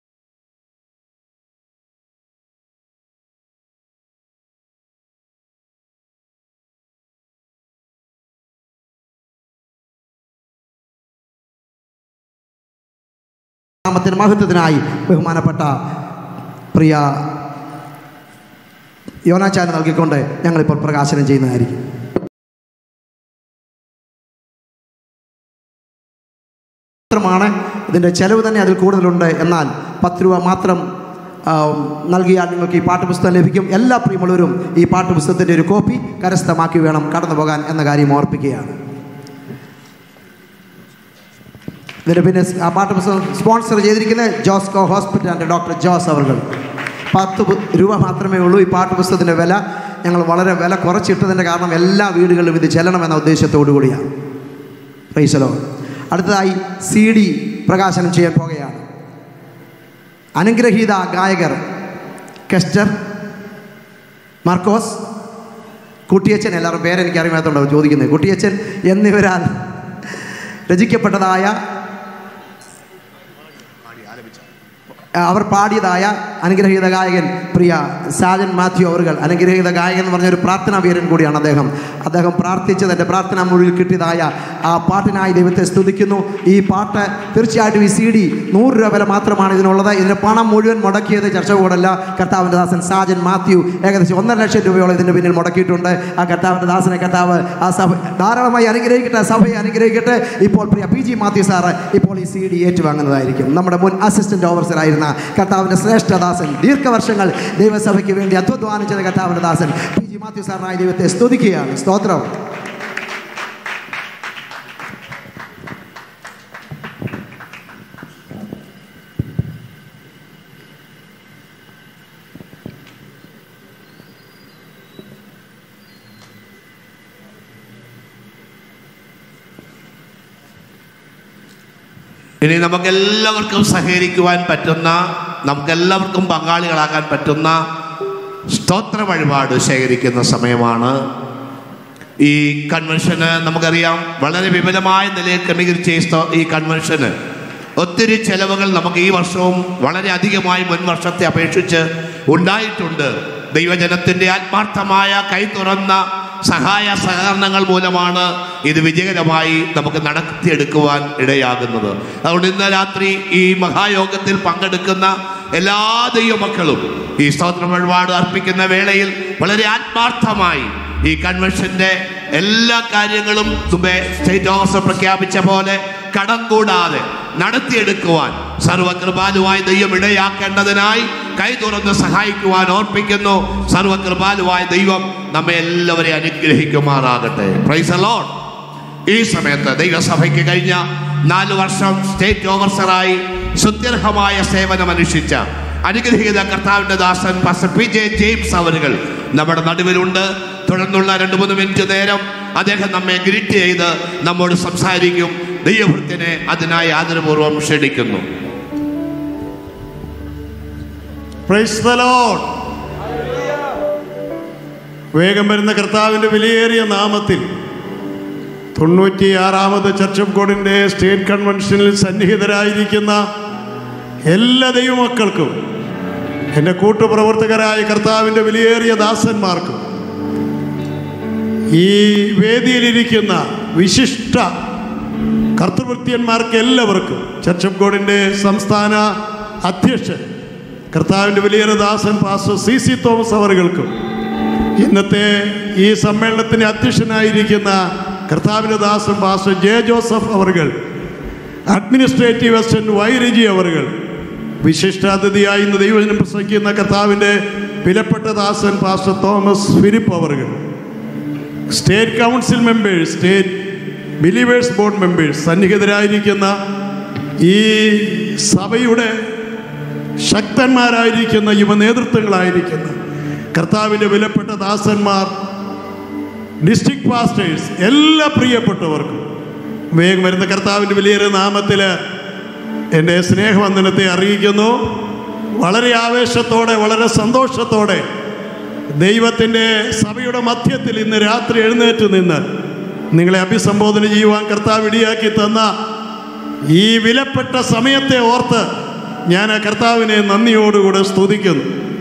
നാമത്തിന് മഹത്വത്തിനായി ബഹുമാനപ്പെട്ട പ്രിയ യോനാചാര്യ നൽകിക്കൊണ്ട് ഞങ്ങളിപ്പോൾ പ്രകാശനം ചെയ്യുന്നതായിരിക്കും മാത്രമാണ് ഇതിൻ്റെ ചെലവ് തന്നെ അതിൽ കൂടുതലുണ്ട് എന്നാൽ പത്ത് രൂപ മാത്രം ആ, നൽകിയാൽ നിങ്ങൾക്ക് ഈ പാഠപുസ്തകം ലഭിക്കും എല്ലാ പ്രിയമുള്ളവരും ഈ പാഠപുസ്തകത്തിൻ്റെ ഒരു കോപ്പി കരസ്ഥമാക്കി വേണം കടന്നു പോകാൻ എന്ന കാര്യം ഓർപ്പിക്കുകയാണ് ഇതിന് പിന്നെ ആ പാഠപുസ്തകം സ്പോൺസർ ചെയ്തിരിക്കുന്നത് Josco hospital and doctor Jose അവർ പത്ത് പു- രൂപ മാത്രമേ ഉള്ളൂ ഈ പാഠപുസ്തകത്തിൻ്റെ വില ഞങ്ങൾ വളരെ വില കുറച്ചിട്ടതിൻ്റെ കാരണം എല്ലാ വീടുകളിലും ഇത് ചെല്ലണമെന്ന ഉദ്ദേശത്തോടു കൂടിയാണ് പ്രൈസലോ അടുത്തതായി സി ഡി പ്രകാശനം ചെയ്യാൻ പോകുകയാണ് അനുഗ്രഹീത ഗായകർ കെസ്റ്റർ മാർക്കോസ് കുട്ടിയച്ചൻ എല്ലാവരും പേരെനിക്ക് അറിയാത്തതുകൊണ്ടാണ് ചോദിക്കുന്നത് കുട്ടിയച്ചൻ എന്നിവരാൽ രചിക്കപ്പെട്ടതായ അവർ പാടിയതായ അനുഗ്രഹീത ഗായകൻ പ്രിയ സാജൻ മാത്യു അവറുകൾ അനുഗ്രഹീത ഗായകൻ എന്ന് പറഞ്ഞ ഒരു പ്രാർത്ഥനാ വീരൻ കൂടിയാണ് അദ്ദേഹം അദ്ദേഹം പ്രാർത്ഥിച്ചത് എൻ്റെ പ്രാർത്ഥനാ മൊഴിയിൽ കിട്ടിയതായ ആ പാട്ടിനായി ദൈവത്തെ സ്തുതിക്കുന്നു ഈ പാട്ട് തീർച്ചയായിട്ടും ഈ സി ഡി നൂറ് രൂപ വില മാത്രമാണ് ഇതിനുള്ളത് ഇതിൻ്റെ പണം മുഴുവൻ മുടക്കിയത് ചർച്ച കൂടല്ല കർത്താവിൻ്റെ ദാസൻ സാജൻ മാത്യു ഏകദേശം ഒന്നര ലക്ഷം രൂപയോളം ഇതിൻ്റെ പിന്നിൽ മുടക്കിയിട്ടുണ്ട് ആ കർത്താവിൻ്റെ ദാസനെ കർത്താവ് ആ സഭ ധാരാളമായി അനുഗ്രഹിക്കട്ടെ സഭയെ അനുഗ്രഹിക്കട്ടെ ഇപ്പോൾ പ്രിയ പി ജി മാത്യു സാറ് ഇപ്പോൾ ഈ സി ഡി ഏറ്റുവാങ്ങുന്നതായിരിക്കും നമ്മുടെ മുൻ അസിസ്റ്റന്റ് ഓഫീസർ ആയിരുന്ന കർത്താവിൻ്റെ ശ്രേഷ്ഠദാസൻ ദീർഘവർഷങ്ങൾ ദൈവസഭയ്ക്ക് വേണ്ടി അധ്വാനം ചെയ്ത കർത്താവിൻ്റെ ദാസൻ പി ജി മാത്യു സാറിനായി ദൈവത്തെ സ്തുതിക്കുകയാണ് സ്തോത്രം ഇനി നമുക്കെല്ലാവർക്കും സഹകരിക്കുവാൻ പറ്റുന്ന നമുക്കെല്ലാവർക്കും പങ്കാളികളാകാൻ പറ്റുന്ന സ്തോത്ര വഴിപാട് ശേഖരിക്കുന്ന സമയമാണ് ഈ കൺവെൻഷന് നമുക്കറിയാം വളരെ വിപുലമായ നിലയിൽ ക്രമീകരിച്ച ഈ സ്തോ- ഈ കൺവെൻഷന് ഒത്തിരി ചെലവുകൾ നമുക്ക് ഈ വർഷവും വളരെ അധികമായി മുൻ വർഷത്തെ അപേക്ഷിച്ച് ഉണ്ടായിട്ടുണ്ട് ദൈവജനത്തിൻ്റെ ആത്മാർത്ഥമായ കൈ തുറന്ന സഹായ സഹകരണങ്ങൾ മൂലമാണ് ഇത് വിജയകരമായി നമുക്ക് നടത്തിയെടുക്കുവാൻ ഇടയാകുന്നത് അതുകൊണ്ട് ഇന്ന് രാത്രി ഈ മഹായോഗത്തിൽ പങ്കെടുക്കുന്ന എല്ലാ ദൈവമക്കളും ഈ സ്തോത്ര വഴിപാട് അർപ്പിക്കുന്ന വേളയിൽ വളരെ ആത്മാർത്ഥമായി ഈ കൺവെൻഷന്റെ എല്ലാ കാര്യങ്ങളും മുമ്പേ സ്റ്റേറ്റ് ഓഫീസർ പ്രഖ്യാപിച്ച പോലെ കടം കൂടാതെ നടത്തിയെടുക്കുവാൻ സർവകൃപാലുവായി ദൈവം ഇടയാക്കേണ്ടതിനായി കൈ തുറന്ന് സഹായിക്കുവാൻ ഓർപ്പിക്കുന്നു സർവകൃപാലുവായ ദൈവം നമ്മെ എല്ലാവരെയും അനുഗ്രഹിക്കുമാറാകട്ടെ പ്രൈസ് അലോൺ ഈ സമയത്ത് ദൈവസഭയ്ക്ക് കഴിഞ്ഞ നാല് വർഷം സ്റ്റേറ്റ് ഓവർസറായി സുത്യർഹമായ സേവനം അനുഷ്ഠിച്ച അനുഗ്രഹീത കർത്താവിന്റെ ദാസൻ പാസ്റ്റർ പി ജെ ജെയിംസ് അവരുകൾ നമ്മുടെ നടുവിലുണ്ട് തുടർന്നുള്ള രണ്ട് മൂന്ന് മിനിറ്റ് നേരം അദ്ദേഹം നമ്മെ ഗ്രിറ്റ് ചെയ്ത് നമ്മോട് സംസാരിക്കും ദൈവഭൃത്തിനെ അതിനായി ആദരപൂർവ്വം ക്ഷണിക്കുന്നു Praise the Lord. വേഗം വരുന്ന കർത്താവിൻ്റെ വിലയേറിയ നാമത്തിൽ തൊണ്ണൂറ്റിയാറാമത് ചർച്ച് ഓഫ് ഗോഡിൻ്റെ സ്റ്റേറ്റ് കൺവെൻഷനിൽ സന്നിഹിതരായിരിക്കുന്ന എല്ലാ ദൈവമക്കൾക്കും എൻ്റെ കൂട്ടുപ്രവർത്തകരായ കർത്താവിൻ്റെ വിലയേറിയ ദാസന്മാർക്കും ഈ വേദിയിലിരിക്കുന്ന വിശിഷ്ട കർത്തൃവൃത്യന്മാർക്ക് എല്ലാവർക്കും ചർച്ച് ഓഫ് ഗോഡിൻ്റെ സംസ്ഥാന അധ്യക്ഷൻ കർത്താവിൻ്റെ വലിയൊരു ദാസൻ പാസ്റ്റർ സി സി തോമസ് അവറുകൾക്കും ഇന്നത്തെ ഈ സമ്മേളനത്തിന് അധ്യക്ഷനായിരിക്കുന്ന കർത്താവിൻ്റെ ദാസൻ പാസ്റ്റർ ജെ ജോസഫ് അവറുകൾ അഡ്മിനിസ്ട്രേറ്റീവ് അസിസ്റ്റന്റ് വൈ രജി അവറുകൾ വിശിഷ്ടാതിഥിയായി ഇന്ന് ദൈവജനം പ്രസംഗിക്കുന്ന കർത്താവിൻ്റെ വിലപ്പെട്ട ദാസൻ പാസ്റ്റർ തോമസ് ഫിലിപ്പ് അവറുകൾ state council members state believers board members സന്നിഹിതരായിരിക്കുന്ന ഈ സഭയുടെ ശക്തന്മാരായിരിക്കുന്ന യുവ നേതൃത്വങ്ങളായിരിക്കുന്ന കർത്താവിൻ്റെ വിലപ്പെട്ട ദാസന്മാർ ഡിസ്ട്രിക്ട് പാസ്റ്റേഴ്സ് എല്ലാ പ്രിയപ്പെട്ടവർക്കും വേഗം വരുന്ന കർത്താവിൻ്റെ വലിയൊരു നാമത്തിൽ എൻ്റെ സ്നേഹവന്ദനത്തെ അറിയിക്കുന്നു വളരെ ആവേശത്തോടെ വളരെ സന്തോഷത്തോടെ ദൈവത്തിൻ്റെ സഭയുടെ മധ്യത്തിൽ ഇന്ന് രാത്രി എഴുന്നേറ്റ് നിന്ന് നിങ്ങളെ അഭിസംബോധന ചെയ്യുവാൻ കർത്താവ് ഇടിയാക്കി തന്ന ഈ വിലപ്പെട്ട സമയത്തെ ഓർത്ത് ഞാൻ ആ കർത്താവിനെ നന്ദിയോടുകൂടെ സ്തുതിക്കുന്നു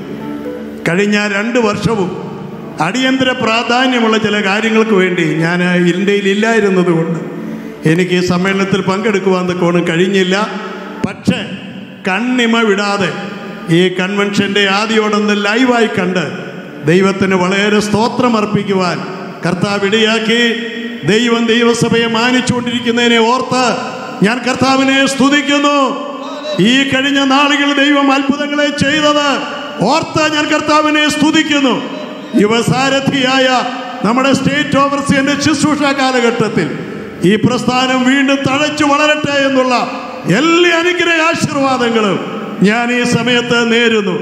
കഴിഞ്ഞ രണ്ട് വർഷവും അടിയന്തര പ്രാധാന്യമുള്ള ചില കാര്യങ്ങൾക്ക് വേണ്ടി ഞാൻ ഇന്ത്യയിൽ ഇല്ലായിരുന്നത് കൊണ്ട് എനിക്ക് ഈ സമ്മേളനത്തിൽ പങ്കെടുക്കുവാൻ തക്കോണം കഴിഞ്ഞില്ല പക്ഷേ കണ്ണിമ വിടാതെ ഈ കൺവെൻഷൻ്റെ ആദ്യോടൊന്ന് ലൈവായി കണ്ട് ദൈവത്തിന് വളരെ സ്തോത്രം അർപ്പിക്കുവാൻ കർത്താവ് ഇടയാക്കി ദൈവം ദൈവസഭയെ മാനിച്ചുകൊണ്ടിരിക്കുന്നതിനെ ഓർത്ത് ഞാൻ കർത്താവിനെ സ്തുതിക്കുന്നു ഈ കഴിഞ്ഞ നാളുകളിൽ ദൈവം അത്ഭുതങ്ങളെ ചെയ്തത് ഓർത്ത് ഞാൻ കർത്താവിനെ സ്തുതിക്കുന്നു യുവസാരഥിയായ നമ്മുടെ സ്റ്റേറ്റ് ഓവർസിയന്റെ ശുശ്രൂഷ കാലഘട്ടത്തിൽ ഈ പ്രസ്ഥാനം വീണ്ടും തഴച്ചു വളരട്ടെ എന്നുള്ള എല്ലാ അനുഗ്രഹ ആശീർവാദങ്ങളും ഞാൻ ഈ സമയത്ത് നേരുന്നു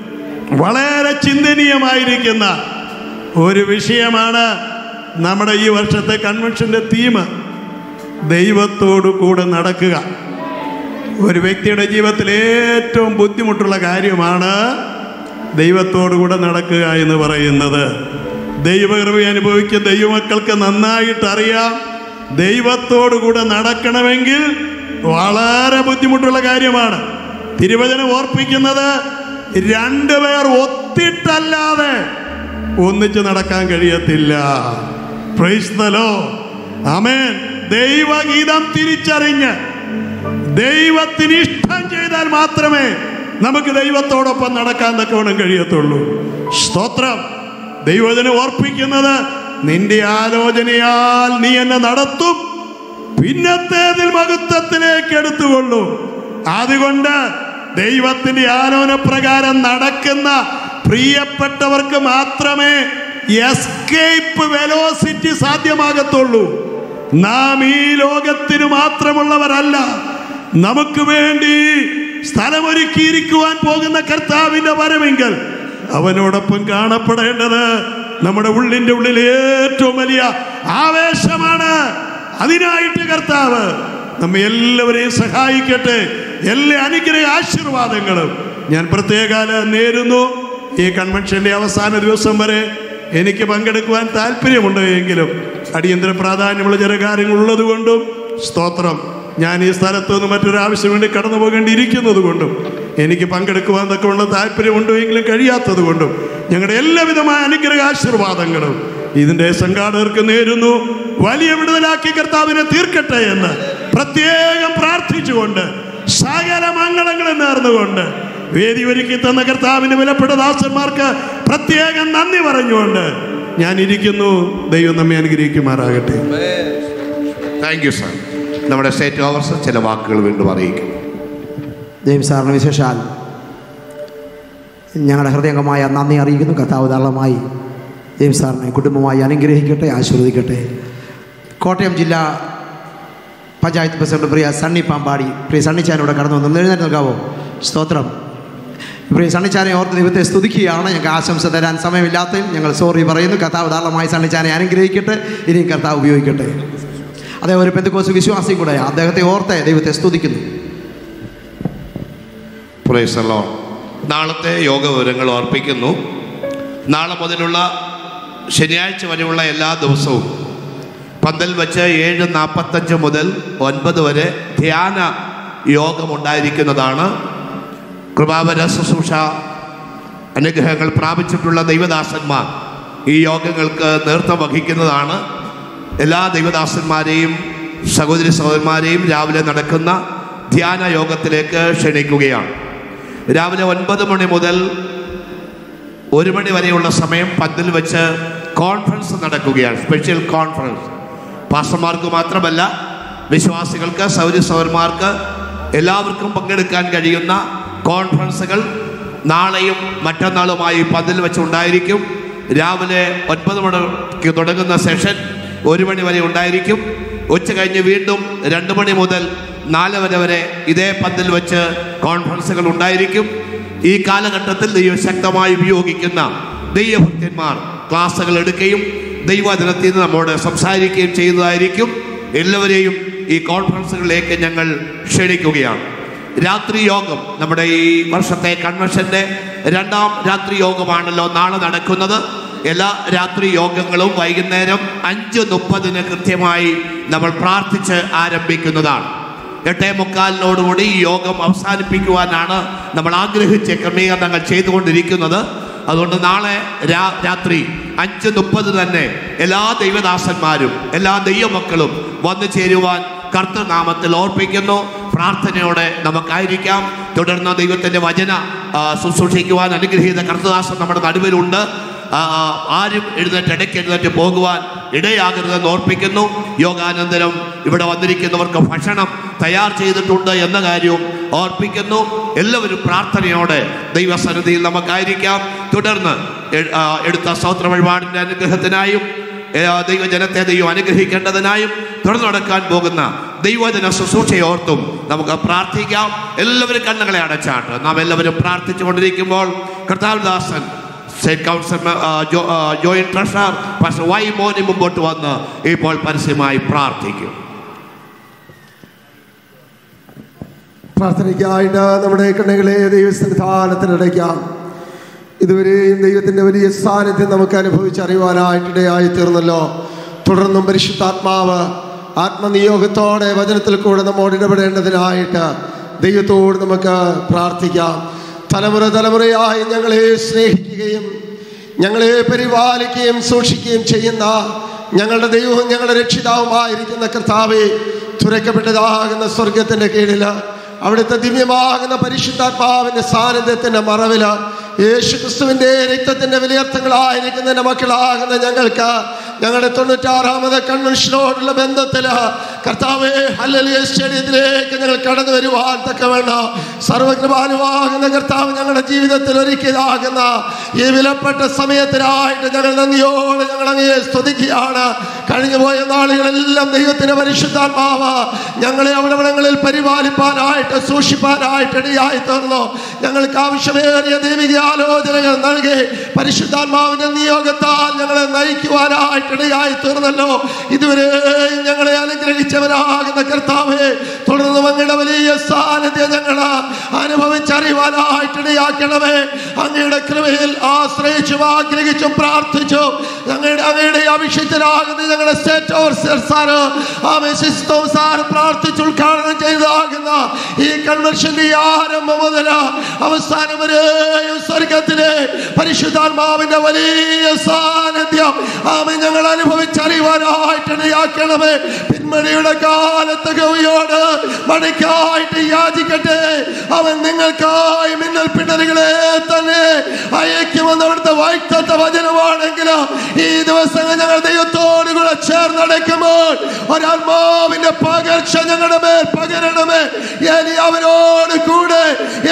വളരെ ചിന്തനീയമായിരിക്കുന്ന ഒരു വിഷയമാണ് നമ്മുടെ ഈ വർഷത്തെ കൺവെൻഷന്റെ തീം ദൈവത്തോടു കൂടെ നടക്കുക ഒരു വ്യക്തിയുടെ ജീവിതത്തിൽ ഏറ്റവും ബുദ്ധിമുട്ടുള്ള കാര്യമാണ് ദൈവത്തോടു കൂടെ നടക്കുക എന്ന് പറയുന്നത് ദൈവകൃപ അനുഭവിക്കുന്ന ദൈവമക്കൾക്ക് നന്നായിട്ട് അറിയാം ദൈവത്തോടു കൂടെ നടക്കണമെങ്കിൽ വളരെ ബുദ്ധിമുട്ടുള്ള കാര്യമാണ് തിരുവചനം ഓർപ്പിക്കുന്നത് രണ്ടുപേർ ഒത്തിട്ടല്ലാതെ ഒന്നിച്ച് നടക്കാൻ കഴിയത്തില്ല പ്രൈസ്തലോ അമേൻ ദൈവഗീതം തിരിച്ചറിഞ്ഞ് ദൈവത്തിന് ഇഷ്ടം ചെയ്താൽ മാത്രമേ നമുക്ക് ദൈവത്തോടൊപ്പം നടക്കാൻ തക്കവണ്ണം കഴിയത്തുള്ളൂ സ്തോത്രം ദൈവത്തിനെ ഓർപ്പിക്കുന്നത് നിന്റെ ആലോചനയാൽ നീ എന്നെ നടത്തും പിന്നത്തേതിൽ മഹത്വത്തിലേക്ക് എടുത്തുകൊള്ളും അതുകൊണ്ട് ദൈവത്തിന്റെ ആലോചന പ്രകാരം നടക്കുന്ന പ്രിയപ്പെട്ടവർക്ക് മാത്രമേ എസ്കേപ്പ് വെലോസിറ്റി സാധ്യമാകത്തുള്ളൂ നാം ഈ ലോകത്തിന് മാത്രമുള്ളവരല്ല നമുക്ക് വേണ്ടി സ്ഥലമൊരുക്കിയിരിക്കുവാൻ പോകുന്ന കർത്താവിന്റെ വരമെങ്കിൽ അവനോടൊപ്പം കാണപ്പെടേണ്ടത് നമ്മുടെ ഉള്ളിന്റെ ഉള്ളിൽ ഏറ്റവും വലിയ ആവേശമാണ് അതിനായിട്ട് കർത്താവ് നമ്മെ എല്ലാവരെയും സഹായിക്കട്ടെ എല്ലാ അനുഗ്രഹ ആശീർവാദങ്ങളും ഞാൻ പ്രത്യേകാല നേരുന്നു ഈ കൺവെൻഷന്റെ അവസാന ദിവസം വരെ എനിക്ക് പങ്കെടുക്കുവാൻ താല്പര്യമുണ്ട് എങ്കിലും അടിയന്തര പ്രാധാന്യമുള്ള ചില കാര്യങ്ങൾ ഉള്ളത് കൊണ്ടും സ്തോത്രം ഞാൻ ഈ സ്ഥലത്ത് നിന്ന് മറ്റൊരാവശ്യം വേണ്ടി കടന്നു പോകേണ്ടിയിരിക്കുന്നത് കൊണ്ടും എനിക്ക് പങ്കെടുക്കുവാൻ തക്കമുള്ള താല്പര്യമുണ്ടോ എങ്കിലും കഴിയാത്തത് കൊണ്ടും ഞങ്ങളുടെ എല്ലാവിധമായ അനുഗ്രഹ ആശീർവാദങ്ങളും ഇതിന്റെ സംഘാടകർക്ക് നേരുന്നു വലിയ വിടുതലാക്കി കർത്താവിനെ തീർക്കട്ടെ എന്ന് പ്രത്യേകം പ്രാർത്ഥിച്ചുകൊണ്ട് സകല മംഗളങ്ങളും നേർന്നുകൊണ്ട് വേദി ഒരുക്കി തന്ന കർത്താവിന് വിലപ്പെട്ട ദാസന്മാർക്ക് പ്രത്യേകം നന്ദി പറഞ്ഞുകൊണ്ട് ഞാൻ ഇരിക്കുന്നു ദൈവം നമ്മെ അനുഗ്രഹിക്കുമാറാകട്ടെ താങ്ക് യു സാർ നമ്മുടെ സ്റ്റേറ്റ് ഓവർസ് ചില വാക്കുകൾ വീണ്ടും അറിയിക്കും ജെയിംസ് സാറിന് വിശേഷാൽ ഞങ്ങളുടെ ഹൃദയംഗമായ നന്ദി അറിയിക്കുന്നു കർത്താവ് ധാരാളമായി ജെയിംസ് സാറിനെ കുടുംബമായി അനുഗ്രഹിക്കട്ടെ ആശീർവദിക്കട്ടെ കോട്ടയം ജില്ലാ പഞ്ചായത്ത് പ്രസിഡന്റ് പ്രിയ സണ്ണി പാമ്പാടി പ്രിയ സണ്ണിച്ചാനോട് കടന്നു വന്നു എഴുന്നേറ്റ് നിൽക്കാവോ സ്തോത്രം പ്രിയ സണ്ണിച്ചാനെ ഓർത്ത് ദൈവത്തെ സ്തുതിക്കുകയാണ് ഞങ്ങൾക്ക് ആശംസ തരാൻ സമയമില്ലാത്തതും ഞങ്ങൾ സോറി പറയുന്നു കർത്താവ് ധാരാളമായി സണ്ണിച്ചാനെ അനുഗ്രഹിക്കട്ടെ ഇനിയും കർത്താവ് ഉപയോഗിക്കട്ടെ അദ്ദേഹം ഒരു പെന്തക്കോസ് വിശ്വാസിയും കൂടെ അദ്ദേഹത്തെ ഓർത്ത് ദൈവത്തെ സ്തുതിക്കുന്നു പ്രൈസലോ നാളത്തെ യോഗ വിവരങ്ങൾ ഓർപ്പിക്കുന്നു നാളെ മുതലുള്ള ശനിയാഴ്ച വരെയുള്ള എല്ലാ ദിവസവും പന്തൽ വെച്ച് ഏഴ് നാൽപ്പത്തഞ്ച് മുതൽ ഒൻപത് വരെ ധ്യാന യോഗമുണ്ടായിരിക്കുന്നതാണ് കൃപാവര ശുശ്രൂഷ അനുഗ്രഹങ്ങൾ പ്രാപിച്ചിട്ടുള്ള ദൈവദാസന്മാർ ഈ യോഗങ്ങൾക്ക് നേതൃത്വം വഹിക്കുന്നതാണ് എല്ലാ ദൈവദാസന്മാരെയും സഹോദരി സഹോദരന്മാരെയും രാവിലെ നടക്കുന്ന ധ്യാന യോഗത്തിലേക്ക് ക്ഷണിക്കുകയാണ് രാവിലെ ഒൻപത് മണി മുതൽ ഒരു മണി വരെയുള്ള സമയം പന്തിൽ വെച്ച് കോൺഫറൻസ് നടക്കുകയാണ് സ്പെഷ്യൽ കോൺഫറൻസ് പാസ്റ്റർമാർക്ക് മാത്രമല്ല വിശ്വാസികൾക്ക് സൗര്യ സൗരന്മാർക്ക് എല്ലാവർക്കും പങ്കെടുക്കാൻ കഴിയുന്ന കോൺഫറൻസുകൾ നാളെയും മറ്റന്നാളുമായി പതിൽ വെച്ചുണ്ടായിരിക്കും രാവിലെ ഒൻപത് മണിക്ക് തുടങ്ങുന്ന സെഷൻ ഒരു മണി വരെ ഉണ്ടായിരിക്കും ഉച്ച കഴിഞ്ഞ് വീണ്ടും രണ്ട് മണി മുതൽ നാല് വരെ വരെ ഇതേ പന്തിൽ വെച്ച് കോൺഫറൻസുകൾ ഉണ്ടായിരിക്കും ഈ കാലഘട്ടത്തിൽ ദൈവം ശക്തമായി ഉപയോഗിക്കുന്ന ദൈവഭക്തന്മാർ ക്ലാസ്സുകൾ എടുക്കുകയും ദൈവദിനത്തിൽ നിന്ന് നമ്മോട് സംസാരിക്കുകയും ചെയ്യുന്നതായിരിക്കും എല്ലാവരെയും ഈ കോൺഫറൻസുകളിലേക്ക് ഞങ്ങൾ ക്ഷണിക്കുകയാണ് രാത്രി യോഗം നമ്മുടെ ഈ വർഷത്തെ കൺവെൻഷന്റെ രണ്ടാം രാത്രി യോഗമാണല്ലോ നാളെ നടക്കുന്നത് എല്ലാ രാത്രി യോഗങ്ങളും വൈകുന്നേരം അഞ്ച് മുപ്പതിന് കൃത്യമായി നമ്മൾ പ്രാർത്ഥിച്ച് ആരംഭിക്കുന്നതാണ് എട്ടേ മുക്കാലിനോടുകൂടി ഈ യോഗം അവസാനിപ്പിക്കുവാനാണ് നമ്മൾ ആഗ്രഹിച്ച ക്രമീകരണങ്ങൾ ചെയ്തുകൊണ്ടിരിക്കുന്നത് അതുകൊണ്ട് നാളെ രാ രാത്രി അഞ്ച് മുപ്പത് തന്നെ എല്ലാ ദൈവദാസന്മാരും എല്ലാ ദൈവമക്കളും വന്നു ചേരുവാൻ കർത്തനാമത്തിൽ ഓർപ്പിക്കുന്നു പ്രാർത്ഥനയോടെ നമുക്കായിരിക്കാം തുടർന്ന് ദൈവത്തിൻ്റെ വചന ആ, ശുശ്രൂഷിക്കുവാൻ അനുഗ്രഹീത കർത്തദാസൻ നമ്മുടെ നടുവിലുണ്ട് ആ, ആ, ആരും എഴുന്നേറ്റ് ഇടയ്ക്ക് എഴുന്നേറ്റ് പോകുവാൻ ഇടയാകരുതെന്ന് ഓർപ്പിക്കുന്നു യോഗാനന്തരം ഇവിടെ വന്നിരിക്കുന്നവർക്ക് ഭക്ഷണം തയ്യാർ ചെയ്തിട്ടുണ്ട് എന്ന കാര്യവും ഓർപ്പിക്കുന്നു എല്ലാവരും പ്രാർത്ഥനയോടെ ദൈവസന്നിധിയിൽ നമുക്കായിരിക്കാം തുടർന്ന് എ- ആ, എടുത്ത സ്തോത്ര വഴിപാടിൻ്റെ അനുഗ്രഹത്തിനായും ഏ, ദൈവജനത്തെ ദൈവം അനുഗ്രഹിക്കേണ്ടതിനായും തുടർന്ന് നടക്കാൻ പോകുന്ന ദൈവജന ശുശ്രൂഷയോർത്തും നമുക്ക് പ്രാർത്ഥിക്കാം എല്ലാവരും കണ്ണുകളെ അടച്ചാട്ട് നാം എല്ലാവരും പ്രാർത്ഥിച്ചു കൊണ്ടിരിക്കുമ്പോൾ കർത്താവദാസൻ സ്റ്റേറ്റ് കൗൺസിൽ ആ, ജോ- ആ, ജോയിന്റ് ട്രഷറർ പക്ഷേ വൈ മോനി മുമ്പോട്ട് വന്ന് ഇപ്പോൾ പരസ്യമായി പ്രാർത്ഥിക്കും പ്രാർത്ഥനയ്ക്കായിട്ട് നമ്മുടെ കണ്ണുകളെ ദൈവസന്നിധാനത്തിനടയ്ക്കാം ഇതുവരെയും ദൈവത്തിൻ്റെ വലിയ സാന്നിധ്യം നമുക്ക് അനുഭവിച്ചറിയുവാനായിട്ടിടയായി തീർന്നല്ലോ തുടർന്നും പരിശുദ്ധാത്മാവ് ആത്മനിയോഗത്തോടെ വചനത്തിൽ കൂടെ നമ്മോട് ഇടപെടേണ്ടതിനായിട്ട് ദൈവത്തോട് നമുക്ക് പ്രാർത്ഥിക്കാം തലമുറ തലമുറയായി ഞങ്ങളെ സ്നേഹിക്കുകയും ഞങ്ങളെ പരിപാലിക്കുകയും സൂക്ഷിക്കുകയും ചെയ്യുന്ന ഞങ്ങളുടെ ദൈവവും ഞങ്ങളുടെ രക്ഷിതാവുമായിരിക്കുന്ന കർത്താവെ തുറക്കപ്പെട്ടതാകുന്ന സ്വർഗത്തിൻ്റെ കീഴിൽ അവിടുത്തെ ദിവ്യമാകുന്ന പരിശുദ്ധാത്മാവിൻ്റെ സാന്നിധ്യത്തിൻ്റെ മറവിൽ യേശു ക്രിസ്തുവിൻ്റെ രക്തത്തിൻ്റെ വിലയർത്ഥങ്ങളായിരിക്കുന്നതിൻ്റെ മക്കളാകുന്ന ഞങ്ങൾക്ക് ഞങ്ങളുടെ തൊണ്ണൂറ്റാറാമത് കൺവെൻഷനോടുള്ള ബന്ധത്തിൽ കർത്താവെ ഹല്ലലിയ സ്റ്റേഡിയത്തിലേക്ക് ഞങ്ങൾ കടന്നു വരുവാൻ തക്കവേണ്ട സർവകൃപാനുവാകുന്ന കർത്താവ് ഞങ്ങളുടെ ജീവിതത്തിൽ ഒരുക്കിയതാകുന്ന ഈ വിലപ്പെട്ട സമയത്തിനായിട്ട് ഞങ്ങൾ നന്ദിയോട് ഞങ്ങൾ അങ്ങയെ സ്തുതിക്കുകയാണ് കഴിഞ്ഞു പോയ നാളുകളെല്ലാം ദൈവത്തിന്റെ പരിശുദ്ധാത്മാവ് ഞങ്ങളെ അവിടങ്ങളിൽ പരിപാലിപ്പാനായിട്ട് സൂക്ഷിപ്പാനായിട്ട് ഇടയായി തീർന്നു ഞങ്ങൾക്ക് ആവശ്യമേറിയ ദൈവിക ആലോചനകൾ നൽകി പരിശുദ്ധാത്മാവിന്റെ നിയോഗത്താൽ ഞങ്ങളെ നയിക്കുവാനായിട്ട് ഇടയായി തീർന്നല്ലോ ഇതുവരെ ഞങ്ങളെ അനുഗ്രഹിച്ചവരാകുന്ന കർത്താവെ തുടർന്ന് അങ്ങയുടെ വലിയ സാന്നിധ്യം ഞങ്ങൾ അനുഭവിച്ചറിയുവാനായിട്ട് ഇടയാക്കണമേ അങ്ങയുടെ കൃപയിൽ ആശ്രയിച്ചും ആഗ്രഹിച്ചും പ്രാർത്ഥിച്ചു ഞങ്ങളുടെ അങ്ങയുടെ അഭിഷിക്തരാകുന്ന ഞങ്ങളുടെ സ്റ്റേറ്റ് ഓഫീസർ സാറ് ആമേ സിസ്റ്റവും സാറ് പ്രാർത്ഥിച്ച് ഉദ്ഘാടനം ചെയ്താകുന്ന ഈ കൺവെൻഷന്റെ ഈ ആരംഭം മുതൽ അവസാനം വരെയും സ്വർഗത്തിലെ പരിശുദ്ധാത്മാവിന്റെ വലിയ സാന്നിധ്യം ആമേ ഞങ്ങൾ അനുഭവിച്ചറിയുവാനായിട്ട് ഇടയാക്കണമേ പിന്മഴയുടെ കാലത്ത് കവിയോട് മഴയ്ക്കായിട്ട് യാചിക്കട്ടെ അവൻ നിങ്ങൾക്കായി മിന്നൽ പിണറുകളെ തന്നെ അയക്കുമെന്ന് അവിടുത്തെ വായ്ത്തത്ത വചനമാണെങ്കിൽ ഈ ദിവസങ്ങൾ ഞങ്ങൾ ദൈവത്തോടു കൂടെ ചേർന്നടയ്ക്കുമ്പോൾ ഒരാത്മാവിന്റെ പകർച്ച ഞങ്ങളുടെ മേൽ പകരണമേ ഏലി അവരോട് കൂടെ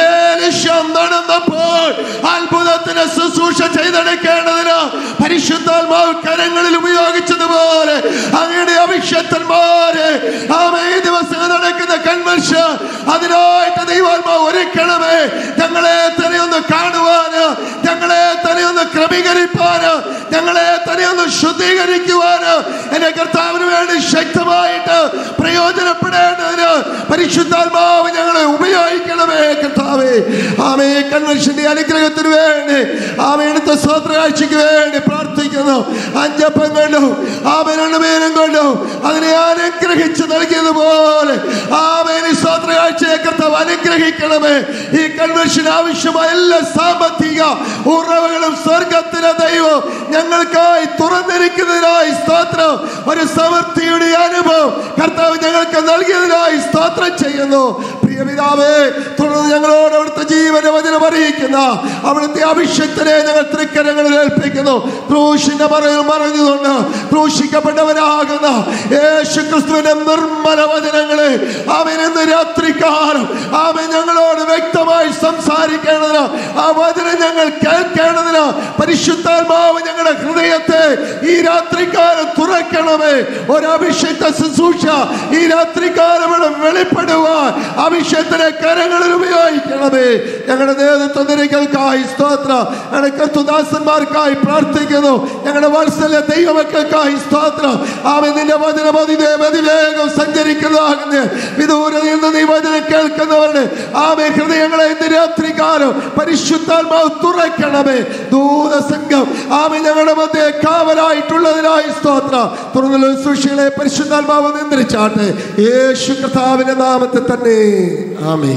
ഏലിശം നടന്നപ്പോൾ അത്ഭുതത്തിന് ശുശ്രൂഷ ചെയ്തെടുക്കേണ്ടതിന് പരിശുദ്ധാത്മാവ് കരങ്ങളിൽ ഉപയോഗിച്ചതുപോലെ അങ്ങയുടെ അഭിഷക്തന്മാരെ ആമേ ഈ ദിവസം നടക്കുന്ന കൺവെൻഷൻ അതിനായിട്ട് ദൈവാത്മാവ് ഒരുക്കണമേ ഞങ്ങളെ തന്നെ ഒന്ന് കാണുവാന് ഞങ്ങളെ തന്നെ ഒന്ന് ക്രമീകരിപ്പാന് ഞങ്ങളെ തന്നെ തന്നെ ഒന്ന് ശുദ്ധീകരിക്കുവാന് എന്റെ കർത്താവിന് വേണ്ടി ശക്തമായിട്ട് പ്രയോജനപ്പെടേണ്ടതിന് പരിശുദ്ധാത്മാവ് ഞങ്ങളെ ഉപയോഗിക്കണമേ കർത്താവേ ആമേ കൺവെൻഷന്റെ അനുഗ്രഹത്തിന് വേണ്ടി ആമയുടെ സ്വത്രകാഴ്ചയ്ക്ക് വേണ്ടി പ്രാർത്ഥിക്കുന്നു അഞ്ചപ്പം കൊണ്ടും ആമേ രണ്ടുപേരും കൊണ്ടും അതിനെ അനുഗ്രഹിച്ച് നൽകിയതുപോലെ ആമേനെ സ്വത്രകാഴ്ചയെ കർത്താവ് അനുഗ്രഹിക്കണമേ ഈ കൺവെൻഷൻ ആവശ്യമായ എല്ലാ സാമ്പത്തിക ഉറവുകളും സ്വർഗത്തിലെ ദൈവം ഞങ്ങൾക്കായി തുറന്നിരിക്കുന്നതിനായി സ്തോത്രം ഒരു സമൃദ്ധിയുടെ അനുഭവം കർത്താവ് ഞങ്ങൾക്ക് നൽകിയതിനായി സ്തോത്രം ചെയ്യുന്നു പ്രിയ പിതാവേ തുടർന്ന് ഞങ്ങളോട് അവിടുത്തെ ജീവന വചനം അറിയിക്കുന്ന അവിടുത്തെ അഭിഷക്തനെ ഞങ്ങൾ തൃക്കരങ്ങളിൽ ഏൽപ്പിക്കുന്നു ക്രൂശിന്റെ മറയിൽ മറഞ്ഞുകൊണ്ട് ക്രൂശിക്കപ്പെട്ടവരാകുന്ന യേശു ക്രിസ്തുവിന്റെ നിർമ്മല വചനങ്ങളെ അവൻ ഇന്ന് രാത്രികാലം അവൻ ഞങ്ങളോട് വ്യക്തമായി സംസാരിക്കേണ്ടതിന് ആ വചനം ഞങ്ങൾ കേൾക്കേണ്ടതിന് പരിശുദ്ധാത്മാവ് ഞങ്ങളുടെ ഹൃദയത്തെ ഈ രാത്രികാലം തുറക്കണമേ ഒരു അഭിഷേക്ത ശുശ്രൂഷ ഈ രാത്രികാലം ഇവിടെ വെളിപ്പെടുവാൻ അഭിഷേകത്തിനെ കരങ്ങളിൽ ഉപയോഗിക്കണമേ ഞങ്ങളുടെ നേതൃത്വ നിരകൾക്കായി സ്തോത്ര ഞങ്ങളുടെ കർത്തുദാസന്മാർക്കായി പ്രാർത്ഥിക്കുന്നു ഞങ്ങളുടെ വാത്സല്യ ദൈവമക്കൾക്കായി സ്തോത്ര ആമേ നിന്റെ വചനം അതിവേ അതിവേഗം സഞ്ചരിക്കുന്നതാകുന്ന വിദൂരതയിൽ നിന്ന് നീ വചനം കേൾക്കുന്നവരുടെ ആമേ ഹൃദയങ്ങളെ ഇന്ന് രാത്രികാലം പരിശുദ്ധാത്മാവ് തുറക്കണമേ ദൂതസംഘം ആമേ ഞങ്ങളുടെ മധ്യ കാവലായിട്ടുള്ളതിനായി സ്തോത്ര തുറന്നുള്ള സൃഷ്ടികളെ പരിശുദ്ധാത്മാവ് നിയന്ത്രിച്ചാട്ടെ യേശു കർത്താവിന്റെ നാമത്തിൽ തന്നെ ആമേ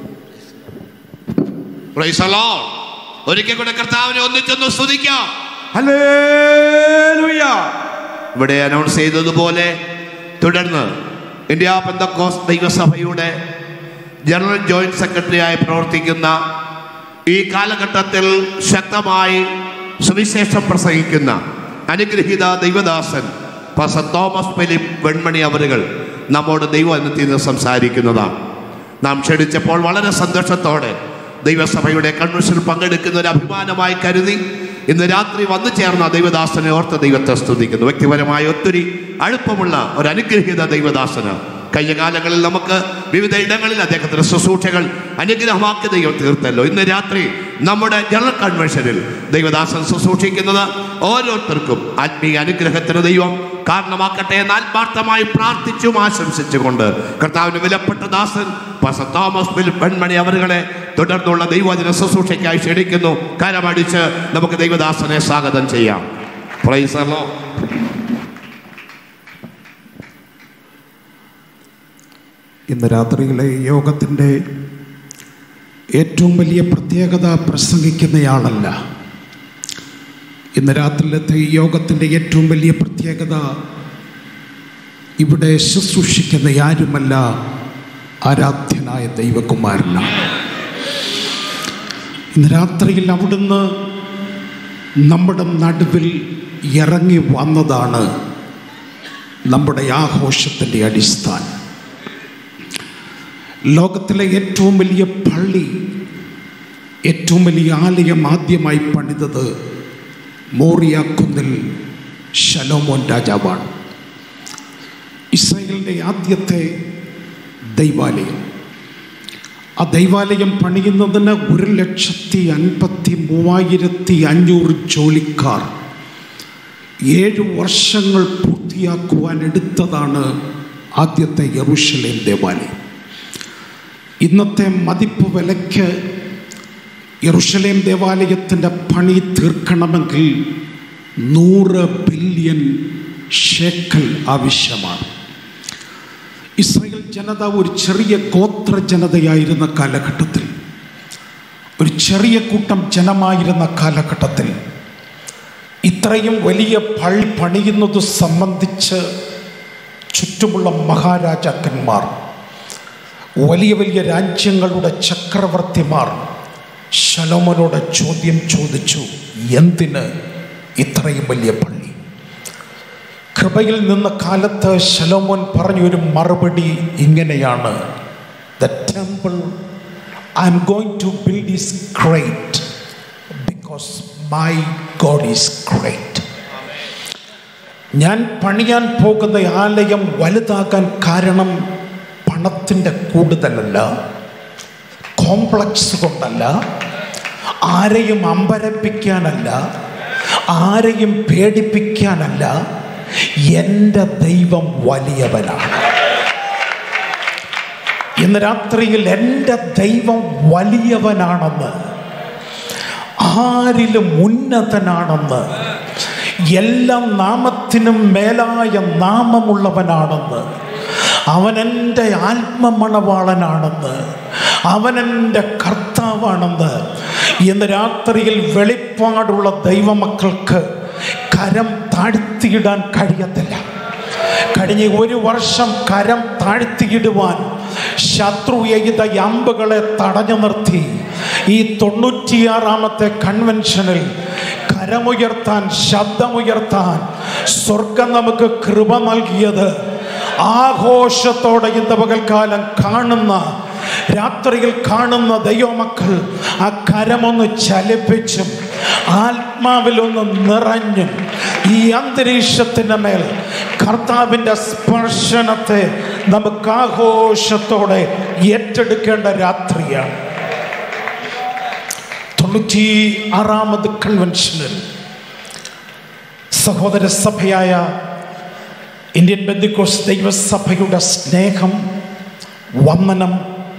Praise the Lord. ഒരിക്കൽ കൂടെ കർത്താവിനെ ഒന്നിച്ചൊന്ന് സ്തുതിക്കാം ഇവിടെ അനൗൺസ് ചെയ്തതുപോലെ തുടർന്ന് ഇന്ത്യ പെന്തക്കോസ് ദൈവസഭയുടെ ജനറൽ ജോയിന്റ് സെക്രട്ടറിയായി പ്രവർത്തിക്കുന്ന ഈ കാലഘട്ടത്തിൽ ശക്തമായി സുവിശേഷം പ്രസംഗിക്കുന്ന അനുഗ്രഹീത ദൈവദാസൻ പാസ തോമസ് ഫിലിപ്പ് വെൺമണി അവരുകൾ നമ്മോട് ദൈവത്തിൽ നിന്ന് സംസാരിക്കുന്നതാണ് നാം ക്ഷണിച്ചപ്പോൾ വളരെ സന്തോഷത്തോടെ ദൈവസഭയുടെ കൺവെൻഷനിൽ പങ്കെടുക്കുന്ന ഒരു അഭിമാനമായി കരുതി ഇന്ന് രാത്രി വന്നു ചേർന്ന ദൈവദാസനെ ഓർത്ത ദൈവത്തെ സ്തുതിക്കുന്നു വ്യക്തിപരമായ ഒത്തിരി അടുപ്പമുള്ള ഒരു അനുഗ്രഹീത ദൈവദാസന് കഴിഞ്ഞ കാലങ്ങളിൽ നമുക്ക് വിവിധ ഇടങ്ങളിൽ അദ്ദേഹത്തിന്റെ ശുശ്രൂഷകൾ അനുഗ്രഹമാക്കി ദൈവം തീർത്തല്ലോ ഇന്ന് രാത്രി നമ്മുടെ ജനറൽ കൺവെൻഷനിൽ ദൈവദാസൻ ശുശ്രൂഷിക്കുന്നത് ഓരോരുത്തർക്കും ആത്മീയ അനുഗ്രഹത്തിന് ദൈവം കാരണമാക്കട്ടെ എന്ന് ആത്മാർത്ഥമായി പ്രാർത്ഥിച്ചും ആശംസിച്ചുകൊണ്ട് കർത്താവിന് വിലപ്പെട്ട ദാസൻ പാസ്റ്റർ തോമസ് ഫിലിപ്പ് വെൺമണി അവരുകളെ തുടർന്നുള്ള ദൈവവചന ശുശ്രൂഷയ്ക്കായി ക്ഷണിക്കുന്നു കരമടിച്ച് നമുക്ക് ദൈവദാസനെ സ്വാഗതം ചെയ്യാം Praise the Lord. ഇന്ന് രാത്രിയിലെ യോഗത്തിൻ്റെ ഏറ്റവും വലിയ പ്രത്യേകത പ്രസംഗിക്കുന്നയാളല്ല ഇന്ന് രാത്രിയിലത്തെ ഈ യോഗത്തിൻ്റെ ഏറ്റവും വലിയ പ്രത്യേകത ഇവിടെ ശുശ്രൂഷിക്കുന്ന ആരുമല്ല ആരാധ്യനായ ദൈവകുമാരനാണ് ഇന്ന് രാത്രിയിൽ അവിടുന്ന് നമ്മുടെ നടുവിൽ ഇറങ്ങി വന്നതാണ് നമ്മുടെ ആഘോഷത്തിൻ്റെ അടിസ്ഥാനം ലോകത്തിലെ ഏറ്റവും വലിയ പള്ളി ഏറ്റവും വലിയ ആലയം ആദ്യമായി പണിതത് മോറിയ കുന്നിൽ ശലോമോൻ രാജാവാണ് ഇസ്രായേലിൻ്റെ ആദ്യത്തെ ദൈവാലയം ആ ദൈവാലയം പണിയുന്നതിന് ഒരു ലക്ഷത്തി അൻപത്തി മൂവായിരത്തി അഞ്ഞൂറ് ജോലിക്കാർ ഏഴ് വർഷങ്ങൾ പൂർത്തിയാക്കുവാൻ എടുത്തതാണ് ആദ്യത്തെ യെറൂഷലേം ദേവാലയം ഇന്നത്തെ മതിപ്പ് വിലയ്ക്ക് യെറുഷലേം ദേവാലയത്തിൻ്റെ പണി തീർക്കണമെങ്കിൽ നൂറ് ബില്യൺ ഷേക്കൽ ആവശ്യമാണ് ഇസ്രായേൽ ജനത ഒരു ചെറിയ ഗോത്ര ജനതയായിരുന്ന കാലഘട്ടത്തിൽ ഒരു ചെറിയ കൂട്ടം ജനമായിരുന്ന കാലഘട്ടത്തിൽ ഇത്രയും വലിയ പള്ളി പണിയുന്നത് സംബന്ധിച്ച് ചുറ്റുമുള്ള മഹാരാജാക്കന്മാർ വലിയ വലിയ രാജ്യങ്ങളുടെ ചക്രവർത്തിമാർ ശലോമനോട് ചോദ്യം ചോദിച്ചു എന്തിന് ഇത്രയും വലിയ പള്ളി കൃപയിൽ നിന്ന കാലത്ത് ശലോമോൻ പറഞ്ഞൊരു മറുപടി ഇങ്ങനെയാണ് the temple I am going to build is great because my God is great ഞാൻ പണിയാൻ പോകുന്ന ആലയം വലുതാകാൻ കാരണം പണത്തിൻ്റെ കൂടുതലല്ല കോംപ്ലക്സ് കൊണ്ടല്ല ആരെയും അമ്പരപ്പിക്കാനല്ല ആരെയും പേടിപ്പിക്കാനല്ല എൻ്റെ ദൈവം വലിയവനാണ് ഇന്ന് രാത്രിയിൽ എൻ്റെ ദൈവം വലിയവനാണെന്ന് ആരിലും ഉന്നതനാണെന്ന് എല്ലാ നാമത്തിനും മേലായ നാമമുള്ളവനാണെന്ന് അവൻ എൻ്റെ ആത്മമണവാളനാണെന്ന് അവൻ എൻ്റെ കർത്താവാണെന്ന് ഇന്ന് രാത്രിയിൽ വെളിപ്പാടുള്ള ദൈവമക്കൾക്ക് കരം താഴ്ത്തിയിടാൻ കഴിയത്തില്ല കഴിഞ്ഞ ഒരു വർഷം കരം താഴ്ത്തിയിടുവാൻ ശത്രു എയ്ത അമ്പുകളെ തടഞ്ഞു നിർത്തി ഈ തൊണ്ണൂറ്റിയാറാമത്തെ കൺവെൻഷനിൽ കരമുയർത്താൻ ശബ്ദമുയർത്താൻ സ്വർഗം നമുക്ക് കൃപ നൽകിയത് ആഘോഷത്തോടെ ഇന്ന് പകൽക്കാലം കാണുന്ന രാത്രിയിൽ കാണുന്ന ദൈവമക്കൾ ആ കരമൊന്ന് ചലിപ്പിച്ചും ആത്മാവിലൊന്ന് നിറഞ്ഞും ഈ അന്തരീക്ഷത്തിൻ്റെ മേൽ കർത്താവിൻ്റെ സ്പർശനത്തെ നമുക്ക് ആഘോഷത്തോടെ ഏറ്റെടുക്കേണ്ട രാത്രിയാണ് തൊണ്ണൂറ്റി ആറാമത് കൺവെൻഷനിൽ സഹോദര സഭയായ ഇന്ത്യൻ ബന്ധുക്കോസ് ദൈവസഭയുടെ സ്നേഹം വന്ദനം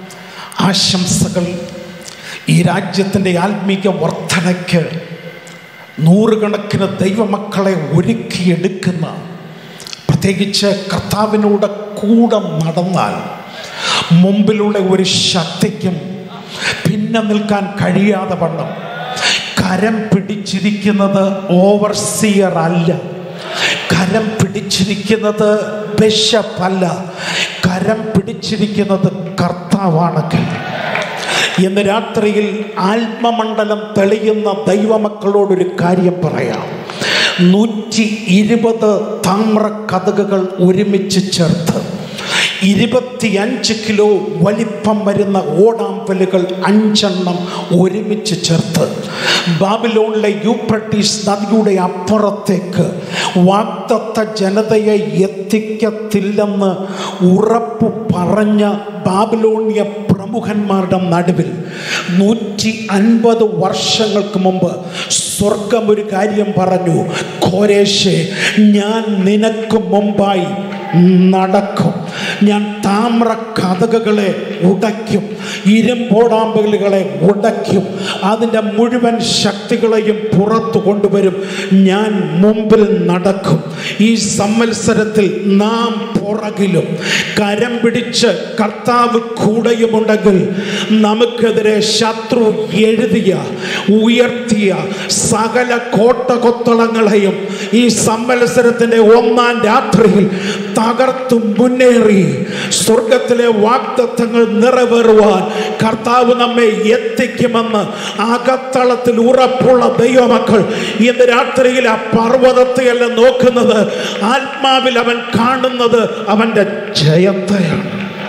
ആശംസകൾ ഈ രാജ്യത്തിൻ്റെ ആത്മീക വർധനയ്ക്ക് നൂറുകണക്കിന് ദൈവമക്കളെ ഒരുക്കിയെടുക്കുന്ന പ്രത്യേകിച്ച് കർത്താവിനോട് കൂടെ നടന്നാൽ മുമ്പിലുള്ള ഒരു ശക്തിക്കും പിന്നെ നിൽക്കാൻ കഴിയാതെ വണ്ണം കരം പിടിച്ചിരിക്കുന്നത് ഓവർസിയർ അല്ല കരം പിടിച്ചിരിക്കുന്നത് ബിഷപ്പല്ല കരം പിടിച്ചിരിക്കുന്നത് കർത്താവാണെങ്കിൽ ഇന്ന് രാത്രിയിൽ ആത്മമണ്ഡലം തെളിയുന്ന ദൈവമക്കളോടൊരു കാര്യം പറയാം നൂറ്റി ഇരുപത് താമ്ര കഥകുകൾ ഒരുമിച്ച് ചേർത്ത് ഇരുപത്തിയഞ്ച് കിലോ വലിപ്പം വരുന്ന ഓടാമ്പലുകൾ അഞ്ചെണ്ണം ഒരുമിച്ച് ചേർത്ത് ബാബിലോണിലെ യൂപ്രട്ടീസ് നദിയുടെ അപ്പുറത്തേക്ക് വാഗ്ദത്ത ജനതയെ എത്തിക്കത്തില്ലെന്ന് ഉറപ്പ് പറഞ്ഞ ബാബിലോണിയ പ്രമുഖന്മാരുടെ നടുവിൽ നൂറ്റി അൻപത് വർഷങ്ങൾക്ക് മുമ്പ് സ്വർഗം ഒരു കാര്യം പറഞ്ഞു കോരേശെ ഞാൻ നിനക്ക് മുമ്പായി നടക്കും ഞാൻ താമ്ര കഥകളെ ഉടയ്ക്കും ഇരുമ്പോടാമ്പലുകളെ ഉടയ്ക്കും അതിൻ്റെ മുഴുവൻ ശക്തികളെയും പുറത്തു കൊണ്ടുവരും ഞാൻ മുമ്പിൽ നടക്കും ഈ സംവത്സരത്തിൽ നാം പുറകിലും കരം പിടിച്ച് കർത്താവ് കൂടെയുമുണ്ടെങ്കിൽ നമുക്കെതിരെ ശത്രു എഴുതിയ ഉയർത്തിയ സകല കോട്ടകൊത്തളങ്ങളെയും ഈ സംവത്സരത്തിൻ്റെ ഒന്നാം രാത്രിയിൽ തകർത്തു മുന്നേറി സ്വർഗത്തിലെ വാഗ്ദത്തങ്ങൾ നിറവേറുവാൻ കർത്താവ് നമ്മെ എത്തിക്കുമെന്ന് അകത്തളത്തിൽ ഉറപ്പുള്ള ദൈവമക്കൾ ഇന്ന് രാത്രിയിൽ ആ പർവ്വതത്തെയല്ല നോക്കുന്നത് ആത്മാവിൽ അവൻ കാണുന്നത് അവന്റെ ജയത്തെയാണ്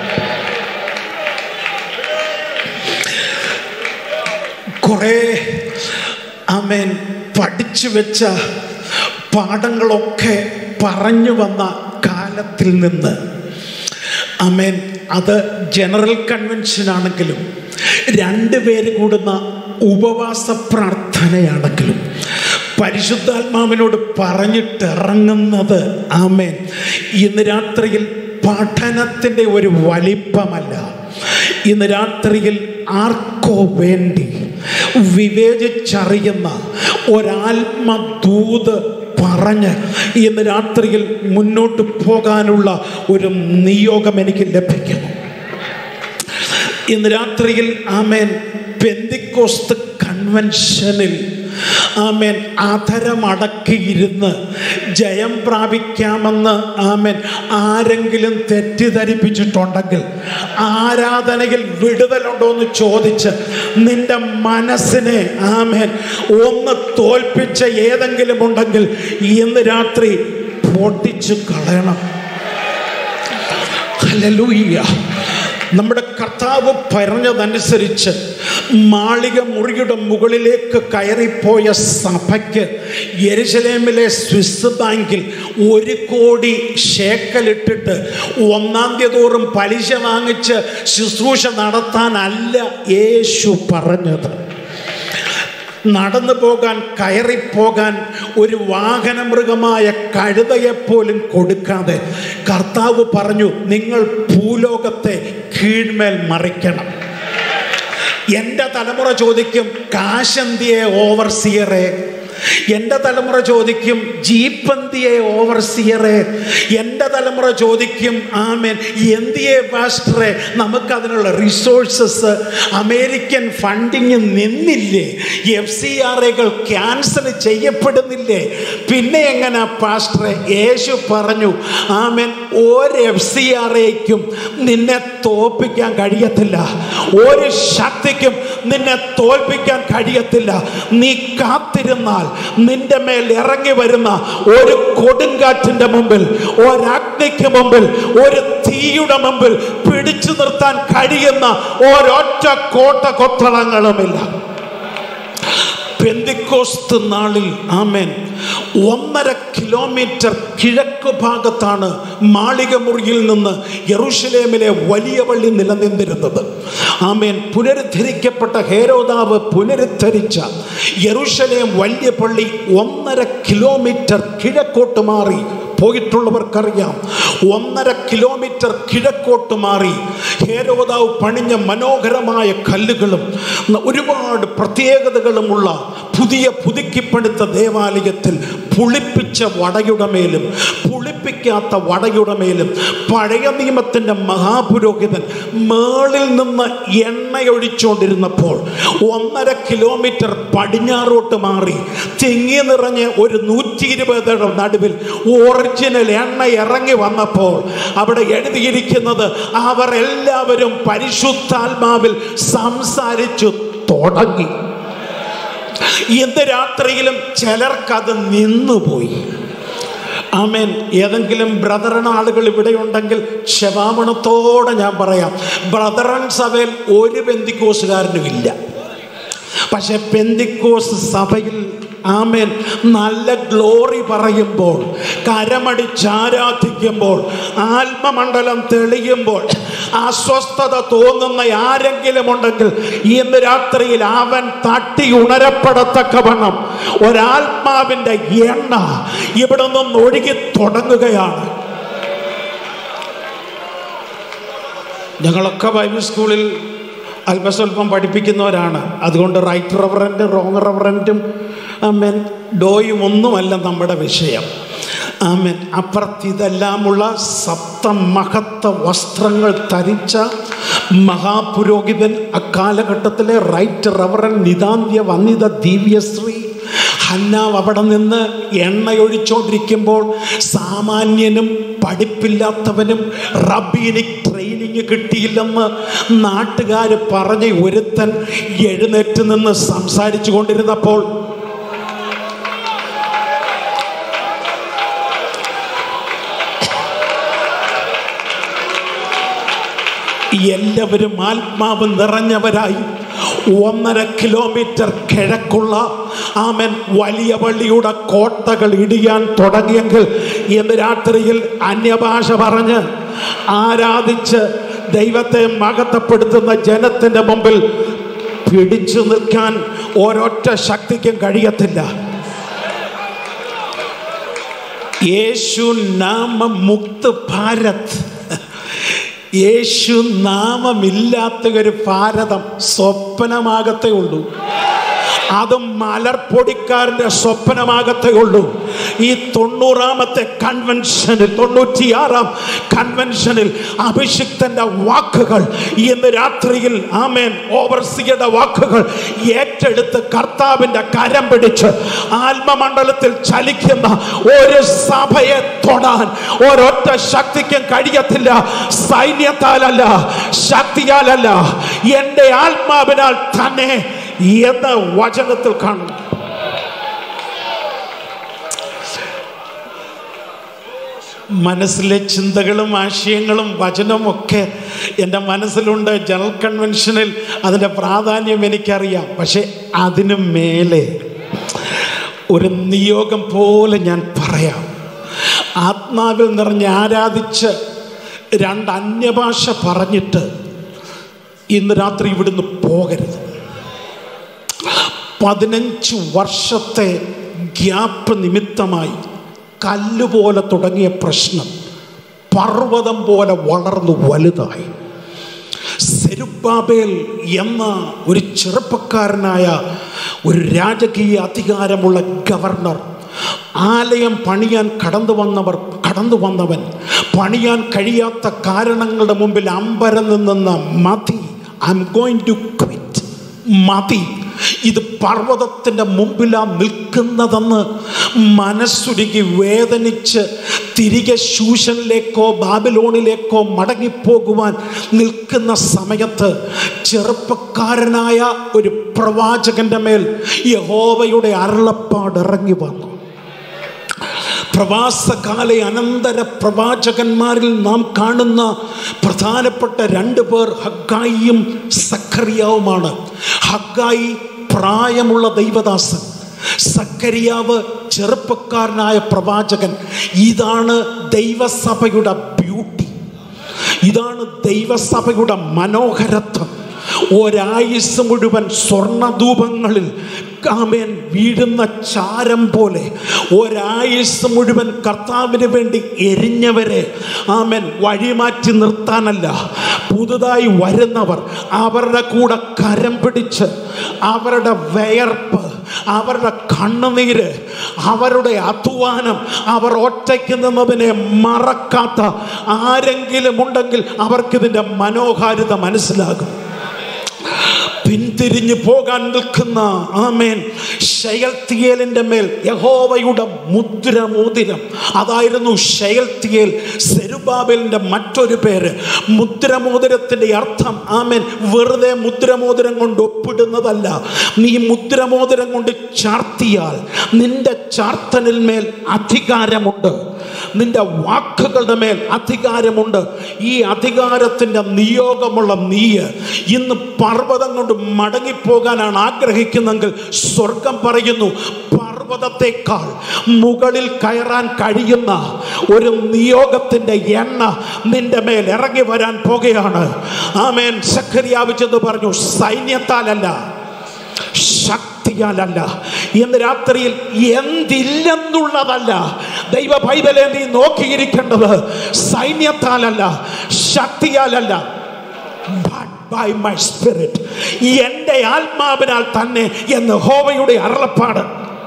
കുറേ അമേൻ പഠിച്ചു വെച്ച പാഠങ്ങളൊക്കെ പറഞ്ഞു വന്ന കാലത്തിൽ നിന്ന് അമേൻ അത് ജനറൽ കൺവെൻഷൻ ആണെങ്കിലും രണ്ടുപേര് കൂടുന്ന ഉപവാസ പ്രാർത്ഥനയാണെങ്കിലും പരിശുദ്ധാത്മാവിനോട് പറഞ്ഞിട്ടിറങ്ങുന്നത് ആമേൻ ഇന്ന് രാത്രിയിൽ പഠനത്തിൻ്റെ ഒരു വലിപ്പമല്ല ഇന്ന് രാത്രിയിൽ ആർക്കോ വേണ്ടി വിവേചിച്ചറിയുന്ന ഒരാത്മദൂത് പറഞ്ഞ് ഇന്ന് രാത്രിയിൽ മുന്നോട്ട് പോകാനുള്ള ഒരു നിയോഗം എനിക്ക് ലഭിക്കുന്നു ഇന്ന് രാത്രിയിൽ ആമേൻ പെന്തിക്കോസ്ത് കൺവെൻഷനിൽ ആമേൻ അധരമടക്കിയിരുന്ന് ജയം പ്രാപിക്കാമെന്ന് ആമേൻ ആരെങ്കിലും തെറ്റിദ്ധരിപ്പിച്ചിട്ടുണ്ടെങ്കിൽ ആരാധനയിൽ വിടുതലുണ്ടോ എന്ന് ചോദിച്ച് നിന്റെ മനസ്സിനെ ആമേൻ ഒന്ന് തോൽപ്പിച്ച ഏതെങ്കിലും ഉണ്ടെങ്കിൽ ഇന്ന് രാത്രി പൊട്ടിച്ചു കളയണം ഹല്ലേലൂയ നമ്മുടെ കർത്താവ് പറഞ്ഞതനുസരിച്ച് മാളിക മുറിയുടെ മുകളിലേക്ക് കയറിപ്പോയ സഭയ്ക്ക് യെരുശലേമിലെ സ്വിസ് ബാങ്കിൽ ഒരു കോടി ഷേക്കലിട്ടിട്ട് ഒന്നാം തീയതി തോറും പലിശ വാങ്ങിച്ച് ശുശ്രൂഷ നടത്താനല്ല യേശു പറഞ്ഞത് നടന്നു പോകാൻ കയറിപ്പോകാൻ ഒരു വാഹനമൃഗമായ കഴുതയെപ്പോലും കൊടുക്കാതെ കർത്താവ് പറഞ്ഞു നിങ്ങൾ ഭൂലോകത്തെ കീഴ്മേൽ മറിക്കണം എൻ്റെ തലമുറ ചോദിക്കും കാശന്തിയെ ഓവർസിയറെ എൻ്റെ തലമുറ ചോദിക്കും ജീപ്പന്തിയെ ഓവർസിയറെ എൻ്റെ തലമുറ ചോദിക്കും ആമേൻ എന്തിയെ പാസ്റ്ററെ നമുക്കതിനുള്ള റിസോഴ്സസ് അമേരിക്കൻ ഫണ്ടിങ് നിന്നില്ലേ എഫ് സി ആർ എകൾ ക്യാൻസൽ ചെയ്യപ്പെടുന്നില്ലേ പിന്നെ എങ്ങനെ പാസ്റ്ററെ യേശു പറഞ്ഞു ആമേൻ ഒരു എഫ് സി ആർ എക്കും നിന്നെ തോൽപ്പിക്കാൻ കഴിയത്തില്ല ഒരു ശക്തിക്കും നിന്നെ തോൽപ്പിക്കാൻ കഴിയത്തില്ല നീ കാത്തിരുന്നാൽ നിന്റെ മേൽ ഇറങ്ങി വരുന്ന ഒരു കൊടുങ്കാറ്റിന്റെ മുമ്പിൽ ഒരഗ്നിക്ക് മുമ്പിൽ ഒരു തീയുടെ മുമ്പിൽ പിടിച്ചു നിർത്താൻ കഴിയുന്ന ഒരൊറ്റ കോട്ട കൊത്തളങ്ങളുമില്ല പെന്തിക്കോസ്ത് നാളിൽ ആമേൻ ഒന്നര കിലോമീറ്റർ കിഴക്ക് ഭാഗത്താണ് മാളികമുറിയിൽ നിന്ന് യെറൂഷലേമിലെ വലിയ പള്ളി നിലനിന്നിരുന്നത് ആമേൻ പുനരുദ്ധരിക്കപ്പെട്ട ഹേരോദാവ് പുനരുദ്ധരിച്ച യെറൂഷലേം വലിയ പള്ളി ഒന്നര കിലോമീറ്റർ കിഴക്കോട്ട് മാറി പോയിട്ടുള്ളവർക്കറിയാം ഒന്നര കിലോമീറ്റർ കിഴക്കോട്ട് മാറി ഹേരോദാവ് പണിഞ്ഞ മനോഹരമായ കല്ലുകളും ഒരുപാട് പ്രത്യേകതകളുമുള്ള പുതിയ പുതുക്കിപ്പടുത്ത ദേവാലയത്തിൽ പുളിപ്പിച്ച വടയുടെ മേലും പുളിപ്പിക്കാത്ത വടയുടെ മേലും പഴയ നിയമത്തിൻ്റെ മഹാപുരോഹിതൻ മേളിൽ നിന്ന് എണ്ണയൊഴിച്ചുകൊണ്ടിരുന്നപ്പോൾ ഒന്നര കിലോമീറ്റർ പടിഞ്ഞാറോട്ട് മാറി തിങ്ങി നിറഞ്ഞ് ഒരു നൂറ്റി ഇരുപതയുടെ നടുവിൽ ഒറിജിനൽ എണ്ണ ഇറങ്ങി വന്നപ്പോൾ അവിടെ എഴുതിയിരിക്കുന്നത് അവർ എല്ലാവരും പരിശുദ്ധാത്മാവിൽ സംസാരിച്ചു തുടങ്ങി ഇന്ന് രാത്രിയിലും ചിലർക്കത് നിന്നുപോയി ആമേൻ ഏതെങ്കിലും ബ്രദറൻ ആളുകൾ ഇവിടെ ഉണ്ടെങ്കിൽ ക്ഷമാപണത്തോടെ ഞാൻ പറയാം ബ്രദറൻ സഭയിൽ ഒരു ബന്ധിക്കോസുകാരനും ഇല്ല പക്ഷെ പെന്തിക്കോസ് സഭയിൽ ആമേൻ നല്ല ഗ്ലോറി പറയുമ്പോൾ കരമടിച്ചാരാധിക്കുമ്പോൾ ആത്മമണ്ഡലം തെളിയുമ്പോൾ അസ്വസ്ഥത തോന്നുന്ന ആരെങ്കിലും ഉണ്ടെങ്കിൽ ഇന്ന് രാത്രിയിൽ അവൻ തട്ടി ഉണരപ്പെടത്തക്കവണ്ണം ഒരാത്മാവിൻ്റെ എണ്ണ ഇവിടെ നിന്ന് ഒഴുകി തുടങ്ങുകയാണ് ഞങ്ങളൊക്കെ ബൈബിൾ സ്കൂളിൽ അല്പസ്വല്പം പഠിപ്പിക്കുന്നവരാണ് അതുകൊണ്ട് റൈറ്റ് റവറൻറ്റും റോങ് റവറൻറ്റും ആമേൻ ഡോയും ഒന്നുമല്ല നമ്മുടെ വിഷയം ആമേൻ അപ്പുറത്ത് ഇതെല്ലാമുള്ള സപ്തമഹത്വ വസ്ത്രങ്ങൾ ധരിച്ച മഹാപുരോഹിതൻ അക്കാലഘട്ടത്തിലെ റൈറ്റ് റവറൻ നിതാന്ത്യ വന്നിത ദിവ്യശ്രീ ഹന്നാവ് അവിടെ നിന്ന് എണ്ണയൊഴിച്ചുകൊണ്ടിരിക്കുമ്പോൾ സാമാന്യനും പഠിപ്പില്ലാത്തവനും റബ്ബീനിക് ട്രെയിനിങ് കിട്ടിയില്ലെന്ന് നാട്ടുകാർ പറഞ്ഞ് ഒരുത്തൻ എഴുന്നേറ്റ് നിന്ന് സംസാരിച്ചു കൊണ്ടിരുന്നപ്പോൾ എല്ലാവരും ആത്മാവ് നിറഞ്ഞവരായി ഒന്നര കിലോമീറ്റർ കിഴക്കുള്ള ആമൻ വലിയ പള്ളിയുടെ കോട്ടകൾ ഇടിയാൻ തുടങ്ങിയെങ്കിൽ ഇന്ന് രാത്രിയിൽ അന്യഭാഷ പറഞ്ഞ് ആരാധിച്ച് ദൈവത്തെ മഹത്വപ്പെടുത്തുന്ന ജനത്തിൻ്റെ മുമ്പിൽ പിടിച്ചു നിൽക്കാൻ ഒരൊറ്റ ശക്തിക്കും കഴിയത്തില്ല യേശു നാമ മുക്ത് ഭാരത് യേശു നാമമില്ലാത്ത ഒരു ഭാരതം സ്വപ്നമാകത്തേ ഉള്ളൂ അതും മലർപ്പൊടിക്കാരൻ്റെ സ്വപ്നമാകത്തേ ഉള്ളൂ ഈ തൊണ്ണൂറാമത്തെ കൺവെൻഷനിൽ തൊണ്ണൂറ്റിയാറാം കൺവെൻഷനിൽ അഭിഷിക്തന്റെ വാക്കുകൾ ഇന്ന് രാത്രിയിൽ ആമേൻ ഓവർസിയുടെ വാക്കുകൾ ഏറ്റെടുത്ത് കർത്താവിൻ്റെ കരം പിടിച്ച് ആത്മമണ്ഡലത്തിൽ ചലിക്കുന്ന ഒരു സഭയെ തൊടാൻ ഒരൊറ്റ ശക്തിക്കും കഴിയത്തില്ല സൈന്യത്താലല്ല ശക്തിയാലല്ല എൻ്റെ ആത്മാവിനാൽ തന്നെ എന്ന വചനത്തിൽ കാണും മനസ്സിലെ ചിന്തകളും ആശയങ്ങളും വചനമൊക്കെ എൻ്റെ മനസ്സിലുണ്ട് ജനറൽ കൺവെൻഷനിൽ അതിൻ്റെ പ്രാധാന്യം എനിക്കറിയാം പക്ഷെ അതിനു മേലെ ഒരു നിയോഗം പോലെ ഞാൻ പറയാം ആത്മാവിൽ നിറഞ്ഞ് ആരാധിച്ച് രണ്ട് അന്യഭാഷ പറഞ്ഞിട്ട് ഇന്ന് രാത്രി ഇവിടുന്ന് പോകരുത് പതിനഞ്ച് വർഷത്തെ ഗ്യാപ്പ് നിമിത്തമായി കല്ലുപോലെ തുടങ്ങിയ പ്രശ്നം പർവ്വതം പോലെ വളർന്നു വലുതായി സെരുബാബേൽ എന്ന ഒരു ചെറുപ്പക്കാരനായ ഒരു രാജകീയ അധികാരമുള്ള ഗവർണർ ആലയം പണിയാൻ കടന്നു വന്നവർ കടന്നു വന്നവൻ പണിയാൻ കഴിയാത്ത കാരണങ്ങളുടെ മുമ്പിൽ അമ്പരന്ന് നിന്ന മതി I am going to quit മതി ഇത് പർവ്വതത്തിൻ്റെ മുമ്പിലാണ് നിൽക്കുന്നതെന്ന് മനസ്സുരുകി വേദനിച്ച് തിരികെ ശൂഷനിലേക്കോ ബാബിലോണിലേക്കോ മടങ്ങിപ്പോകുവാൻ നിൽക്കുന്ന സമയത്ത് ചെറുപ്പക്കാരനായ ഒരു പ്രവാചകന്റെ മേൽ യഹോവയുടെ അരുളപ്പാട് ഇറങ്ങി വന്നു പ്രവാസകാല അനന്തര പ്രവാചകന്മാരിൽ നാം കാണുന്ന പ്രധാനപ്പെട്ട രണ്ട് പേർ ഹഗ്ഗായിയും സഖറിയാവുമാണ് ഹഗ്ഗായി പ്രായമുള്ള ദൈവദാസൻ സക്കരിയാവ് ചെറുപ്പക്കാരനായ പ്രവാചകൻ ഇതാണ് ദൈവസഭയുടെ ബ്യൂട്ടി ഇതാണ് ദൈവസഭയുടെ മനോഹരത്വം ഒരായുസ് മുഴുവൻ സ്വർണധൂപങ്ങളിൽ ആമേൻ വീഴുന്ന ചാരം പോലെ ഒരായുസ് മുഴുവൻ കർത്താവിന് വേണ്ടി എരിഞ്ഞവരെ ആമേൻ വഴിമാറ്റി നിർത്താനല്ല പുതുതായി വരുന്നവർ അവരുടെ കൂടെ കരം പിടിച്ച് അവരുടെ വിയർപ്പ് അവരുടെ കണ്ണുനീര് അവരുടെ അധ്വാനം അവർ ഒറ്റയ്ക്ക് നിന്നതിനെ മറക്കാത്ത ആരെങ്കിലും ഉണ്ടെങ്കിൽ അവർക്കിതിൻ്റെ മനോഹാരിത മനസ്സിലാകും പിന്തിരിഞ്ഞു പോകാൻ നിൽക്കുന്ന ആമേൻ ഷയൽത്തിയേലിൻ്റെ മേൽ യഹോവയുടെ മുദ്രമോതിരം അതായിരുന്നു ഷയൽത്തിയേൽ സെരുബാബേലിൻ്റെ മറ്റൊരു പേര് മുദ്രമോതിരത്തിൻ്റെ അർത്ഥം ആമേൻ വെറുതെ മുദ്രമോതിരം കൊണ്ട് ഒപ്പിടുന്നതല്ല നീ മുദ്രമോതിരം കൊണ്ട് ചാർത്തിയാൽ നിന്റെ ചാർത്തനിൽ മേൽ അധികാരമുണ്ട് നിന്റെ വാക്കുകളുടെ മേൽ അധികാരമുണ്ട് ഈ അധികാരത്തിൻ്റെ നിയോഗമുള്ള നീയ് ഇന്ന് പർവ്വതം കൊണ്ട് മടങ്ങിപ്പോകാനാണ് ആഗ്രഹിക്കുന്നെങ്കിൽ സ്വർഗം പറയുന്നു പർവ്വതത്തെക്കാൾ മുകളിൽ കയറാൻ കഴിയുന്ന ഒരു നിയോഗത്തിൻ്റെ എണ്ണ നിന്റെ മേൽ ഇറങ്ങി വരാൻ പോകുകയാണ് ആമേൻ സഖരിയാവ് ചെന്ന് പറഞ്ഞു സൈന്യത്താലല്ല ശക്തിയാലല്ല ഇന്ന് രാത്രിയിൽ എന്തില്ലെന്നുള്ളതല്ല ദൈവ പൈതലെ നീ നോക്കിയിരിക്കേണ്ടത് സൈന്യത്താലല്ല ശക്തിയാലല്ല but by my spirit എൻ്റെ ആത്മാവിനാൽ തന്നെ എന്ന് ഹോവയുടെ അരുളപ്പാട്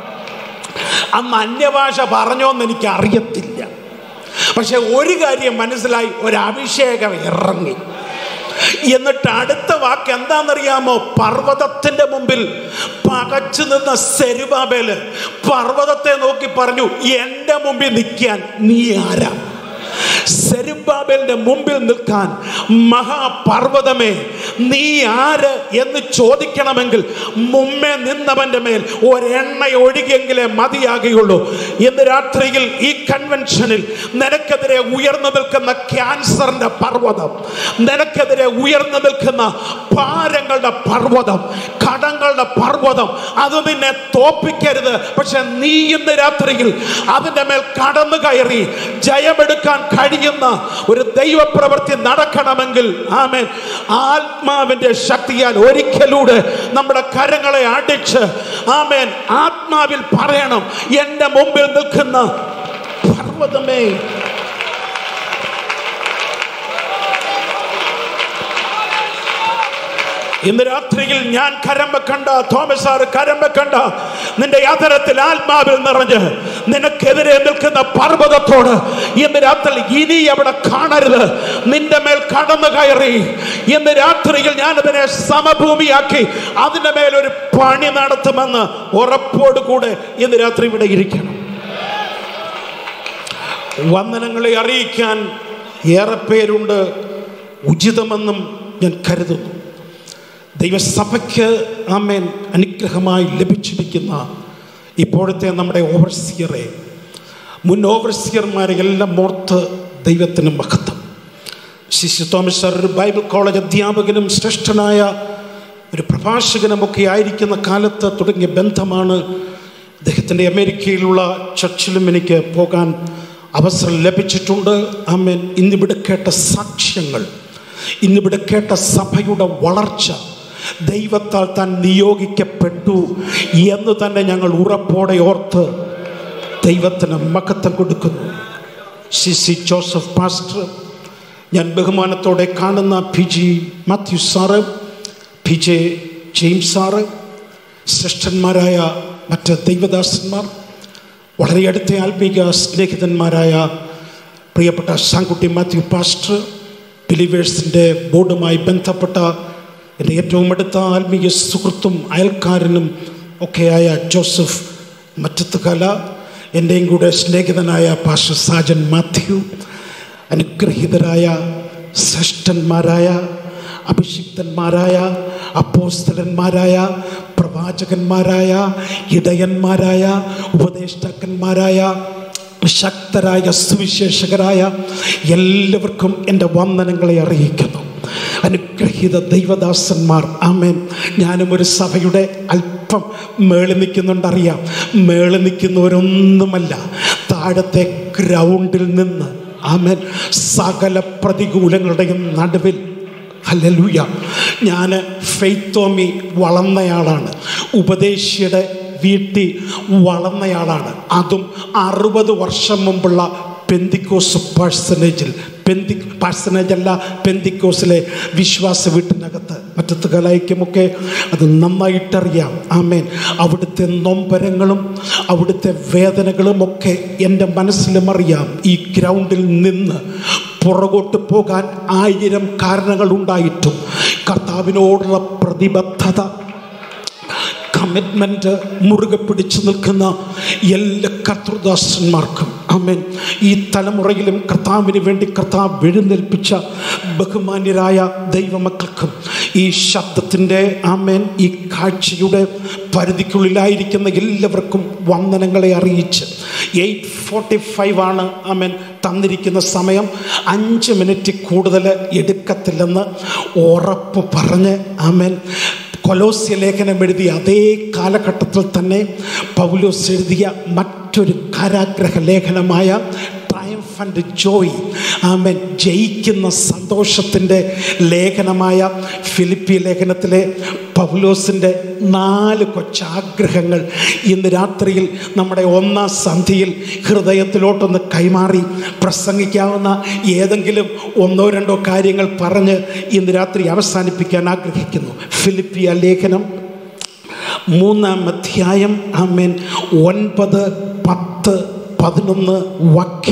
അന്ന് അന്യഭാഷ പറഞ്ഞോന്ന് എനിക്ക് അറിയത്തില്ല പക്ഷെ ഒരു കാര്യം മനസ്സിലായി ഒരു അഭിഷേകം ഇറങ്ങി എന്നിട്ട് അടുത്ത വാക്ക് എന്താണെന്നറിയാമോ പർവ്വതത്തിന്റെ മുമ്പിൽ പകച്ചു നിന്ന സെരുബാബേല് പർവ്വതത്തെ നോക്കി പറഞ്ഞു എൻ്റെ മുമ്പിൽ നിൽക്കാൻ നീ ആരാ സെരുബാബേലിന്റെ മുമ്പിൽ നിൽക്കാൻ മഹാപർവ്വതമേ നീ ആര് എന്ന് ചോദിക്കണമെങ്കിൽ മുമ്പേ നിന്നവന്റെ മേൽ ഒരെണ്ണ ഒഴുകിയെങ്കിലേ മതിയാകുകയുള്ളൂ ഇന്ന് രാത്രിയിൽ ഈ കൺവെൻഷനിൽ നിനക്കെതിരെ ഉയർന്നു നിൽക്കുന്ന ക്യാൻസറിന്റെ പർവ്വതം നിനക്കെതിരെ ഉയർന്നു നിൽക്കുന്ന ഭാരങ്ങളുടെ പർവ്വതം കടങ്ങളുടെ പർവ്വതം അത് നിന്നെ തോപ്പിക്കരുത് പക്ഷെ നീ ഇന്ന് രാത്രിയിൽ അതിൻ്റെ മേൽ കടന്നു കയറി ജയമെടുക്കാൻ കഴിയുന്ന ഒരു ദൈവപ്രവൃത്തി നടക്കണമെങ്കിൽ ആമേൻ ആത്മാവിന്റെ ശക്തിയാൽ ഒരിക്കലൂടെ നമ്മുടെ കരങ്ങളെ അടിച്ച് ആമേൻ ആത്മാവിൽ പറയണം എൻ്റെ മുമ്പിൽ നിൽക്കുന്ന പർവ്വതമേ ഇന്ന് രാത്രിയിൽ ഞാൻ കരം വെക്കണ്ട തോമസ് സാറ് കരം വെക്കണ്ട നിന്റെ യാതരത്തിൽ ആത്മാവിൽ നിറഞ്ഞ് നിനക്കെതിരെ നിൽക്കുന്ന പർവ്വതത്തോട് ഇന്ന് രാത്രി ഇനി അവിടെ കാണരുത് നിന്റെ മേൽ കടന്നു കയറി ഇന്ന് രാത്രിയിൽ ഞാൻ അതിനെ സമഭൂമിയാക്കി അതിന്റെ മേലൊരു പണി നടത്തുമെന്ന് ഉറപ്പോടുകൂടെ ഇന്ന് രാത്രി ഇവിടെ ഇരിക്കണം വന്ദനങ്ങളെ അറിയിക്കാൻ ഏറെ പേരുണ്ട് ഉചിതമെന്നും ഞാൻ കരുതുന്നു ദൈവസഭയ്ക്ക് ആമേൻ അനുഗ്രഹമായി ലഭിച്ചിരിക്കുന്ന ഇപ്പോഴത്തെ നമ്മുടെ ഓവർസിയറെ മുൻ ഓവർസിയർമാരെ എല്ലാം ഓർത്ത് ദൈവത്തിന് മഹത്വം ശിശു തോമസ് സാർ ഒരു ബൈബിൾ കോളേജ് അധ്യാപകനും ശ്രേഷ്ഠനായ ഒരു പ്രഭാഷകനുമൊക്കെ ആയിരിക്കുന്ന കാലത്ത് തുടങ്ങിയ ബന്ധമാണ് അദ്ദേഹത്തിൻ്റെ അമേരിക്കയിലുള്ള ചർച്ചിലും എനിക്ക് പോകാൻ അവസരം ലഭിച്ചിട്ടുണ്ട് ആമേൻ ഇന്നിവിടെ കേട്ട സാക്ഷ്യങ്ങൾ ഇന്നിവിടെ കേട്ട സഭയുടെ വളർച്ച ദൈവത്താൽ താൻ നിയോഗിക്കപ്പെട്ടു എന്ന് തന്നെ ഞങ്ങൾ ഉറപ്പോടെ ഓർത്ത് ദൈവത്തിന് മഹത്വം കൊടുക്കുന്നു സി സി ജോസഫ് പാസ്റ്റർ ഞാൻ ബഹുമാനത്തോടെ കാണുന്ന P G Mathew sir P J James sir ശ്രേഷ്ഠന്മാരായ മറ്റ് ദൈവദാസന്മാർ വളരെ അടുത്ത ആത്മീക സ്നേഹിതന്മാരായ പ്രിയപ്പെട്ട ശാങ്കുട്ടി മാത്യു പാസ്റ്റർ ബിലീവേഴ്സിൻ്റെ ബോർഡുമായി ബന്ധപ്പെട്ട എൻ്റെ ഏറ്റവും അടുത്ത ആത്മീയ സുഹൃത്തും അയൽക്കാരനും ഒക്കെയായ ജോസഫ് മറ്റത്തുകല എൻ്റെയും കൂടെ സ്നേഹിതനായ പാസ്റ്റർ സാജൻ മാത്യു അനുഗ്രഹീതരായ ശ്രേഷ്ഠന്മാരായ അഭിഷിക്തന്മാരായ അപ്പോസ്തലന്മാരായ പ്രവാചകന്മാരായ ഇടയന്മാരായ ഉപദേഷ്ടാക്കന്മാരായ ശക്തരായ സുവിശേഷകരായ എല്ലാവർക്കും എൻ്റെ വന്ദനങ്ങളെ അറിയിക്കുന്നു അനുഗ്രഹീത ദൈവദാസന്മാർ ആമേൻ ഞാനും ഒരു സഭയുടെ അല്പം മേളി നിൽക്കുന്നുണ്ടറിയാം മേളി നിൽക്കുന്നവരൊന്നുമല്ല താഴത്തെ ഗ്രൗണ്ടിൽ നിന്ന് ആമേൻ സകല പ്രതികൂലങ്ങളുടെയും നടുവിൽ ഹല്ലേലൂയ ഞാൻ ഫെയ്ത്തോമി വളർന്നയാളാണ് ഉപദേശിയുടെ വീട്ടിൽ വളർന്നയാളാണ് അതും അറുപത് വർഷം മുമ്പുള്ള പെന്തിക്കോസ് പേഴ്സണേജിൽ പെന്തി പേഴ്സണേജ് അല്ല പെന്തിക്കോസിലെ വിശ്വാസ വീട്ടിനകത്ത് മറ്റത്ത് കലായിക്കുമൊക്കെ അത് നന്നായിട്ടറിയാം ആമേൻ അവിടുത്തെ നൊമ്പരങ്ങളും അവിടുത്തെ വേദനകളും ഒക്കെ എൻ്റെ മനസ്സിലും അറിയാം ഈ ഗ്രൗണ്ടിൽ നിന്ന് പുറകോട്ട് പോകാൻ ആയിരം കാരണങ്ങൾ ഉണ്ടായിട്ടും കർത്താവിനോടുള്ള പ്രതിബദ്ധത കമ്മിറ്റ്മെൻറ്റ് മുറുകെ പിടിച്ചു നിൽക്കുന്ന എല്ലാ കർത്തൃദാസന്മാർക്കും അമേൻ ഈ തലമുറയിലും കർത്താവിന് വേണ്ടി കർത്താവ് എഴുന്നേൽപ്പിച്ച ബഹുമാന്യരായ ദൈവമക്കൾക്കും ഈ ശബ്ദത്തിൻ്റെ ആമേൻ ഈ കാഴ്ചയുടെ പരിധിക്കുള്ളിലായിരിക്കുന്ന എല്ലാവർക്കും വന്ദനങ്ങളെ അറിയിച്ച് എയ്റ്റ് ഫോർട്ടി ഫൈവ് ആണ് ആമേൻ തന്നിരിക്കുന്ന സമയം അഞ്ച് മിനിറ്റ് കൂടുതൽ എടുക്കത്തില്ലെന്ന് ഉറപ്പ് പറഞ്ഞ് ആമേൻ കൊലോസ്യ ലേഖനം എഴുതിയ അതേ കാലഘട്ടത്തിൽ തന്നെ പൗലോസ് എഴുതിയ മറ്റൊരു കാരാഗ്രഹ ലേഖനമായ ട്രയംഫൻ്റ് ജോയ് ആമൻ ജയിക്കുന്ന സന്തോഷത്തിൻ്റെ ലേഖനമായ ഫിലിപ്പി ലേഖനത്തിലെ പൗലോസിൻ്റെ നാല് കൊച്ചാഗ്രഹങ്ങൾ ഇന്ന് രാത്രിയിൽ നമ്മുടെ ഒന്നാം സന്ധിയിൽ ഹൃദയത്തിലോട്ടൊന്ന് കൈമാറി പ്രസംഗിക്കാവുന്ന ഏതെങ്കിലും ഒന്നോ രണ്ടോ കാര്യങ്ങൾ പറഞ്ഞ് ഇന്ന് രാത്രി അവസാനിപ്പിക്കാൻ ആഗ്രഹിക്കുന്നു ഫിലിപ്പിയ ലേഖനം മൂന്നാം അധ്യായം ആമേൻ ഒൻപത് പത്ത് പതിനൊന്ന് വാക്യ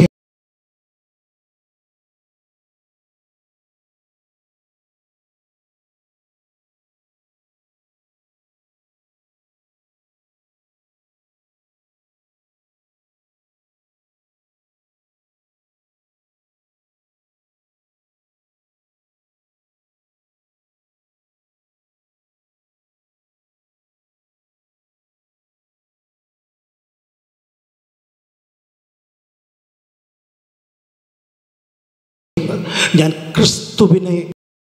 ഞാൻ ക്രിസ്തുവിനെ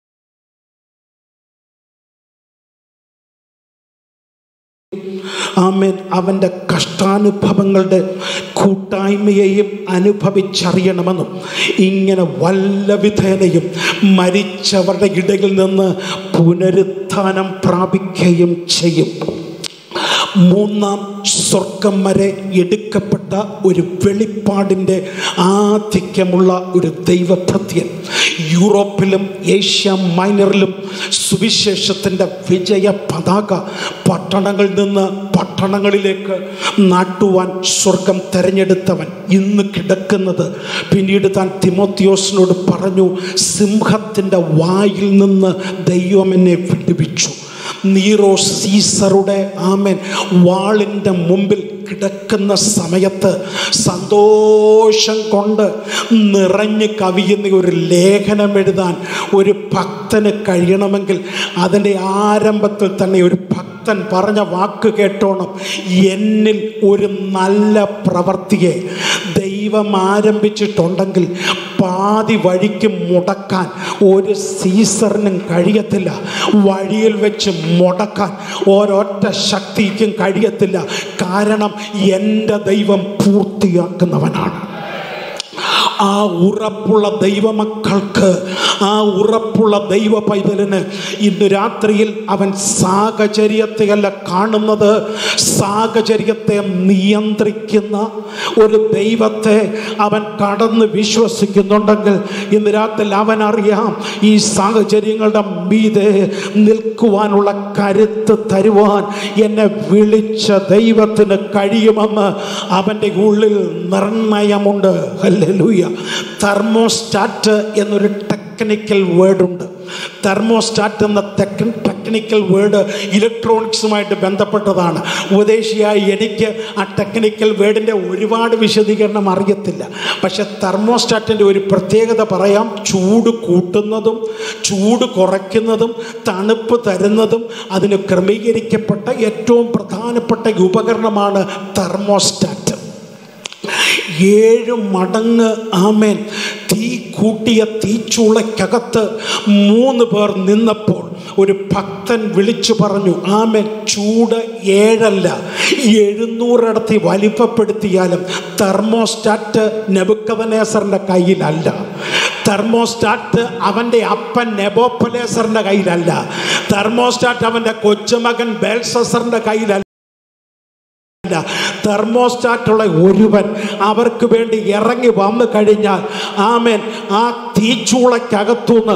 ആമേൻ അവൻ്റെ കഷ്ടാനുഭവങ്ങളുടെ കൂട്ടായ്മയെയും അനുഭവിച്ചറിയണമെന്നും ഇങ്ങനെ വല്ല വിധേനയും മരിച്ചവരുടെ ഇടയിൽ നിന്ന് പുനരുത്ഥാനം പ്രാപിക്കുകയും ചെയ്യും മൂന്നാം സ്വർഗം വരെ എടുക്കപ്പെട്ട ഒരു വെളിപ്പാടിൻ്റെ ആധിക്യമുള്ള ഒരു ദൈവഭൃത്യൻ യൂറോപ്പിലും ഏഷ്യ മൈനറിലും സുവിശേഷത്തിൻ്റെ വിജയ പതാക പട്ടണങ്ങളിൽ നിന്ന് പട്ടണങ്ങളിലേക്ക് നാട്ടുവാൻ സ്വർഗം തെരഞ്ഞെടുത്തവൻ ഇന്ന് കിടക്കുന്നത് പിന്നീട് താൻ തിമോത്തിയോസിനോട് പറഞ്ഞു സിംഹത്തിൻ്റെ വായിൽ നിന്ന് ദൈവം എന്നെ വിടുവിച്ചു നീറോ സീസറുടെ ആമൻ വാളിൻ്റെ മുമ്പിൽ കിടക്കുന്ന സമയത്ത് സന്തോഷം കൊണ്ട് നിറഞ്ഞ് കവിയുന്ന ഒരു ലേഖനം എഴുതാൻ ഒരു ഭക്തന് കഴിയണമെങ്കിൽ അതിൻ്റെ ആരംഭത്തിൽ തന്നെ ഒരു ഭക്തൻ പറഞ്ഞ വാക്ക് കേട്ടോണം എന്നിൽ ഒരു നല്ല പ്രവൃത്തിയെ ദൈവം ആരംഭിച്ചിട്ടുണ്ടെങ്കിൽ പാതി വഴിക്ക് മുടക്കാൻ ഒരു സീസറിനും കഴിയത്തില്ല വഴിയിൽ വെച്ച് മുടക്കാൻ ഒരൊറ്റ ശക്തിക്കും കഴിയത്തില്ല കാരണം എൻ്റെ ദൈവം പൂർത്തിയാക്കുന്നവനാണ് ആ ഉറപ്പുള്ള ദൈവമക്കൾക്ക് ആ ഉറപ്പുള്ള ദൈവ പൈതലിന് ഇന്ന് രാത്രിയിൽ അവൻ സാഹചര്യത്തെയല്ല കാണുന്നത് സാഹചര്യത്തെ നിയന്ത്രിക്കുന്ന ഒരു ദൈവത്തെ അവൻ കടന്ന് വിശ്വസിക്കുന്നുണ്ടെങ്കിൽ ഇന്ന് രാത്രിയിൽ അവൻ അറിയാം ഈ സാഹചര്യങ്ങളുടെ മീതെ നിൽക്കുവാനുള്ള കരുത്ത് തരുവാൻ എന്നെ വിളിച്ച ദൈവത്തിന് കഴിയുമെന്ന് അവൻ്റെ ഉള്ളിൽ നിർണയമുണ്ട് ഹല്ലേലൂയ തെർമോസ്റ്റാറ്റ് എന്നൊരു ടെക്നിക്കൽ വേർഡുണ്ട് തെർമോസ്റ്റാറ്റ് എന്ന ടെക്ന ടെക്നിക്കൽ വേർഡ് ഇലക്ട്രോണിക്സുമായിട്ട് ബന്ധപ്പെട്ടതാണ് ഉപദേശിയായി എനിക്ക് ആ ടെക്നിക്കൽ വേർഡിൻ്റെ ഒരുപാട് വിശദീകരണം അറിയത്തില്ല പക്ഷെ തെർമോസ്റ്റാറ്റിൻ്റെ ഒരു പ്രത്യേകത പറയാം ചൂട് കൂട്ടുന്നതും ചൂട് കുറയ്ക്കുന്നതും തണുപ്പ് തരുന്നതും അതിന് ക്രമീകരിക്കപ്പെട്ട ഏറ്റവും പ്രധാനപ്പെട്ട ഉപകരണമാണ് തെർമോസ്റ്റാറ്റ് ഏഴ് മടങ്ങ് ആമേൻ തീ കൂട്ടിയ തീച്ചൂളയ്ക്കകത്ത് മൂന്ന് പേർ നിന്നപ്പോൾ ഒരു ഭക്തൻ വിളിച്ചു പറഞ്ഞു ആമേൻ ചൂട് ഏഴല്ല എഴുന്നൂറിടത്തി വലിപ്പപ്പെടുത്തിയാലും തെർമോസ്റ്റാറ്റ് നെബുക്കവനേസറിൻ്റെ കയ്യിലല്ല തെർമോസ്റ്റാറ്റ് അവൻ്റെ അപ്പൻ നെബോപ്പലേസറിൻ്റെ കയ്യിലല്ല തെർമോസ്റ്റാറ്റ് അവൻ്റെ കൊച്ചുമകൻ ബേൽസസറിൻ്റെ കയ്യിലല്ല തെർമോസ്റ്റാറ്റുള്ള ഒരുവൻ അവർക്ക് വേണ്ടി ഇറങ്ങി വന്നു കഴിഞ്ഞാൽ ആമേൻ ആ തീച്ചൂളയ്ക്കകത്തുനിന്ന്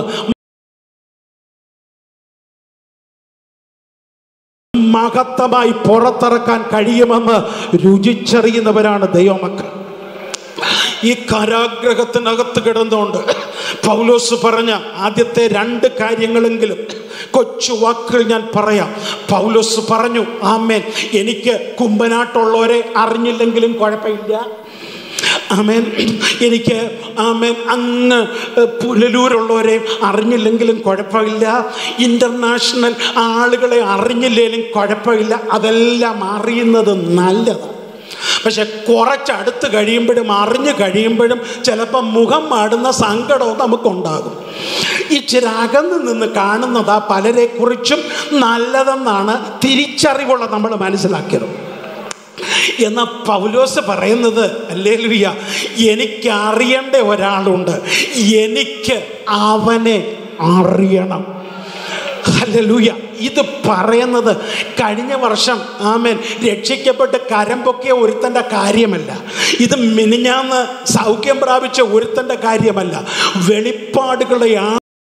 മഹത്തമായി പുറത്തിറക്കാൻ കഴിയുമെന്ന് രുചിച്ചറിയുന്നവരാണ് ദൈവമക്കൾ ഈ കാരാഗ്രഹത്തിനകത്ത് കിടന്നുകൊണ്ട് പൗലോസ് പറഞ്ഞ ആദ്യത്തെ രണ്ട് കാര്യങ്ങളെങ്കിലും കൊച്ചു വാക്കുകൾ ഞാൻ പറയാം പൗലോസ് പറഞ്ഞു ആമേൻ എനിക്ക് കുമ്പനാട്ടുള്ളവരെ അറിഞ്ഞില്ലെങ്കിലും കുഴപ്പമില്ല ആമേൻ എനിക്ക് ആമേൻ അങ്ങ് പുനലൂരുള്ളവരെ അറിഞ്ഞില്ലെങ്കിലും കുഴപ്പമില്ല ഇൻ്റർനാഷണൽ ആളുകളെ അറിഞ്ഞില്ലെങ്കിലും കുഴപ്പമില്ല അതെല്ലാം അറിയുന്നത് നല്ലതാണ് പക്ഷെ കുറച്ചടുത്ത് കഴിയുമ്പോഴും അറിഞ്ഞു കഴിയുമ്പോഴും ചിലപ്പോൾ മുഖം മാടുന്ന സങ്കടവും നമുക്കുണ്ടാകും ഇച്ചിരി അകന്ന് നിന്ന് കാണുന്നതാ പലരെക്കുറിച്ചും നല്ലതെന്നാണ് തിരിച്ചറിവുള്ള നമ്മൾ മനസ്സിലാക്കിയത് എന്ന പൗലോസ് പറയുന്നത് അല്ലേ ലുയ്യ എനിക്ക് അറിയേണ്ട ഒരാളുണ്ട് എനിക്ക് അവനെ അറിയണം ഹല്ലേലൂയ ഇത് പറയുന്നത് കഴിഞ്ഞ വർഷം ആമേൻ രക്ഷിക്കപ്പെട്ട് കരം പൊക്കിയ ഒരുത്തൻ്റെ കാര്യമല്ല ഇത് മിനിഞ്ഞാന്ന് സൗഖ്യം പ്രാപിച്ച ഒരുത്തൻ്റെ കാര്യമല്ല വെളിപ്പാടുകളുടെ ആ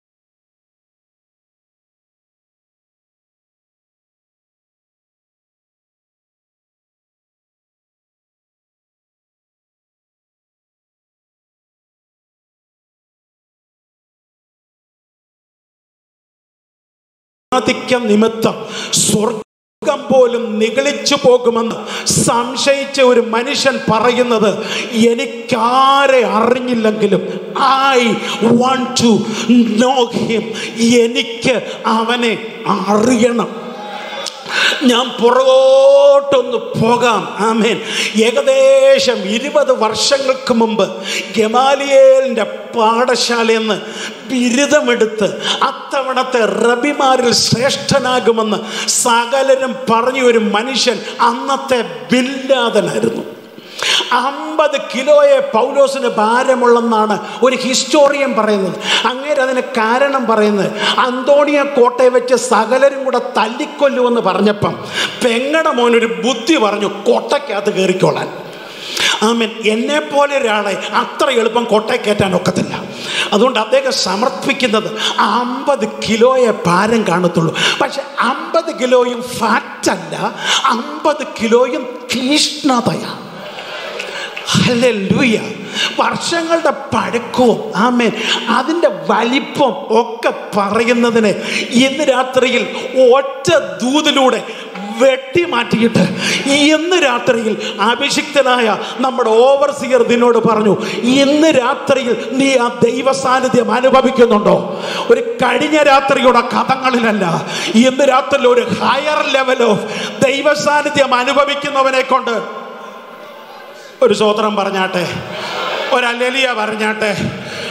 ആധിക്യം നിമിത്തം സ്വർഗം പോലും നിഗളിച്ചു പോകുമെന്ന് സംശയിച്ച ഒരു മനുഷ്യൻ പറയുന്നത് എനിക്കാരെ അറിഞ്ഞില്ലെങ്കിലും I want to know him എനിക്ക് അവനെ അറിയണം ഞാൻ പുറകോട്ടൊന്ന് പോകാം ആമേൻ ഏകദേശം ഇരുപത് വർഷങ്ങൾക്ക് മുമ്പ് ഗമാലിയേലിൻ്റെ പാഠശാലയിൽ നിന്ന് ബിരുദമെടുത്ത് അത്തവണത്തെ റബിമാരിൽ ശ്രേഷ്ഠനാകുമെന്ന് സകലരും പറഞ്ഞ ഒരു മനുഷ്യൻ അന്നത്തെ ബില്ലാതനായിരുന്നു അമ്പത് കിലോയെ പൗലോസിന് ഭാരമുള്ളെന്നാണ് ഒരു ഹിസ്റ്റോറിയൻ പറയുന്നത് അങ്ങേര് അതിന് കാരണം പറയുന്നത് അന്തോണിയ കോട്ടയെ വെച്ച് സകലരും കൂടെ തല്ലിക്കൊല്ലുമെന്ന് പറഞ്ഞപ്പം പെങ്ങടെ മോനൊരു ബുദ്ധി പറഞ്ഞു കോട്ടയ്ക്കകത്ത് കയറിക്കോളാൻ ആമൻ എന്നെ പോലെ ഒരാളെ അത്ര എളുപ്പം കോട്ടയെ കയറ്റാൻ ഒക്കത്തില്ല അതുകൊണ്ട് അദ്ദേഹം സമർപ്പിക്കുന്നത് അമ്പത് കിലോയെ ഭാരം കാണത്തുള്ളൂ പക്ഷെ അമ്പത് കിലോയും ഫാറ്റല്ല അമ്പത് കിലോയും തീഷ്ണതയാണ് ഹല്ലേലൂയ വർഷങ്ങളുടെ പഴക്കവും ആമേൻ അതിൻ്റെ വലിപ്പം ഒക്കെ പറയുന്നതിന് ഇന്ന് രാത്രിയിൽ ഒറ്റ ദൂതിലൂടെ വെട്ടി മാറ്റിയിട്ട് ഇന്ന് രാത്രിയിൽ അഭിഷിക്തനായ നമ്മുടെ ഓവർസിയർ ഇതിനോട് പറഞ്ഞു ഇന്ന് രാത്രിയിൽ നീ ആ ദൈവ സാന്നിധ്യം അനുഭവിക്കുന്നുണ്ടോ ഒരു കഴിഞ്ഞ രാത്രിയുടെ കഥങ്ങളിലല്ല ഇന്ന് രാത്രിയിൽ ഒരു ഹയർ ലെവൽ ഓഫ് ദൈവ സാന്നിധ്യം അനുഭവിക്കുന്നവനെ കൊണ്ട് ഒരു സ്വോത്രം പറഞ്ഞാട്ടെ ഒരല്ലിയ പറഞ്ഞാട്ടെ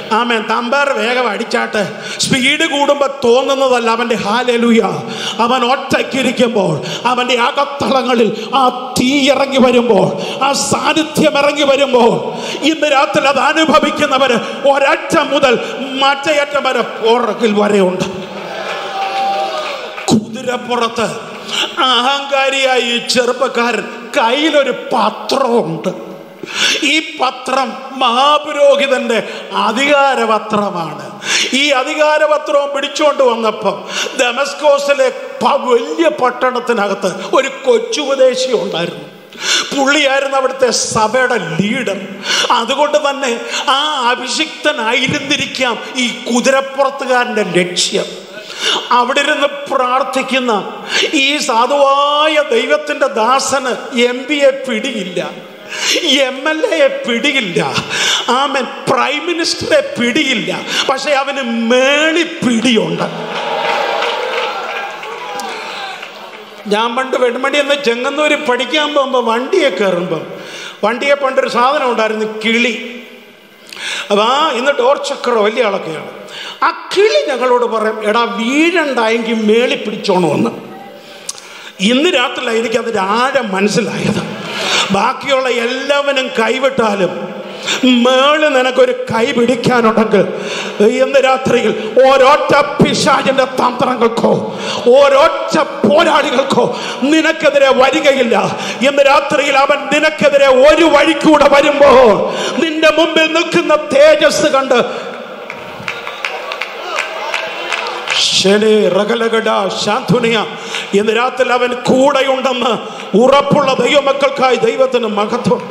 ആമേൻ തമ്പാർ വേഗം അടിച്ചാട്ട് സ്പീഡ് കൂടുമ്പോൾ തോന്നുന്നതല്ല അവൻ്റെ ഹാലലുയ അവൻ ഒറ്റയ്ക്കിരിക്കുമ്പോൾ അവൻ്റെ അകത്തളങ്ങളിൽ ആ തീ ഇറങ്ങി വരുമ്പോൾ ആ സാന്നിധ്യം ഇറങ്ങി വരുമ്പോൾ ഇന്ന് രാത്രി അത് അനുഭവിക്കുന്നവര് ഒരറ്റം മുതൽ മറ്റേ അറ്റം വരെ പുറകിൽ വരെയുണ്ട് കുതിരപ്പുറത്ത് അഹങ്കാരിയായ ഈ ചെറുപ്പക്കാരൻ കയ്യിലൊരു പത്രമുണ്ട് ഈ പത്രം മഹാപുരോഹിതന്റെ അധികാരപത്രമാണ് ഈ അധികാരപത്രവും പിടിച്ചുകൊണ്ട് വന്നപ്പം ഡെമസ്കോസിലെ പ- വലിയ പട്ടണത്തിനകത്ത് ഒരു കൊച്ചുപദേശി ഉണ്ടായിരുന്നു പുള്ളിയായിരുന്നു അവിടുത്തെ സഭയുടെ ലീഡർ അതുകൊണ്ട് തന്നെ ആ അഭിഷിക്തനായിരുന്നിരിക്കാം ഈ കുതിരപ്പുറത്തുകാരൻ്റെ ലക്ഷ്യം അവിടെ ഇരുന്ന് പ്രാർത്ഥിക്കുന്ന ഈ സാധുവായ ദൈവത്തിൻ്റെ ദാസന് എം പിയെ പിടിയില്ല എം എൽ എയെ പിടിയില്ല ആമൻ പ്രൈം മിനിസ്റ്ററെ പിടിയില്ല പക്ഷെ അവന് മേളി പിടിയുണ്ട് ഞാൻ പണ്ട് വെൺമണി എന്ന് ചെങ്ങന്നൂര് പഠിക്കാൻ പോകുമ്പോൾ വണ്ടിയെ കയറുമ്പം വണ്ടിയെ പണ്ടൊരു സാധനം ഉണ്ടായിരുന്നു കിളി അപ്പം ആ ഇന്ന് ഡോർ ചക്കറോ വലിയ ആളൊക്കെയാണ് ആ കിളി ഞങ്ങളോട് പറയും എടാ വീഴണ്ടായെങ്കിൽ മേളി പിടിച്ചോണമെന്ന് ഇന്ന് രാത്രിയിലാണ് എനിക്കതിൻ്റെ ആഴം മനസ്സിലായത് ബാക്കിയുള്ള എല്ലാവരും കൈവിട്ടാലും മേള് നിനക്കൊരു കൈ പിടിക്കാനുണ്ടെങ്കിൽ ഇന്ന് രാത്രിയിൽ ഓരോറ്റ പിശാചിന്റെ തന്ത്രങ്ങൾക്കോ ഓരോറ്റ പോരാളികൾക്കോ നിനക്കെതിരെ വരികയില്ല ഇന്ന് രാത്രിയിൽ അവൻ നിനക്കെതിരെ ഒരു വഴിക്കൂടെ വരുമ്പോൾ നിന്റെ മുമ്പിൽ നിൽക്കുന്ന തേജസ് കണ്ട് ശനി റകലകട ശാന്തുനിയ ഇന്ന് രാത്രി അവൻ കൂടെയുണ്ടെന്ന് ഉറപ്പുള്ള ദൈവമക്കൾക്കായി ദൈവത്തിന് മഹത്വം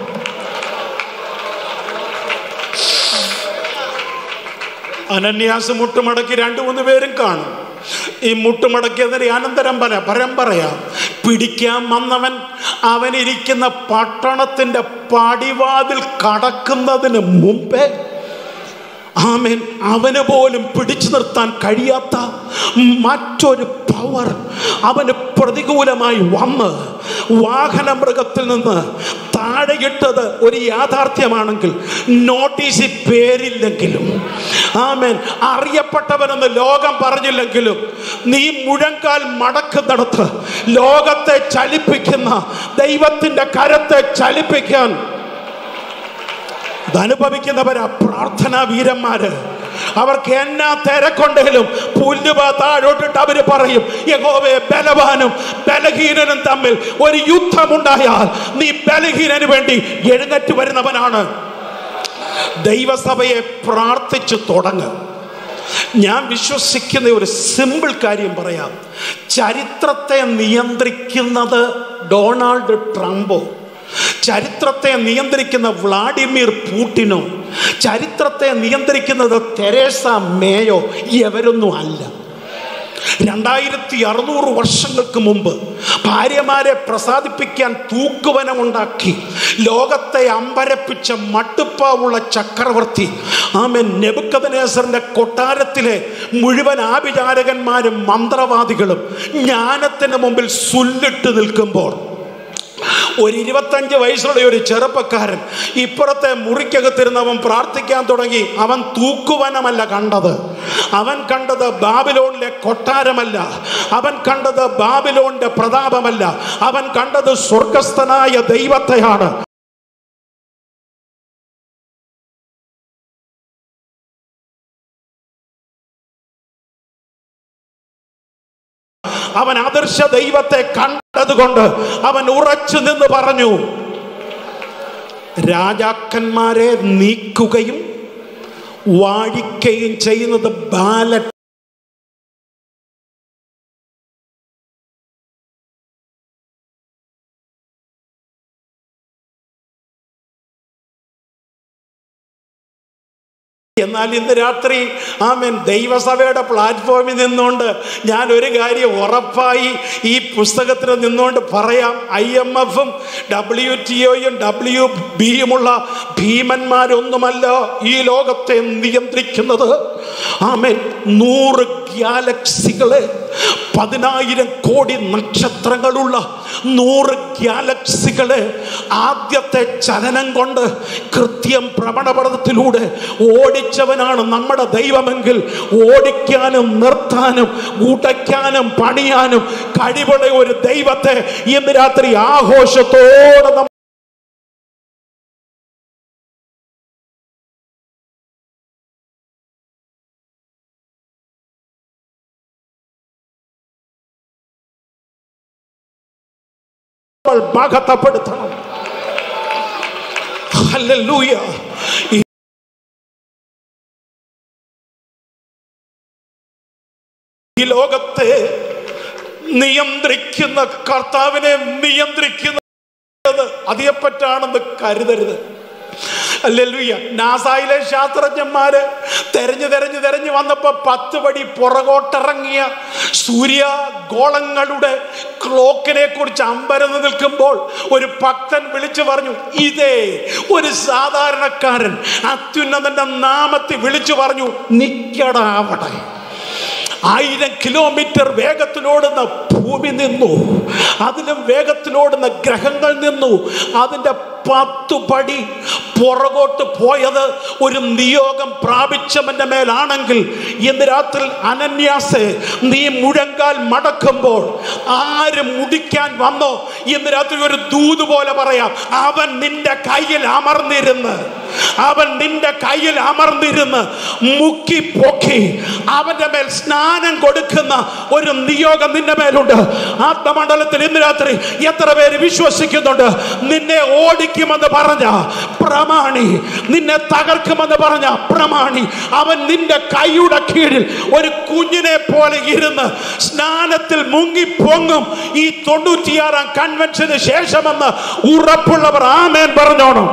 അനന്യാസ് മുട്ടുമടക്കി രണ്ടു മൂന്ന് പേരും കാണും ഈ മുട്ടുമടക്കിയതിന്റെ അനന്തരം പല പരമ്പരയാ പിടിക്കാൻ വന്നവൻ അവനിരിക്കുന്ന പട്ടണത്തിന്റെ പടിവാതിൽ കടക്കുന്നതിന് മുമ്പേ ആമേൻ അവന് പോലും പിടിച്ചു നിർത്താൻ കഴിയാത്ത മറ്റൊരു പവർ അവന് പ്രതികൂലമായി വന്ന് വാഹന മൃഗത്തിൽ നിന്ന് താഴെയിട്ടത് ഒരു യാഥാർത്ഥ്യമാണെങ്കിൽ നോട്ടീസിൽ പേരില്ലെങ്കിലും ആമേൻ അറിയപ്പെട്ടവനെന്ന് ലോകം പറഞ്ഞില്ലെങ്കിലും നീ മുഴങ്കാൽ മടക്കുന്നിടത്ത് ലോകത്തെ ചലിപ്പിക്കുന്ന ദൈവത്തിൻ്റെ കരത്തെ ചലിപ്പിക്കാൻ ഇതനുഭവിക്കുന്നവരാ പ്രാർത്ഥനാ വീരന്മാര് അവർക്ക് എന്നാ തിരക്കൊണ്ടേലും പുല്ലുപ താഴോട്ടിട്ട് അവര് പറയും യഹോവേ ബലവാനും ബലഹീനനും തമ്മിൽ ഒരു യുദ്ധമുണ്ടായാൽ നീ ബലഹീനന് വേണ്ടി എഴുന്നേറ്റ് വരുന്നവനാണ് ദൈവസഭയെ പ്രാർത്ഥിച്ചു തുടങ്ങും ഞാൻ വിശ്വസിക്കുന്ന ഒരു സിമ്പിൾ കാര്യം പറയാം ചരിത്രത്തെ നിയന്ത്രിക്കുന്നത് ഡൊണാൾഡ് ട്രംപോ ചരിത്രത്തെ നിയന്ത്രിക്കുന്ന വ്ളാഡിമിർ പൂട്ടിനോ ചരിത്രത്തെ നിയന്ത്രിക്കുന്നത് തെരേസ മേയോ ഇവരൊന്നും അല്ല രണ്ടായിരത്തി അറുന്നൂറ് വർഷങ്ങൾക്ക് മുമ്പ് ഭാര്യമാരെ പ്രസാദിപ്പിക്കാൻ തൂക്കുവനമുണ്ടാക്കി ലോകത്തെ അമ്പരപ്പിച്ച മട്ടുപ്പാവുള്ള ചക്രവർത്തി ആമൻ നെബുക്കദനേസറിന്റെ കൊട്ടാരത്തിലെ മുഴുവൻ ആഭിചാരകന്മാരും മന്ത്രവാദികളും ജ്ഞാനത്തിന് മുമ്പിൽ സുല്ലിട്ട് നിൽക്കുമ്പോൾ ഒരു ഇരുപത്തഞ്ച് വയസ്സുള്ള ഒരു ചെറുപ്പക്കാരൻ ഇപ്പുറത്തെ മുറിക്കകത്തിരുന്നവൻ പ്രാർത്ഥിക്കാൻ തുടങ്ങി അവൻ തൂക്കുവനമല്ല കണ്ടത് അവൻ കണ്ടത് ബാബിലോണിലെ കൊട്ടാരമല്ല അവൻ കണ്ടത് ബാബിലോണിന്റെ പ്രതാപമല്ല അവൻ കണ്ടത് സ്വർഗസ്ഥനായ ദൈവത്തെയാണ് അവൻ ആദർശ ദൈവത്തെ കണ്ടതുകൊണ്ട് അവൻ ഉറച്ചു നിന്ന് പറഞ്ഞു രാജാക്കന്മാരെ നീക്കുകയും വാഴിക്കുകയും ചെയ്യുന്നത് ബാലറ്റ് എന്നാൽ ഇന്ന് രാത്രി ആമേൻ ദൈവസഭയുടെ പ്ലാറ്റ്ഫോമിൽ നിന്നുകൊണ്ട് ഞാൻ ഒരു കാര്യം ഉറപ്പായി ഈ പുസ്തകത്തിൽ നിന്നുകൊണ്ട് പറയാം ഐ എം എഫും ഡബ്ല്യു ടി ഒയും ഡബ്ല്യു ബിയുമുള്ള ഭീമന്മാരൊന്നുമല്ല ഈ ലോകത്തെ നിയന്ത്രിക്കുന്നത് ആമേൻ നൂറ് ഗാലക്സികളെ പതിനായിരം കോടി നക്ഷത്രങ്ങളുള്ള നൂറ് ഗാലക്സികളെ ആദ്യത്തെ ചലനം കൊണ്ട് കൃത്യം ഭ്രമണപഥത്തിലൂടെ ഓടിച്ചവനാണ് നമ്മുടെ ദൈവമെങ്കിൽ ഓടിക്കാനും നിർത്താനും ഉടയ്ക്കാനും പണിയാനും കഴിവുള്ള ഒരു ദൈവത്തെ ഇന്ന് രാത്രി ആഘോഷത്തോടെ നമ്മൾ മഹത്വപ്പെടുത്തണം ഹല്ലേലൂയ ഈ ഈ ലോകത്തെ നിയന്ത്രിക്കുന്ന കർത്താവിനെ നിയന്ത്രിക്കുന്നത് അതിയെപ്പറ്റാണെന്ന് കരുതരുത് അല്ലെലുയ്യ നാസായിലെ ശാസ്ത്രജ്ഞന്മാര് തെരഞ്ഞു തെരഞ്ഞു തെരഞ്ഞു വന്നപ്പോ പത്ത് പടി പുറകോട്ടിറങ്ങിയ സൂര്യ ഗോളങ്ങളുടെ ക്ലോക്കിനെ കുറിച്ച് അമ്പരന്ന് നിൽക്കുമ്പോൾ ഒരു ഭക്തൻ വിളിച്ചു പറഞ്ഞു ഇതേ ഒരു സാധാരണക്കാരൻ അത്യുന്നതന്റെ നാമത്തിൽ വിളിച്ചു പറഞ്ഞു നിക്കടാ അവിടെ ആയിരം കിലോമീറ്റർ വേഗത്തിലോടുന്ന ഭൂമി നിന്നു അതിലും വേഗത്തിലോടുന്ന ഗ്രഹങ്ങൾ നിന്നു അതിൻ്റെ പത്തു പടി പുറകോട്ട് പോയത് ഒരു നിയോഗം പ്രാപിച്ചവന്റെ മേലാണെങ്കിൽ ഇന്ന് രാത്രി അനന്യാസെ നീ മുഴങ്കാൽ മടക്കുമ്പോൾ ആര് മുടിക്കാൻ വന്നോ ഇന്ന് രാത്രി ഒരു ദൂത് പോലെ പറയാം അവൻ നിന്റെ കയ്യിൽ അമർന്നിരുന്ന് അവൻ നിന്റെ കയ്യിൽ അമർന്നിരുന്ന് മുക്കി പൊക്കി അവന്റെ മേൽ സ്നാനം കൊടുക്കുന്ന ഒരു നിയോഗം നിന്റെ മേലുണ്ട് ആത്മമണ്ഡലത്തിൽ ഇന്ന് രാത്രി എത്ര പേര് വിശ്വസിക്കുന്നുണ്ട് നിന്നെ ഓടിക്കുമെന്ന് പറഞ്ഞ പ്രമാണി നിന്നെ തകർക്കുമെന്ന് പറഞ്ഞ പ്രമാണി അവൻ നിന്റെ കൈയുടെ കീഴിൽ ഒരു കുഞ്ഞിനെ പോലെ ഇരുന്ന് സ്നാനത്തിൽ മുങ്ങി പൊങ്ങും ഈ തൊണ്ണൂറ്റിയാറാം കൺവെൻഷന് ശേഷമെന്ന് ഉറപ്പുള്ളവർ ആമേൻ പറഞ്ഞോണം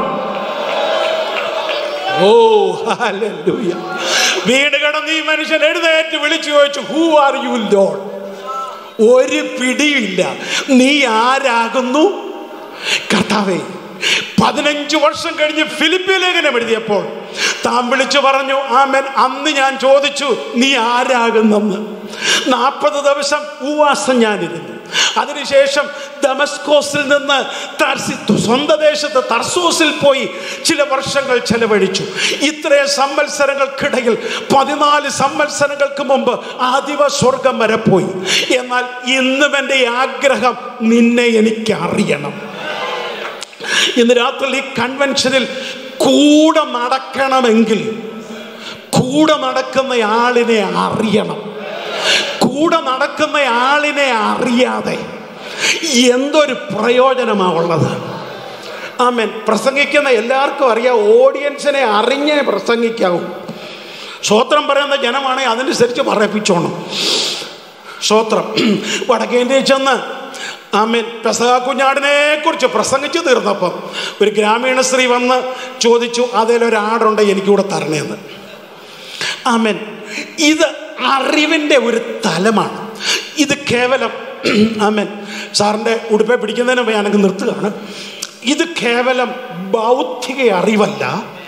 ഓ ഹല്ലേലൂയ വീട് കിടന്ന് ഈ മനുഷ്യൻ എഴുന്നേറ്റ് വിളിച്ചു ചോദിച്ചു ഹൂ ആർ യു ലോഡ് ഒരു പിടിയില്ല നീ ആരാകുന്നു കർത്താവേ പതിനഞ്ച് വർഷം കഴിഞ്ഞ് ഫിലിപ്പി ലേഖനം എഴുതിയപ്പോൾ താൻ വിളിച്ചു പറഞ്ഞു ആമൻ അന്ന് ഞാൻ ചോദിച്ചു നീ ആരാകുന്നെന്ന് നാൽപ്പത് ദിവസം ഉപവാസം ഞാനിരുന്നു അതിനുശേഷം ദമസ്കോസിൽ നിന്ന് തർസി- സ്വന്തം ദേശത്ത് തർസോസിൽ പോയി ചില വർഷങ്ങൾ ചെലവഴിച്ചു ഇത്രയും സംവത്സരങ്ങൾക്കിടയിൽ പതിനാല് സംവത്സരങ്ങൾക്ക് മുമ്പ് ആദിവ സ്വർഗം വരെ പോയി എന്നാൽ ഇന്നും എൻ്റെ ആഗ്രഹം നിന്നെ എനിക്ക് അറിയണം ഇന്ന് രാത്രി ഈ കൺവെൻഷനിൽ കൂടെ നടക്കണമെങ്കിൽ കൂടെ നടക്കുന്ന ആളിനെ അറിയണം കൂടെ നടക്കുന്ന ആളിനെ അറിയാതെ എന്തൊരു പ്രയോജനമാ ഉള്ളത് ആമേൻ പ്രസംഗിക്കുന്ന എല്ലാവർക്കും അറിയാം ഓഡിയൻസിനെ അറിഞ്ഞേ പ്രസംഗിക്കാവൂ സ്വോത്രം പറയുന്ന ജനമാണെങ്കിൽ അതനുസരിച്ച് പറയിപ്പിച്ചോണം സ്വോത്രം വടക്കേന്ത്യയിൽ ചെന്ന് ആമേൻ പെസഹ കുഞ്ഞാടിനെ കുറിച്ച് പ്രസംഗിച്ചു തീർന്നപ്പം ഒരു ഗ്രാമീണ സ്ത്രീ വന്ന് ചോദിച്ചു അതിലൊരാടുണ്ട് എനിക്കൂടെ തരണേന്ന് ആമേൻ ഇത് അറിവിൻ്റെ ഒരു തലമാണ് ഇത് കേവലം ആമേൻ സാറിൻ്റെ ഉടുപ്പെ പിടിക്കുന്നതിന് മുമ്പ് ഞാനങ്ങ് നിർത്തുകയാണ് ഇത് കേവലം ബൗദ്ധിക അറിവല്ല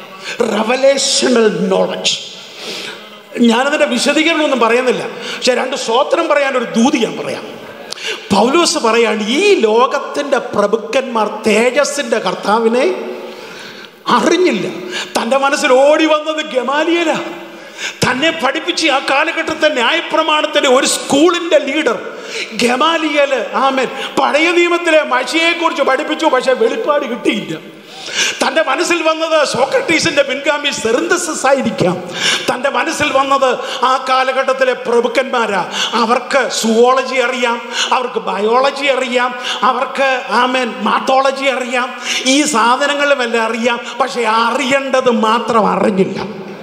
റവലേഷണൽ നോളജ് ഞാനതിൻ്റെ വിശദീകരണമൊന്നും പറയുന്നില്ല പക്ഷെ രണ്ട് സ്വോത്രം പറയാൻ ഒരു ദൂതി ഞാൻ പറയാം പൗലോസ് പറയാണ് ഈ ലോകത്തിൻ്റെ പ്രഭുക്കന്മാർ തേജസ്സിൻ്റെ കർത്താവിനെ അറിഞ്ഞില്ല തൻ്റെ മനസ്സിൽ ഓടി വന്നത് ഗമാലിയല തന്നെ പഠിപ്പിച്ച് ആ കാലഘട്ടത്തെ ന്യായപ്രമാണത്തിൻ്റെ ഒരു സ്കൂളിൻ്റെ ലീഡർ ഗമാലിയല് ആമേൻ പഴയ നിയമത്തിലെ മഷിയെക്കുറിച്ച് പഠിപ്പിച്ചു പക്ഷെ വെളിപ്പാട് കിട്ടിയില്ല തൻ്റെ മനസ്സിൽ വന്നത് സോക്രട്ടീസിന്റെ പിൻഗാമി സെറിന്തസസ് ആയിരിക്കാം തൻ്റെ മനസ്സിൽ വന്നത് ആ കാലഘട്ടത്തിലെ പ്രഭുക്കന്മാരാ അവർക്ക് സുവോളജി അറിയാം അവർക്ക് ബയോളജി അറിയാം അവർക്ക് ആമേൻ മാത്തോളജി അറിയാം ഈ സാധനങ്ങളുമെല്ലാം അറിയാം പക്ഷെ അറിയേണ്ടത് മാത്രം അറിഞ്ഞില്ല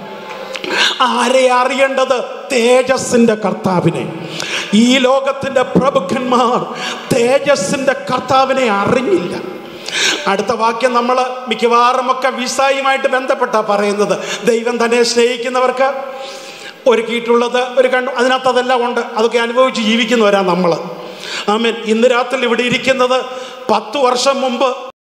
ആരെ അറിയേണ്ടത് തേജസ്സിന്റെ കർത്താവിനെ ഈ ലോകത്തിന്റെ പ്രഭുക്കന്മാർ തേജസ്സിന്റെ കർത്താവിനെ അറിഞ്ഞില്ല അടുത്ത വാക്യം നമ്മൾ മിക്കവാറും ഒക്കെ വിസായുമായിട്ട് ബന്ധപ്പെട്ടാ പറയുന്നത് ദൈവം തന്നെ സ്നേഹിക്കുന്നവർക്ക് ഒരുക്കിയിട്ടുള്ളത് ഒരു കണ്ണു അതിനകത്ത് അതെല്ലാം ഉണ്ട് അതൊക്കെ അനുഭവിച്ച് ജീവിക്കുന്നവരാ നമ്മൾ ആമേൻ ഇന്ന് രാത്രി ഇവിടെ ഇരിക്കുന്നത് പത്ത് വർഷം മുമ്പ്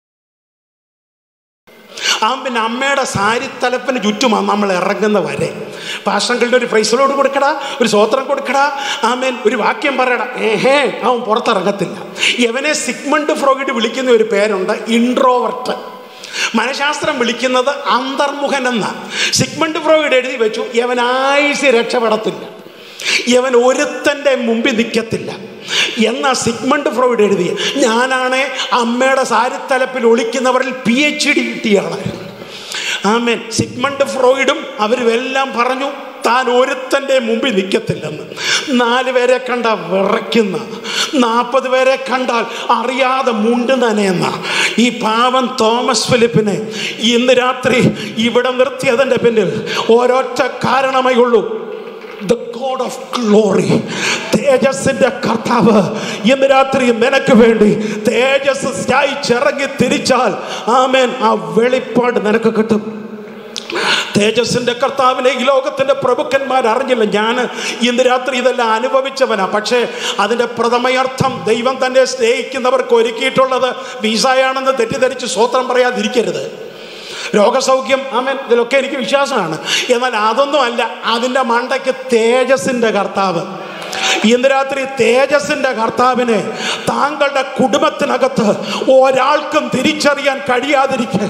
ആ പിന്നെ അമ്മയുടെ സാരിത്തലപ്പിന് ചുറ്റുമാണ് നമ്മൾ ഇറങ്ങുന്ന വരെ പാഷങ്ങളുടെ ഒരു പ്രൈസലോട് കൊടുക്കടാ ഒരു സ്വോത്രം കൊടുക്കടാ ആമേൻ ഒരു വാക്യം പറയടാ ഏഹേ അവൻ പുറത്തിറങ്ങത്തില്ല ഇവനെ സിഗ്മണ്ട് ഫ്രോയിഡ് വിളിക്കുന്ന ഒരു പേരുണ്ട് ഇൻട്രോവർട്ട് മനഃശാസ്ത്രം വിളിക്കുന്നത് അന്തർമുഖൻ എന്ന സിഗ്മണ്ട് ഫ്രോയിഡ് എഴുതി വെച്ചു യവൻ ആയുസ് രക്ഷപ്പെടത്തില്ല യവൻ ഒരുത്തൻ്റെ മുമ്പിൽ നിൽക്കത്തില്ല എന്നാ സിഗ്മണ്ട് ഫ്രോയിഡ് എഴുതിയ ഞാനാണ് അമ്മയുടെ സാരിത്തലപ്പിൽ ഒളിക്കുന്നവരിൽ പി എച്ച് ഡി കിട്ടിയ ആളായിരുന്നു ആമേൻ സിഗ്മണ്ട് ഫ്രോയിഡും അവരും എല്ലാം പറഞ്ഞു താൻ ഒരുത്തൻ്റെ മുമ്പിൽ നിൽക്കത്തില്ലെന്ന് നാല് പേരെ കണ്ട വിറയ്ക്കുന്ന നാൽപ്പത് പേരെ കണ്ടാൽ അറിയാതെ മുണ്ട് നനയുന്ന ഈ പാവൻ തോമസ് ഫിലിപ്പിനെ ഇന്ന് രാത്രി ഇവിടെ നിർത്തിയതിൻ്റെ പിന്നിൽ ഒരൊറ്റ കാരണമേ ഉള്ളൂ ദ ഗോഡ് ഓഫ് ഗ്ലോറി തേജസ്സിന്റെ കർത്താവ് ഇന്ന് രാത്രി നിനക്ക് വേണ്ടി തേജസ് ചിറങ്ങി തിരിച്ചാൽ ആമേൻ ആ വെളിപ്പാട് നിനക്ക് കിട്ടും തേജസ്സിന്റെ കർത്താവിനെ ഈ ലോകത്തിന്റെ പ്രഭുക്കന്മാർ അറിഞ്ഞില്ല ഞാൻ ഇന്ന് രാത്രി ഇതെല്ലാം അനുഭവിച്ചവനാ പക്ഷേ അതിന്റെ പ്രഥമയർത്ഥം ദൈവം തന്നെ സ്നേഹിക്കുന്നവർക്ക് ഒരുക്കിയിട്ടുള്ളത് വീസായാണെന്ന് തെറ്റിദ്ധരിച്ച് സ്വത്രം പറയാതിരിക്കരുത് രോഗസൗഖ്യം ആമേൻ ഇതിലൊക്കെ എനിക്ക് വിശ്വാസമാണ് എന്നാൽ അതൊന്നും അല്ല അതിൻ്റെ മണ്ടയ്ക്ക് തേജസ്സിൻ്റെ കർത്താവ് ഇന്ന് രാത്രി തേജസ്സിന്റെ കർത്താവിനെ താങ്കളുടെ കുടുംബത്തിനകത്ത് ഒരാൾക്കും തിരിച്ചറിയാൻ കഴിയാതിരിക്കെ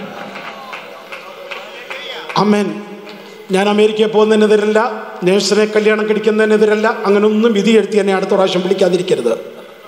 അമ്മേൻ ഞാൻ അമേരിക്കയിൽ പോകുന്നതിനെതിരല്ല നേഴ്സിനെ കല്യാണം കഴിക്കുന്നതിനെതിരല്ല അങ്ങനെ ഒന്നും വിധി എഴുത്തി എന്നെ അടുത്ത പ്രാവശ്യം വിളിക്കാതിരിക്കരുത്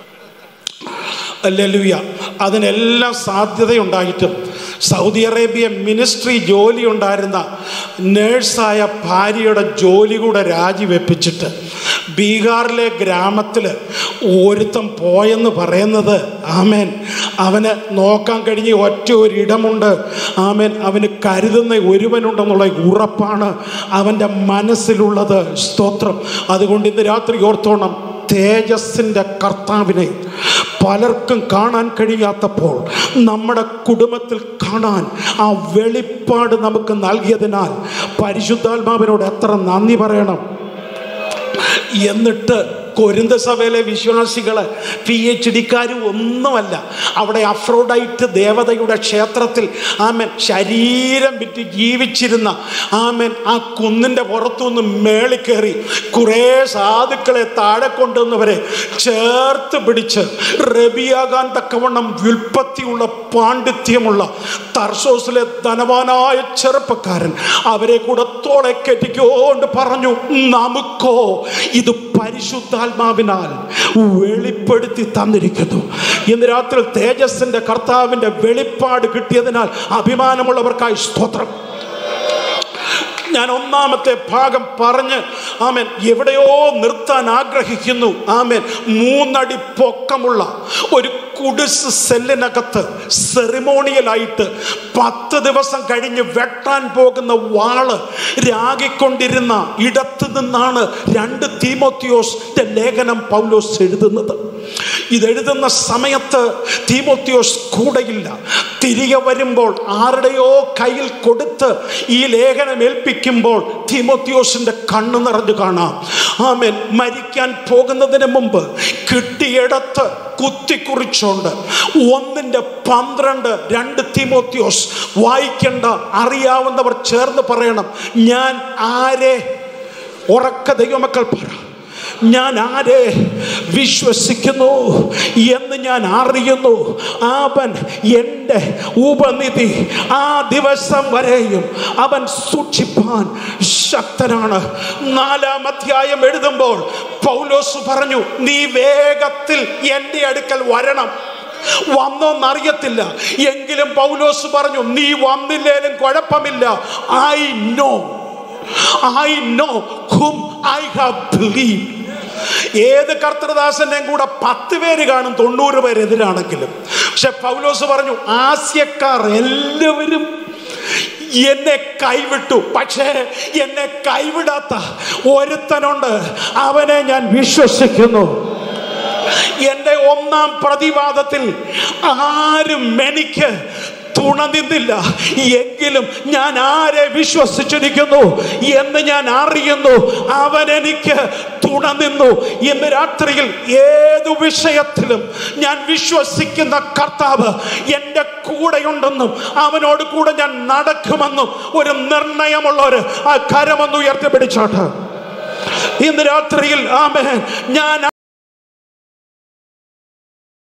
അല്ലെലുയ അതിനെല്ലാം സാധ്യതയുണ്ടായിട്ടും സൗദി അറേബ്യ മിനിസ്ട്രി ജോലി ഉണ്ടായിരുന്ന നേഴ്സായ ഭാര്യയുടെ ജോലി കൂടെ രാജിവെപ്പിച്ചിട്ട് ബീഹാറിലെ ഗ്രാമത്തിൽ ഒരുത്തം പോയെന്ന് പറയുന്നത് ആമേൻ അവന് നോക്കാൻ കഴിഞ്ഞ ഒറ്റ ഒരിടമുണ്ട് ആമേൻ അവന് കരുതുന്ന ഒരുവനുണ്ടെന്നുള്ള ഉറപ്പാണ് അവൻ്റെ മനസ്സിലുള്ളത് സ്തോത്രം അതുകൊണ്ട് ഇന്ന് രാത്രി ഓർത്തോണം തേജസ്സിൻ്റെ കർത്താവിനെ പലർക്കും കാണാൻ കഴിയാത്തപ്പോൾ നമ്മുടെ കുടുംബത്തിൽ കാണാൻ ആ വെളിപ്പാട് നമുക്ക് നൽകിയതിനാൽ പരിശുദ്ധാത്മാവിനോട് എത്ര നന്ദി പറയണം എന്നിട്ട് കൊരിന്ത സഭയിലെ വിശ്വാസികള് പി എച്ച് ഡിക്കാരും ഒന്നുമല്ല അവിടെ അഫ്രോഡൈറ്റ് ദേവതയുടെ ക്ഷേത്രത്തിൽ ആമൻ ശരീരം വിറ്റ് ജീവിച്ചിരുന്ന ആമൻ ആ കുന്നിൻ്റെ പുറത്തുനിന്ന് മേളിക്കേറി കുറേ സാധുക്കളെ താഴെ കൊണ്ടുവന്നവരെ ചേർത്ത് പിടിച്ച് റബിയാകാൻ തക്കവണ്ണം വ്യുൽപ്പത്തിയുള്ള പാണ്ഡിത്യമുള്ള തർസോസിലെ ധനവാനായ ചെറുപ്പക്കാരൻ അവരെ കൂടത്തോടെ കെട്ടിക്കൊണ്ട് പറഞ്ഞു നമുക്കോ ഇത് പരിശുദ്ധാത്മാവിനാൽ വെളിപ്പെടുത്തി തന്നിരിക്കുന്നു ഇന്ന് രാത്രി തേജസ്സിന്റെ കർത്താവിന്റെ വെളിപ്പാട് കിട്ടിയതിനാൽ അഭിമാനമുള്ളവർക്കായി സ്തോത്രം ഞാൻ ഒന്നാമത്തെ ഭാഗം പറഞ്ഞ് ആമേൻ എവിടെയോ നിർത്താൻ ആഗ്രഹിക്കുന്നു ആമേൻ മൂന്നടി പൊക്കമുള്ള ഒരു കുടിസ് സെല്ലിനകത്ത് സെറിമോണിയലായിട്ട് പത്ത് ദിവസം കഴിഞ്ഞ് വെട്ടാൻ പോകുന്ന വാള് രാഗിക്കൊണ്ടിരുന്ന ഇടത്ത് നിന്നാണ് രണ്ട് തീമോത്തിയോസിന്റെ ലേഖനം പൗലോസ് എഴുതുന്നത് ഇതെഴുതുന്ന സമയത്ത് തീമോത്തിയോസ് കൂടെയില്ല തിരികെ വരുമ്പോൾ ആരുടെയോ കയ്യിൽ കൊടുത്ത് ഈ ലേഖനം ഏൽപ്പിക്കുമ്പോൾ തീമോത്തിയോസിന്റെ കണ്ണു നിറഞ്ഞു കാണാം ആമേൻ മരിക്കാൻ പോകുന്നതിന് മുമ്പ് കിട്ടിയിടത്ത് കുത്തിക്കുറിച്ചുകൊണ്ട് ഒന്നിൻ്റെ പന്ത്രണ്ട് രണ്ട് തീമോത്തിയോസ് വായിക്കേണ്ട അറിയാവുന്നവർ ചേർന്ന് പറയണം ഞാൻ ആരെ ഉറക്ക ദൈവമക്കൾ പറ ഞാൻ ആരെ വിശ്വസിക്കുന്നു എന്ന് ഞാൻ അറിയുന്നു അവൻ എൻ്റെ ഉപനിധി ആ ദിവസം വരെയും അവൻ സൂക്ഷിപ്പാൻ ശക്തനാണ് നാലാം അധ്യായം എഴുതുമ്പോൾ പൗലോസ് പറഞ്ഞു നീ വേഗത്തിൽ എൻ്റെ അടുക്കൽ വരണം വന്നോന്നറിയത്തില്ല എങ്കിലും പൗലോസ് പറഞ്ഞു നീ വന്നില്ലേലും കുഴപ്പമില്ല I know I know hmm I have believe ഏത് കർത്തൃദാസന്റെയും കൂടെ പത്ത് പേര് കാണും തൊണ്ണൂറ് പേര് എതിരാണെങ്കിലും പക്ഷെ പൗലോസ് പറഞ്ഞു ആസ്യക്കാർ എല്ലാവരും എന്നെ കൈവിട്ടു പക്ഷേ എന്നെ കൈവിടാത്ത ഒരുത്തനുണ്ട് അവനെ ഞാൻ വിശ്വസിക്കുന്നു എൻ്റെ ഒന്നാം പ്രതിവാദത്തിൽ ആരും എനിക്ക് തുണ നിന്നില്ല എങ്കിലും ഞാൻ ആരെ വിശ്വസിച്ചിരിക്കുന്നു എന്ന് ഞാൻ അറിയുന്നു അവൻ എനിക്ക് തുണ നിന്നു ഇന്ന് രാത്രിയിൽ ഏതു വിഷയത്തിലും ഞാൻ വിശ്വസിക്കുന്ന കർത്താവ് എൻ്റെ കൂടെയുണ്ടെന്നും അവനോട് കൂടെ ഞാൻ നടക്കുമെന്നും ഒരു നിർണയമുള്ളവർ ആ കരമൊന്ന് ഉയർത്തിപ്പിടിച്ചോട്ട് ഇന്ന് രാത്രിയിൽ ആമേൻ ഞാൻ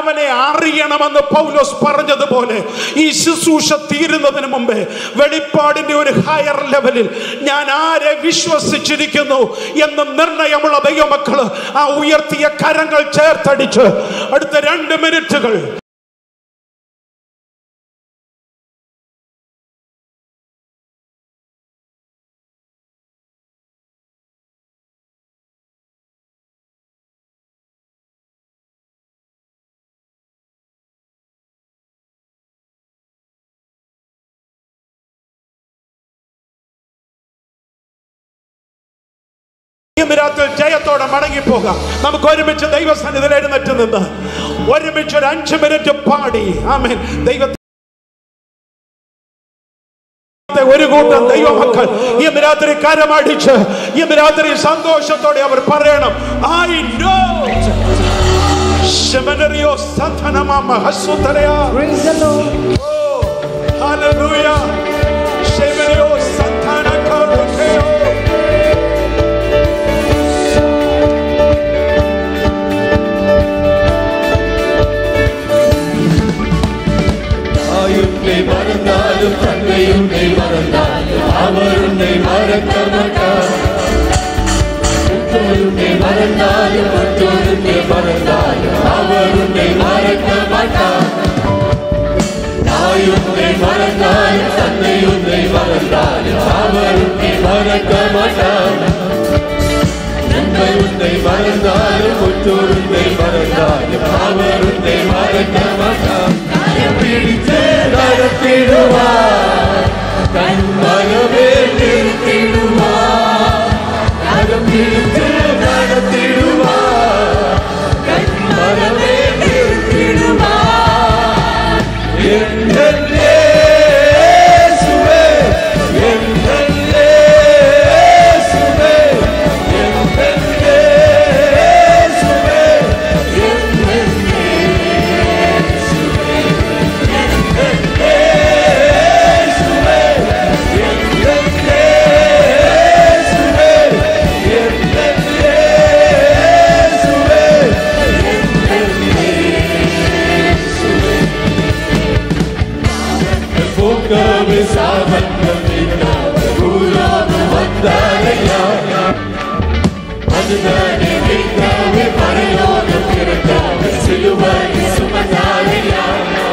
അവനെ അറിയണമെന്ന് പൗലോസ് പറഞ്ഞതുപോലെ ഈ ശുശ്രൂഷ തീരുന്നതിന് മുമ്പേ വെളിപ്പാടിന്റെ ഒരു ഹയർ ലെവലിൽ ഞാൻ ആരെ വിശ്വസിച്ചിരിക്കുന്നു എന്ന് നിർണയമുള്ള ദൈവമക്കള് ആ ഉയർത്തിയ കരങ്ങൾ ചേർത്തടിച്ച് അടുത്ത രണ്ട് മിനിറ്റുകൾ ഇന്ന് രാത്രി ജയത്തോടെ മടങ്ങിപ്പോകാം നമുക്ക് ഒരുമിച്ച് ദൈവസന്നിധിയിൽ എഴുന്നേറ്റ് നിന്ന് ഒരുമിച്ച് ഒരു അഞ്ച് മിനിറ്റ് പാടി ആമേൻ ദൈവത്തെ ഒരു കൂട്ടം ദൈവമക്കൾ ഇന്ന് രാത്രി കരമടിച്ച് ഇന്ന് രാത്രി സന്തോഷത്തോടെ അവർ പറയണം ഐ നോ ശമനറിയോ സഥനമാമ ഹസുതരയാ ഹല്ലേലൂയ ശമനറിയോ സഥനകോരോ தாயுன்னை மறந்தாலும் தந்தையுன்னை மறந்தாலும் அவர் உன்னை மறக்க மாட்டார் உற்றோருன்னை மறந்தாலும் மற்றோருன்னை மறந்தாலும் அவர் உன்னை மறக்க மாட்டார் தாயுன்னை மறந்தாலும் தந்தையுன்னை மறந்தாலும் அவர் உன்னை மறக்க மாட்டார் நன்மை உன்னை மறந்தாலும் உற்றோருன்னை மறந்தாலும் அவர் உன்னை மறக்க மாட்டார் பிடித்து நடத்திடுவார் தன் மனமே நிறுத்திடுவார் கரம் பிடித்து நடத்திடுவார் தன் மனமே நிறுத்திடுவார் எங்கள் இயேசுவே, எங்கள் இயேசுவே, எங்கள் இயேசுவே, எங்கள் போக்கவே சாபங்கள் பூலோகம் வந்தாரையா அதுதானே மீட்கவே பரலோகம் பிறந்தாவே சிலுவை சுமந்தாரையா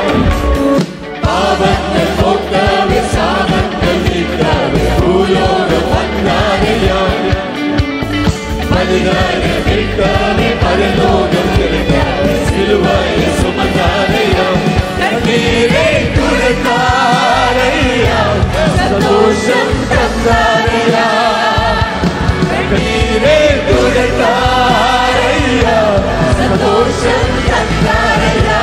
பாவங்கள் போக்கவே சாபங்கள் நீக்கவே பூலோகம் வந்தாரையா அதுதானே மீட்கவே பரலோகம் பிறந்தாவே சிலுவை சுமந்தாரையா கண்ணீரை துடைத்தாரையா சந்தோஷம் தந்தாரையா கண்ணீரை துடைத்தாரையா சந்தோஷம் தந்தாரையா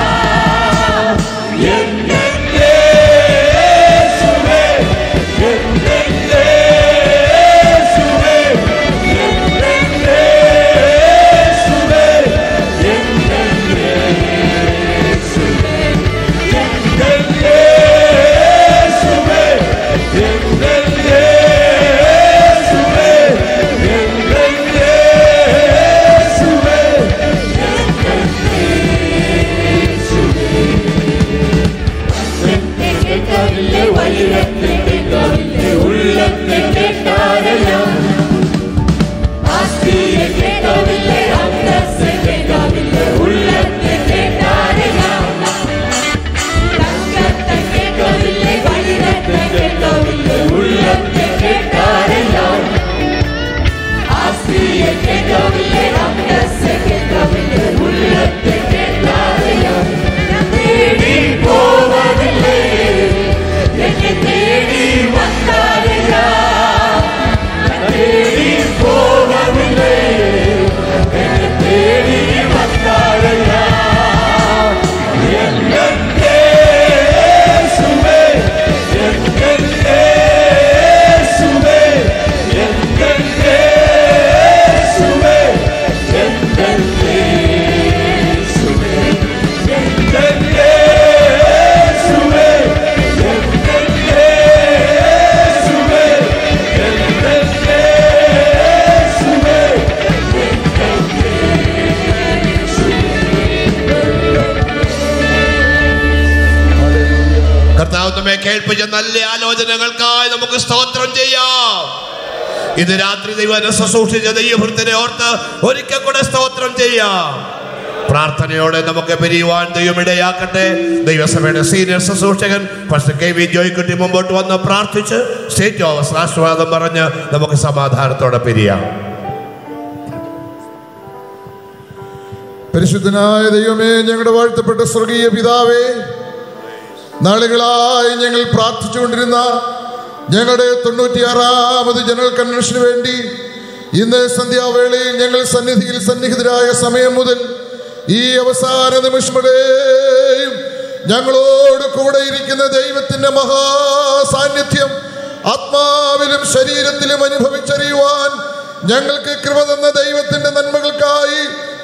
எங்கள் இயேசுவே, எங்கள் இயேசுவே, எங்கள் இயேசுவே, எங்கள் இயேசுவே, எங்கள் இயேசுவே, எங்கள் இயேசுவே, കേൾപ്പിച്ച നല്ല ആലോചനകൾക്കായി നമുക്ക് സ്തോത്രം ചെയ്യാം ഇത് രാത്രി ദൈവനെ ശുശ്രൂഷിച്ച ദൈവഭൃത്തിനെ ഓർത്ത് ഒരിക്കൽ കൂടെ സ്തോത്രം ചെയ്യാം പ്രാർത്ഥനയോടെ നമുക്ക് പിരിയുവാൻ ദൈവം ഇടയാക്കട്ടെ ദൈവസഭയുടെ സീനിയർ ശുശ്രൂഷകൻ ഫസ്റ്റ് കെ വി ജോയ്ക്കുട്ടി മുമ്പോട്ട് വന്ന് പ്രാർത്ഥിച്ച് സ്റ്റേറ്റ് ഓഫ് ആശീർവാദം പറഞ്ഞ് നമുക്ക് സമാധാനത്തോടെ പിരിയാം പരിശുദ്ധനായ ദൈവമേ ഞങ്ങളുടെ വാഴ്ത്തപ്പെട്ട സ്വർഗീയ പിതാവേ നാളുകളായി ഞങ്ങൾ പ്രാർത്ഥിച്ചുകൊണ്ടിരുന്ന ഞങ്ങളുടെ തൊണ്ണൂറ്റിയാറാമത് ജനറൽ കൺവെൻഷന് വേണ്ടി ഇന്ന് സന്ധ്യാവേളയിൽ ഞങ്ങൾ സന്നിധിയിൽ സന്നിഹിതരായ സമയം മുതൽ ഈ അവസാന നിമിഷം വരെയും ഞങ്ങളോട് കൂടെ ഇരിക്കുന്ന ദൈവത്തിന്റെ മഹാസാന്നിധ്യം ആത്മാവിലും ശരീരത്തിലും അനുഭവിച്ചറിയുവാൻ ഞങ്ങൾക്ക് കൃപ തന്ന ദൈവത്തിന്റെ നന്മകൾക്കായി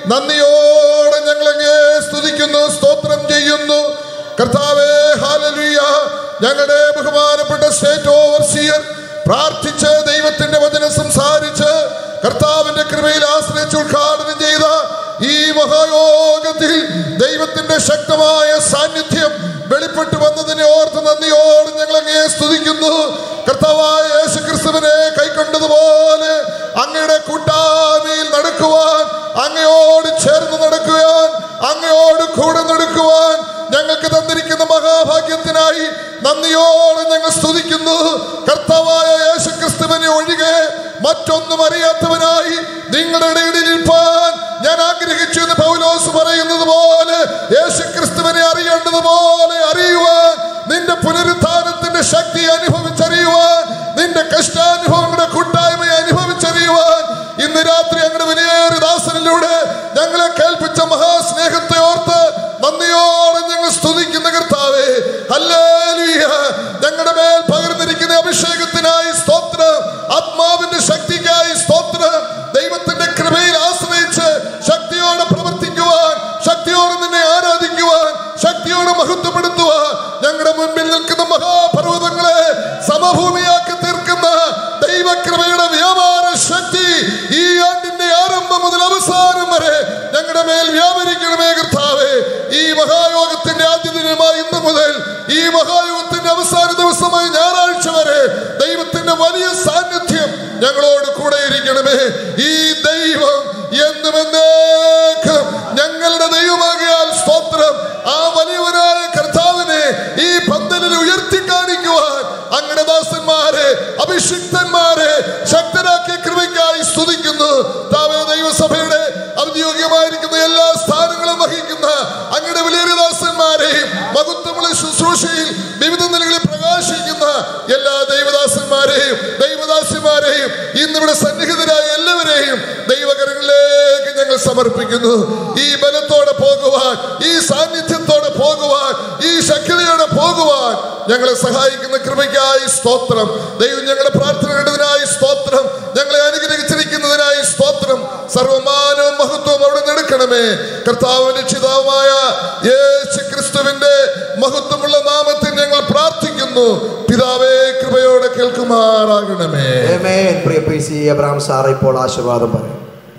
നന്ദിയോടെ ഞങ്ങളങ്ങേ സ്തുതിക്കുന്നു സ്തോത്രം ചെയ്യുന്നു കർത്താവേ ഹാലലുയ ഞങ്ങളുടെ ബഹുമാനപ്പെട്ട സ്റ്റേറ്റ് ഓവർസിയർ പ്രാർത്ഥിച്ച് ദൈവത്തിന്റെ വചനം സംസാരിച്ച് കർത്താവിന്റെ കൃപയിൽ ആശ്രയിച്ച് ഉദ്ഘാടനം ചെയ്ത ഈ മഹായോഗത്തിൽ ദൈവത്തിന്റെ ശക്തമായ സാന്നിധ്യം വെളിപ്പെട്ടു വന്നതിനെ ഓർത്ത് നന്ദിയോട് ഞങ്ങൾ അങ്ങേ സ്തുതിക്കുന്നു കർത്താവായ യേശു ക്രിസ്തുവിനെ കൈക്കൊണ്ടതുപോലെ അങ്ങയുടെ കൂട്ടായ്മയിൽ നടക്കുവാൻ അങ്ങയോട് ചേർന്ന് നടക്കുവാൻ അങ്ങയോട് കൂടെ നടക്കുവാൻ ഞങ്ങൾക്ക് തന്നിരിക്കുന്ന മഹാഭാഗ്യത്തിനായി നന്ദിയോടെ ഞങ്ങൾ സ്തുതിക്കുന്നു കർത്താവായ യേശു ക്രിസ്തുവിനെ ഒഴികെ മറ്റൊന്നും അറിയാത്തവനായി നിങ്ങളുടെ ഇടയിൽ ഇരിപ്പാൻ ഞാൻ ആഗ്രഹിച്ചു എന്ന് പൗലോസ് പറയുന്നത് പോലെ യേശു ക്രിസ്തുവിനെ അറിയേണ്ടതുപോലെ അറിയുവാൻ നിന്റെ പുനരുത്ഥാനത്തിന്റെ ശക്തി അനുഭവിച്ചറിയുവാൻ നിന്റെ കഷ്ടാനുഭവങ്ങളുടെ കൂട്ടായ്മയെ അനുഭവിച്ചറിയുവാൻ ഇന്ന് രാത്രി ഞങ്ങളുടെ വിലയേറിയ ദാസനിലൂടെ ഞങ്ങളെ കേൾപ്പിച്ച മഹാസ്നേഹത്തെ ഓർത്ത് നന്ദിയോടെ ഞങ്ങൾ സ്തുതിക്കുന്ന കർത്താവേ ഹല്ലേലൂയ ഞങ്ങളുടെ മേൽ പകർന്നിരിക്കുന്ന അഭിഷേകത്തിനായി സ്തോത്രം ആത്മാവിന്റെ ശക്തിക്കായി സ്തോത്രം ദൈവത്തിന്റെ കൃപയിൽ ആശ്രയിച്ച് ശക്തിയോടെ പ്രവർത്തിക്കുവാൻ ശക്തിയോടെ നിന്നെ ആരാധിക്കുവാൻ ശക്തിയോടെ മഹത്വപ്പെടുത്തുവാൻ ഞങ്ങളുടെ മുൻപിൽ നിൽക്കുന്ന മഹാപർവ്വതങ്ങളെ സമഭൂമിയാക്കി തീർക്കുന്ന ദൈവകൃപയുടെ വ്യാപാര ശക്തി ഈ ആണ്ടിന്റെ ആരംഭം മുതൽ അവസാനം വരെ ഞങ്ങളുടെ മേൽ വ്യാപരിക്കണമേ കർത്താവേ ഈ മഹായോഗത്തിന്റെ ആദ്യ ദിനമായി ഇന്ന് മുതൽ ഈ മഹായോഗത്തിന്റെ അവസാന ദിവസമായി ഞായറാഴ്ച വരെ ദൈവത്തിന്റെ വലിയ സാന്നിധ്യം ഞങ്ങളോട് കൂടെ ഇരിക്കണമേ ഈ ദൈവം എന്നും എന്നേക്കും ഞങ്ങളുടെ ദൈവമാകിയാൽ സ്തോത്രം ആ വലിയവനായ കർത്താവിനെ ഈ പന്തലിൽ ഉയർത്തി കാണിക്കുവാൻ അങ്ങയുടെ ദാസന്മാരെ അഭിഷിക്തന്മാരെ ശക്തരാക്കിയ കൃപയ്ക്കായി സ്തുതിക്കുന്നു താവേ ദൈവസഭയുടെ ഔദ്യോഗികമായിരിക്കുന്ന എല്ലാ സ്ഥാനങ്ങളും വഹിക്കുന്ന അങ്ങയുടെ വലിയ ദാസന്മാരെയും മഹത്വമുള്ള ശുശ്രൂഷയിൽ വിവിധ നിലകളിൽ പ്രകാശിക്കുന്ന എല്ലാ ദൈവദാസന്മാരെയും ദൈവദാസിമാരെയും ഇന്നിവിടെ സന്നിഹിതരായ എല്ലാവരെയും ദൈവകരങ്ങളിലേക്ക് ഞങ്ങൾ സമർപ്പിക്കുന്നു ഈ ബലത്തോടെ പോകുവാൻ ഈ സാന്നിധ്യത്തോടെ പോകുവാൻ ഈ ശക്തിയോടെ പോകുവാൻ ഞങ്ങളെ സഹായിക്കുന്ന കൃപയ്ക്കായി സ്തോത്രം ദൈവം ഞങ്ങളുടെ പ്രാർത്ഥന കേട്ടതിനായി സ്തോത്രം ഞങ്ങളെ അനുഗ്രഹിച്ചിരിക്കുന്നതിനായി സ്തോത്രം സർവമാനവും മഹത്വവും അവിടെ എടുക്കണമേ കർത്താവിന്റെ രക്ഷിതാവുമായ യേശു ക്രിസ്തുവിന്റെ മഹത്വമുള്ള നാമത്തിൽ ഞങ്ങൾ പ്രാർത്ഥിക്കുന്നു പിതാവേ കൃപയോടെ കേൾക്കുമാറാകണമേ ആമേൻ. പ്രിയ പി സി എബ്രാം സാർ ഇപ്പോൾ ആശീർവാദം പറയും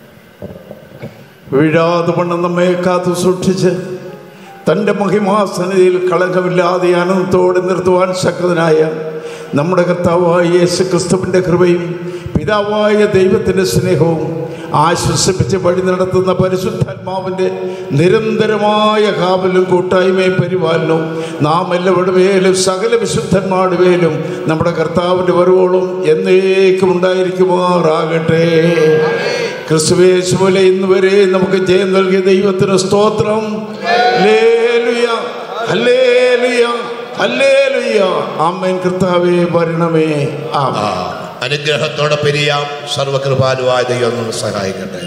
വീഴാതെ വണ്ണം നമ്മെ കാത്തു സൂക്ഷിച്ച് തൻ്റെ മഹിമാസന്നിധിയിൽ കളങ്കമില്ലാതെ ആനന്ദത്തോടെ നിർത്തുവാൻ ശക്തനായ നമ്മുടെ കർത്താവായ യേശു ക്രിസ്തുവിൻ്റെ കൃപയും പിതാവായ ദൈവത്തിൻ്റെ സ്നേഹവും ആശ്വസിപ്പിച്ച് വഴി നടത്തുന്ന പരിശുദ്ധാത്മാവിൻ്റെ നിരന്തരമായ കാവലും കൂട്ടായ്മയും പരിപാലനവും നാം എല്ലാവരുടെ മേലും സകല വിശുദ്ധന്മാരുടെ മേലും നമ്മുടെ കർത്താവിൻ്റെ വരവോളം എന്നേക്കും ഉണ്ടായിരിക്കുമാറാകട്ടെ ക്രിസ്തുവേശുപോലെ ഇന്ന് വരെ നമുക്ക് ജയം നൽകിയ ദൈവത്തിന് സ്തോത്രം ഹല്ലേലൂയ, ഹല്ലേലൂയ, ഹല്ലേലൂയ. ആമേൻ കർത്താവേ വരണമേ ആമേൻ അനുഗ്രഹത്തോടെ പിരിയാം സർവകൃപാലുവായ ദൈവം നമ്മെ സഹായിക്കട്ടെ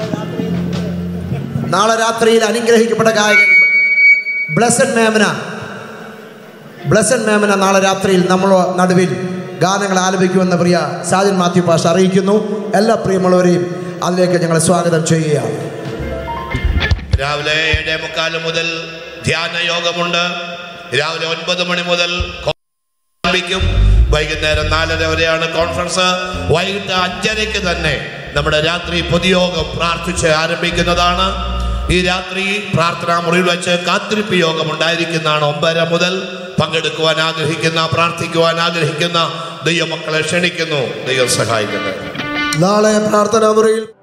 നാളെ രാത്രിയിൽ അനുഗ്രഹിക്കപ്പെട്ട ഗായകൻ ബ്ലസൻ മേമന ബ്ലസൻ മേമന നാളെ രാത്രിയിൽ നമ്മൾ നടുവിൽ ഗാനങ്ങൾ ആലപിക്കുമെന്ന് പ്രിയ സാജൻ മാത്യു പാഷ അറിയിക്കുന്നു എല്ലാ പ്രിയമുള്ളവരെയും അതിലേക്ക് ഞങ്ങൾ സ്വാഗതം ചെയ്യുകയാണ് രാവിലെ ഏഴേ മുക്കാല് മുതൽ ധ്യാന യോഗമുണ്ട് രാവിലെ ഒൻപത് മണി മുതൽ ആരംഭിക്കും വൈകുന്നേരം നാലര വരെയാണ് കോൺഫറൻസ് വൈകിട്ട് അഞ്ചരയ്ക്ക് തന്നെ നമ്മുടെ രാത്രി പൊതുയോഗം പ്രാർത്ഥിച്ച് ആരംഭിക്കുന്നതാണ് ഈ രാത്രി പ്രാർത്ഥനാ മുറിയിൽ വെച്ച് കാത്തിരിപ്പ് യോഗം ഉണ്ടായിരിക്കുന്നതാണ് ഒമ്പതര മുതൽ പങ്കെടുക്കുവാൻ ആഗ്രഹിക്കുന്ന പ്രാർത്ഥിക്കുവാൻ ആഗ്രഹിക്കുന്ന ദൈവമക്കളെ ക്ഷണിക്കുന്നു ദൈവം സഹായിക്കട്ടെ നാളെ പ്രാർത്ഥനാ മുറിയിൽ